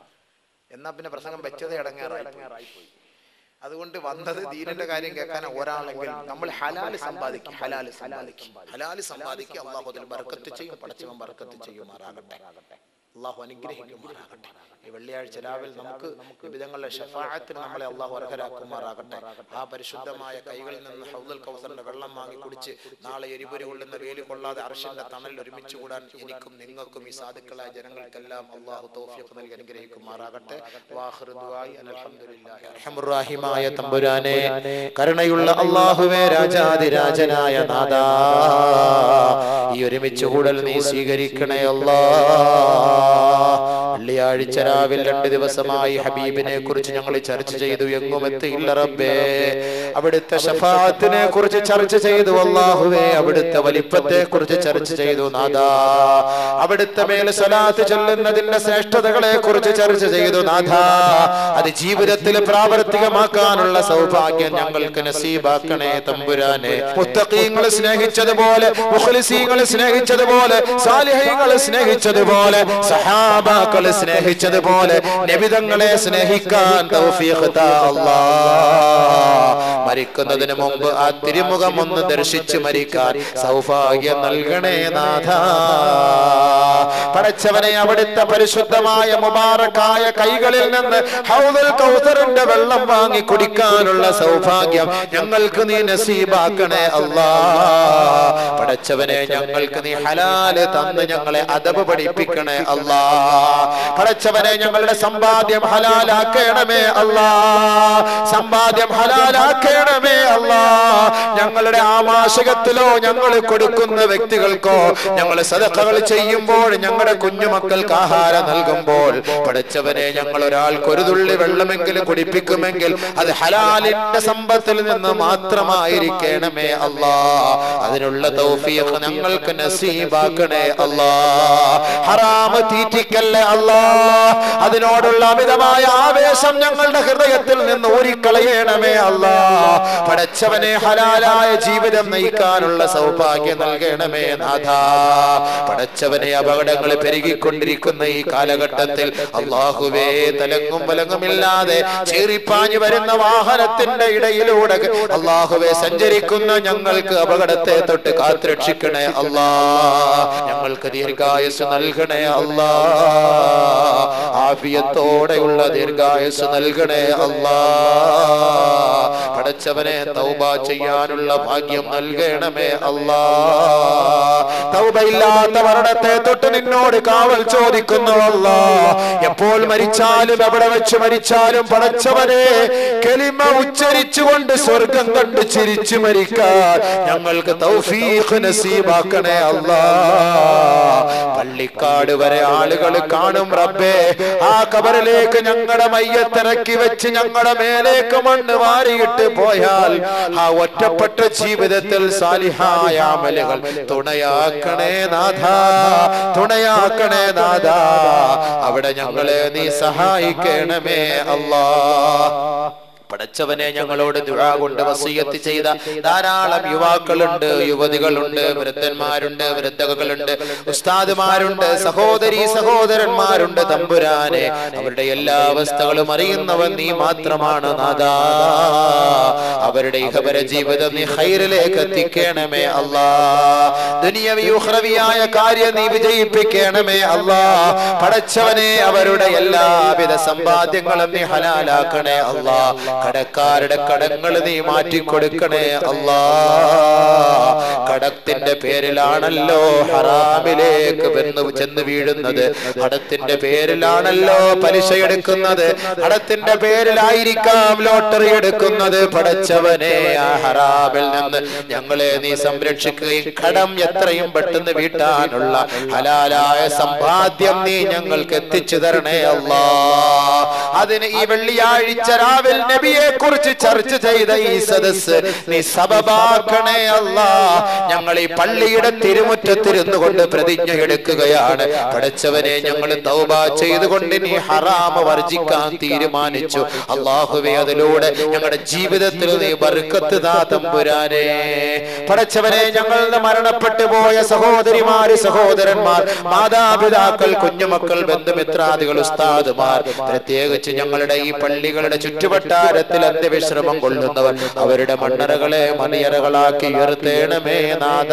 എന്നാ പിന്നെ പ്രസംഗം വെച്ചത് ഇടങ്ങാറായി അതുകൊണ്ട് വന്നത് ദീനിന്റെ കാര്യം കേൾക്കാൻ ഒരാളെങ്കിൽ നമ്മൾ ഹലാല് സമ്പാദിക്കും ഹലാല് സമ്പാദിക്കും ഹലാല് സമ്പാദിക്കുക അള്ളാഹു അതിൽ ബർക്കത്ത് ചെയ്യും പടച്ചവൻ ബർക്കത്ത് ചെയ്യുമാറാകട്ടെ അള്ളാഹു അനുഗ്രഹിക്കുമാറാകട്ടെ ഈ വെള്ളിയാഴ്ച രാവിലെ നമുക്ക് വിവിധങ്ങളുടെ ഷഫായത്തിന് നമ്മളെ അള്ളാഹു അർഹരാക്കുമാറാകട്ടെ ആ പരിശുദ്ധമായ കൈകളിൽ നിന്ന് ഹൗദൽ കൗസറിന്റെ വെള്ളം വാങ്ങി കുടിച്ച് നാളെ എരിപൊരി കൊള്ളുന്ന വേലി കൊള്ളാതെ അർഷന്റെ തണലിൽ ഒരുമിച്ച് കൂടാൻ എനിക്കും നിങ്ങൾക്കും ഈ സാധുക്കളായ ജനങ്ങൾക്കെല്ലാം അള്ളാഹു തൗഫീഖ് നൽകി അനുഗ്രഹിക്കുമാറാകട്ടെ വാഹിർ ദുആഇ അൽഹംദുലില്ലാഹി റഹ്മുറാഹിമായ തമ്പുരാനെ കരുണയുള്ള അള്ളാഹുവേ രാജാതിരാജനായ നാദാ ഈ ഒരുമിച്ച് കൂടൽ നീ സ്വീകരിക്കണേ അല്ലാ വെള്ളിയാഴ്ച രാവിലെ രണ്ട് ദിവസമായി ഹബീബിനെ കുറിച്ച് ഞങ്ങൾ ചർച്ച ചെയ്തു എങ്ങും എത്തിയില്ല റബ്ബേ അവിടുത്തെ ഷഫാത്തിനെ കുറിച്ച് ചർച്ച ചെയ്തു അള്ളാഹുവേ അവിടുത്തെ വലിപ്പത്തെ കുറിച്ച് ചർച്ച ചെയ്തു നാദാ അവിടുത്തെ മേൽ സലാത്ത് ചൊല്ലുന്നതിന്റെ ശ്രേഷ്ഠതകളെ കുറിച്ച് ചർച്ച ചെയ്തു നാഥ അത് ജീവിതത്തിൽ പ്രാവർത്തികമാക്കാനുള്ള സൗഭാഗ്യം ഞങ്ങൾക്ക് നസീബാക്കണേ തമ്പുരാനെ മുത്തഖീങ്ങളെ സ്നേഹിച്ചതുപോലെ മുഖ്ലിസീങ്ങളെ സ്നേഹിച്ചതുപോലെ സാലിഹീങ്ങളെ സ്നേഹിച്ചതുപോലെ സഹാബാക്കളെ സ്നേഹിച്ചതുപോലെ നബിതങ്ങളെ സ്നേഹിക്കാൻ തൗഫീഖ് താ അല്ലാ മരിക്കുന്നതിന് മുമ്പ് ആ തിരുമുഖം ഒന്ന് ദർശിച്ച് മരിക്കാൻ സൗഭാഗ്യം നൽകണേ നാഥ പടച്ചവനെ അവിടുത്തെ പരിശുദ്ധമായ മുബാറക്കായ കൈകളിൽ നിന്ന് ഹൗദൽ കൗസറിന്റെ വെള്ളം വാങ്ങി കുടിക്കാനുള്ള സൗഭാഗ്യം ഞങ്ങൾക്ക് നീ നസീബാക്കണേ അല്ലാ പടച്ചവനെ ഞങ്ങൾക്ക് നീ ഹലാല് തന്ന് ഞങ്ങളെ അതവ് പഠിപ്പിക്കണേ അല്ലാ പടച്ചവനെ ഞങ്ങളുടെ സമ്പാദ്യം ഹലാലാക്കണമേ അല്ലാ സമ്പാദ്യം ഹലാലാക്കണമേ അല്ലാ ഞങ്ങളുടെ ആമാശകത്തിലോ ഞങ്ങൾ കൊടുക്കുന്ന വ്യക്തികൾക്കോ ഞങ്ങൾ സദക്കകൾ ചെയ്യുമ്പോൾ ഞങ്ങളുടെ കുഞ്ഞുമക്കൾക്ക് ആഹാരം നൽകുമ്പോൾ പഠിച്ചവനെ ഞങ്ങൾ ഒരാൾക്ക് ഒരു തുള്ളി വെള്ളമെങ്കിലും കുടിപ്പിക്കുമെങ്കിൽ അത് ഹലാലിന്റെ സമ്പത്തിൽ നിന്ന് മാത്രമായിരിക്കണമേ അല്ലാ അതിനുള്ള തൗഫീഖ് ഞങ്ങൾക്ക് നസീബാക്കണേ അല്ലാ ഹറാമ് തീറ്റിക്കല്ലേ അല്ലാ അതിനോടുള്ള അമിതമായ ആവേശം ഞങ്ങളുടെ ഹൃദയത്തിൽ നിന്ന് ഊരിക്കളയണമേ അല്ലാ പടച്ചവനെ ഹലാലായ ജീവിതം നയിക്കാനുള്ള സൗഭാഗ്യം നൽകണമേ നാഥ പടച്ചവനെ അപകടങ്ങൾ പെരുകിക്കൊണ്ടിരിക്കുന്ന ഈ കാലഘട്ടത്തിൽ അള്ളാഹുവേ തലങ്ങും വലങ്ങുമില്ലാതെ ചീറിപ്പാഞ്ഞു വരുന്ന വാഹനത്തിന്റെ ഇടയിലൂടെ അള്ളാഹുവെ സഞ്ചരിക്കുന്ന ഞങ്ങൾക്ക് അപകടത്തെ തൊട്ട് കാത്തുരക്ഷിക്കണേ അല്ലാ ഞങ്ങൾക്ക് ദീർഘായുസ് നൽകണേ അല്ലാ ആഫിയത്തോടെയുള്ള ദീർഘായുസ് നൽകണേ അല്ലാ പടച്ചവനെ തൗബ ചെയ്യാനുള്ള ഭാഗ്യം നൽകണമേ അല്ലാ തൗബയില്ലാത്ത മരണത്തെ തൊട്ട് നിന്നോട് കാവൽ ചോദിക്കുന്നു അല്ലാ എപ്പോൾ മരിച്ചാലും എവിടെ വെച്ച് മരിച്ചാലും പടച്ചവനെ കെലിമ ഉച്ചരിച്ചുകൊണ്ട് സ്വർഗം കണ്ട് ചിരിച്ചു മരിക്കാൻ ഞങ്ങൾക്ക് തൗഫീഖ് നസീബാക്കണേ അല്ലാ പള്ളിക്കാട് വരെ ആളുകൾ കാണും റബ്ബേ ആ കബറിലേക്ക് ഞങ്ങളുടെ മയ്യത്തിറക്കി വെച്ച് ഞങ്ങളുടെ മേലേക്ക് മണ്ണ് വാരിയിട്ട് പോയാൽ ആ ഒറ്റപ്പെട്ട ജീവിതത്തിൽ സാലിഹായ അമലുകൾ തുണയാക്കണേ നാഥ തുണയാക്കണേ നാഥ അവിടെ ഞങ്ങളെ നീ സഹായിക്കണമേ അല്ലാ പടച്ചവനെ ഞങ്ങളോട് ദുഴ കൊണ്ട് വസീയത്ത് ചെയ്ത ധാരാളം യുവാക്കളുണ്ട് യുവതികളുണ്ട് വൃദ്ധന്മാരുണ്ട് വൃദ്ധകളുണ്ട് ഉസ്താദുമാരുണ്ട് സഹോദരി സഹോദരന്മാരുണ്ട് തമ്പുരാനെ അവരുടെ എല്ലാ അവസ്ഥകളും അറിയുന്നവൻ നീ മാത്രമാണ് നാദാ അവരുടെ ഇഹപര ജീവിതം നീ ഹൈറിലേക്ക് എത്തിക്കണമേ അല്ലാ ദുനിയവിയുഹ്രവിയായ കാര്യം നീ വിജയിപ്പിക്കണമേ അല്ലാ പടച്ചവനെ അവരുടെ എല്ലാവിധ സമ്പാദ്യങ്ങളും നീ ഹലാലാക്കണേ അല്ലാ കടക്കാരുടെ കടങ്ങൾ നീ മാറ്റിക്കൊടുക്കണേ അല്ലാ കടത്തിന്റെ പേരിലാണല്ലോ ഹറാമിലേക്ക് വന്ന് ചെന്ന് വീഴുന്നത് കടത്തിന്റെ പേരിലാണല്ലോ പലിശ എടുക്കുന്നത് കടത്തിന്റെ പേരിലായിരിക്കാം ലോട്ടറി എടുക്കുന്നത് പടച്ചവനെ ആ ഹറാമിൽ നിന്ന് ഞങ്ങളെ നീ സംരക്ഷിക്കുകയും കടം എത്രയും പെട്ടെന്ന് വീട്ടാനുള്ള ഹലാലായ സമ്പാദ്യം നീ ഞങ്ങൾക്ക് എത്തിച്ചു തരണേ അല്ലാ അതിന് ഈ വെള്ളിയാഴ്ച രാവിൽ നബിയെ കുറിച്ച് ചർച്ച ചെയ്ത ഈ സദസ് നീ സബബാക്കണേ അല്ല ഞങ്ങൾ ഈ പള്ളിയുടെ തിരുമുറ്റത്തിരുന്നു കൊണ്ട് പ്രതിജ്ഞ എടുക്കുകയാണ് പഠിച്ചവനെ ഞങ്ങൾ തൗബ ചെയ്തുകൊണ്ട് നീ ഹറാമ വർജിക്കാൻ തീരുമാനിച്ചു അള്ളാഹുവെ അതിലൂടെ ഞങ്ങളുടെ ജീവിതത്തിൽ നീ ബർക്കത്ത് താ തമ്പുരാനെ പഠിച്ചവനെ ഞങ്ങൾ മരണപ്പെട്ടു പോയ സഹോദരിമാര് സഹോദരന്മാർ മാതാപിതാക്കൾ കുഞ്ഞുമക്കൾ ബന്ധുമിത്രാദികൾ ഉസ്താദുമാർ പ്രത്യേകിച്ച് ഞങ്ങളുടെ ഈ പള്ളികളുടെ ചുറ്റുവട്ടാരത്തിൽ അന്ത്യവിശ്രമം കൊള്ളുന്നവർ അവരുടെ മണ്ണറകളെ മണിയറകളാക്കി ഉയർത്തേണമേ നാദ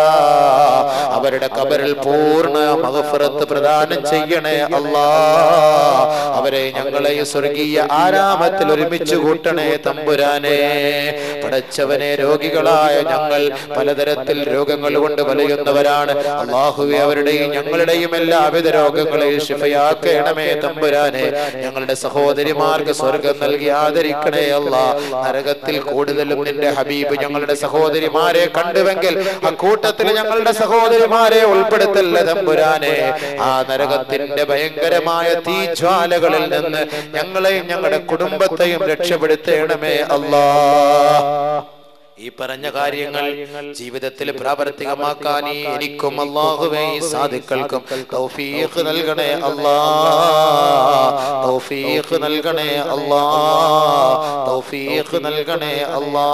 അവരുടെ കബറിൽ പൂർണ്ണ മഹഫറത്ത് പ്രദാനം ചെയ്യണേ അല്ലാ അവരെ ഞങ്ങളെ ഈ സ്വർഗീയ ആരാമത്തിൽ ഒരുമിച്ച് കൂട്ടണേ തമ്പുരാനെ പടച്ചവനെ രോഗികളായ ഞങ്ങൾ പലതരത്തിൽ രോഗങ്ങൾ കൊണ്ട് വലയുന്നവരാണ് അള്ളാഹുവെ അവരുടെയും ഞങ്ങളുടെയും എല്ലാവിധ രോഗങ്ങളെയും ശിഫയാക്കണമേ തമ്പുരാനെ ഞങ്ങളുടെ സഹോദരിമാർക്ക് സ്വർഗം നൽകി ആദരിക്കണേ അല്ല നരകത്തിൽ കൂടുതലും നിന്റെ ഹബീബ് ഞങ്ങളുടെ സഹോദരിമാരെ കണ്ടുവെങ്കിൽ ആ കൂട്ടത്തിൽ ഞങ്ങളുടെ സഹോദരിമാരെ ഉൾപ്പെടുത്തല്ല തമ്പുരാനെ ആ നരകത്തിന്റെ ഭയങ്കരമായ തീജ്വാലകളിൽ നിന്ന് ഞങ്ങളെയും ഞങ്ങളുടെ കുടുംബത്തെയും രക്ഷപ്പെടുത്തേണമേ അല്ലാ ഈ പറഞ്ഞ കാര്യങ്ങൾ ജീവിതത്തിൽ പ്രാവർത്തികമാക്കാൻ ഈ എനിക്കും അള്ളാഹുവേ ഈ സാധുക്കൾക്കും തൗഫീഖ് നൽകണേ അല്ലാ തൗഫീഖ് നൽകണേ അല്ലാ തൗഫീഖ് നൽകണേ അല്ലാ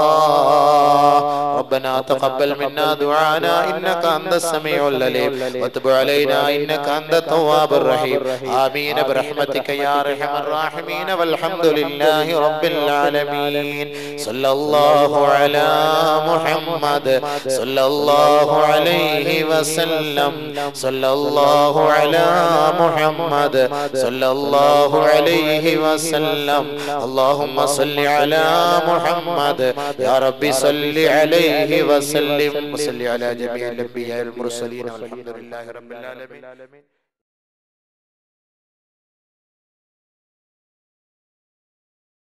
ربنا تقبل منا دعانا انك انت السميع العليم وتب علينا انك انت التواب الرحيم امين برحمتك يا ارحم الراحمين والحمد لله رب العالمين صلى الله على محمد صلى الله عليه وسلم صلى الله على محمد صلى الله عليه وسلم اللهم صل على محمد يا رب صل عليه وسلم وصل على جميع الانبياء المرسلين والحمد لله رب العالمين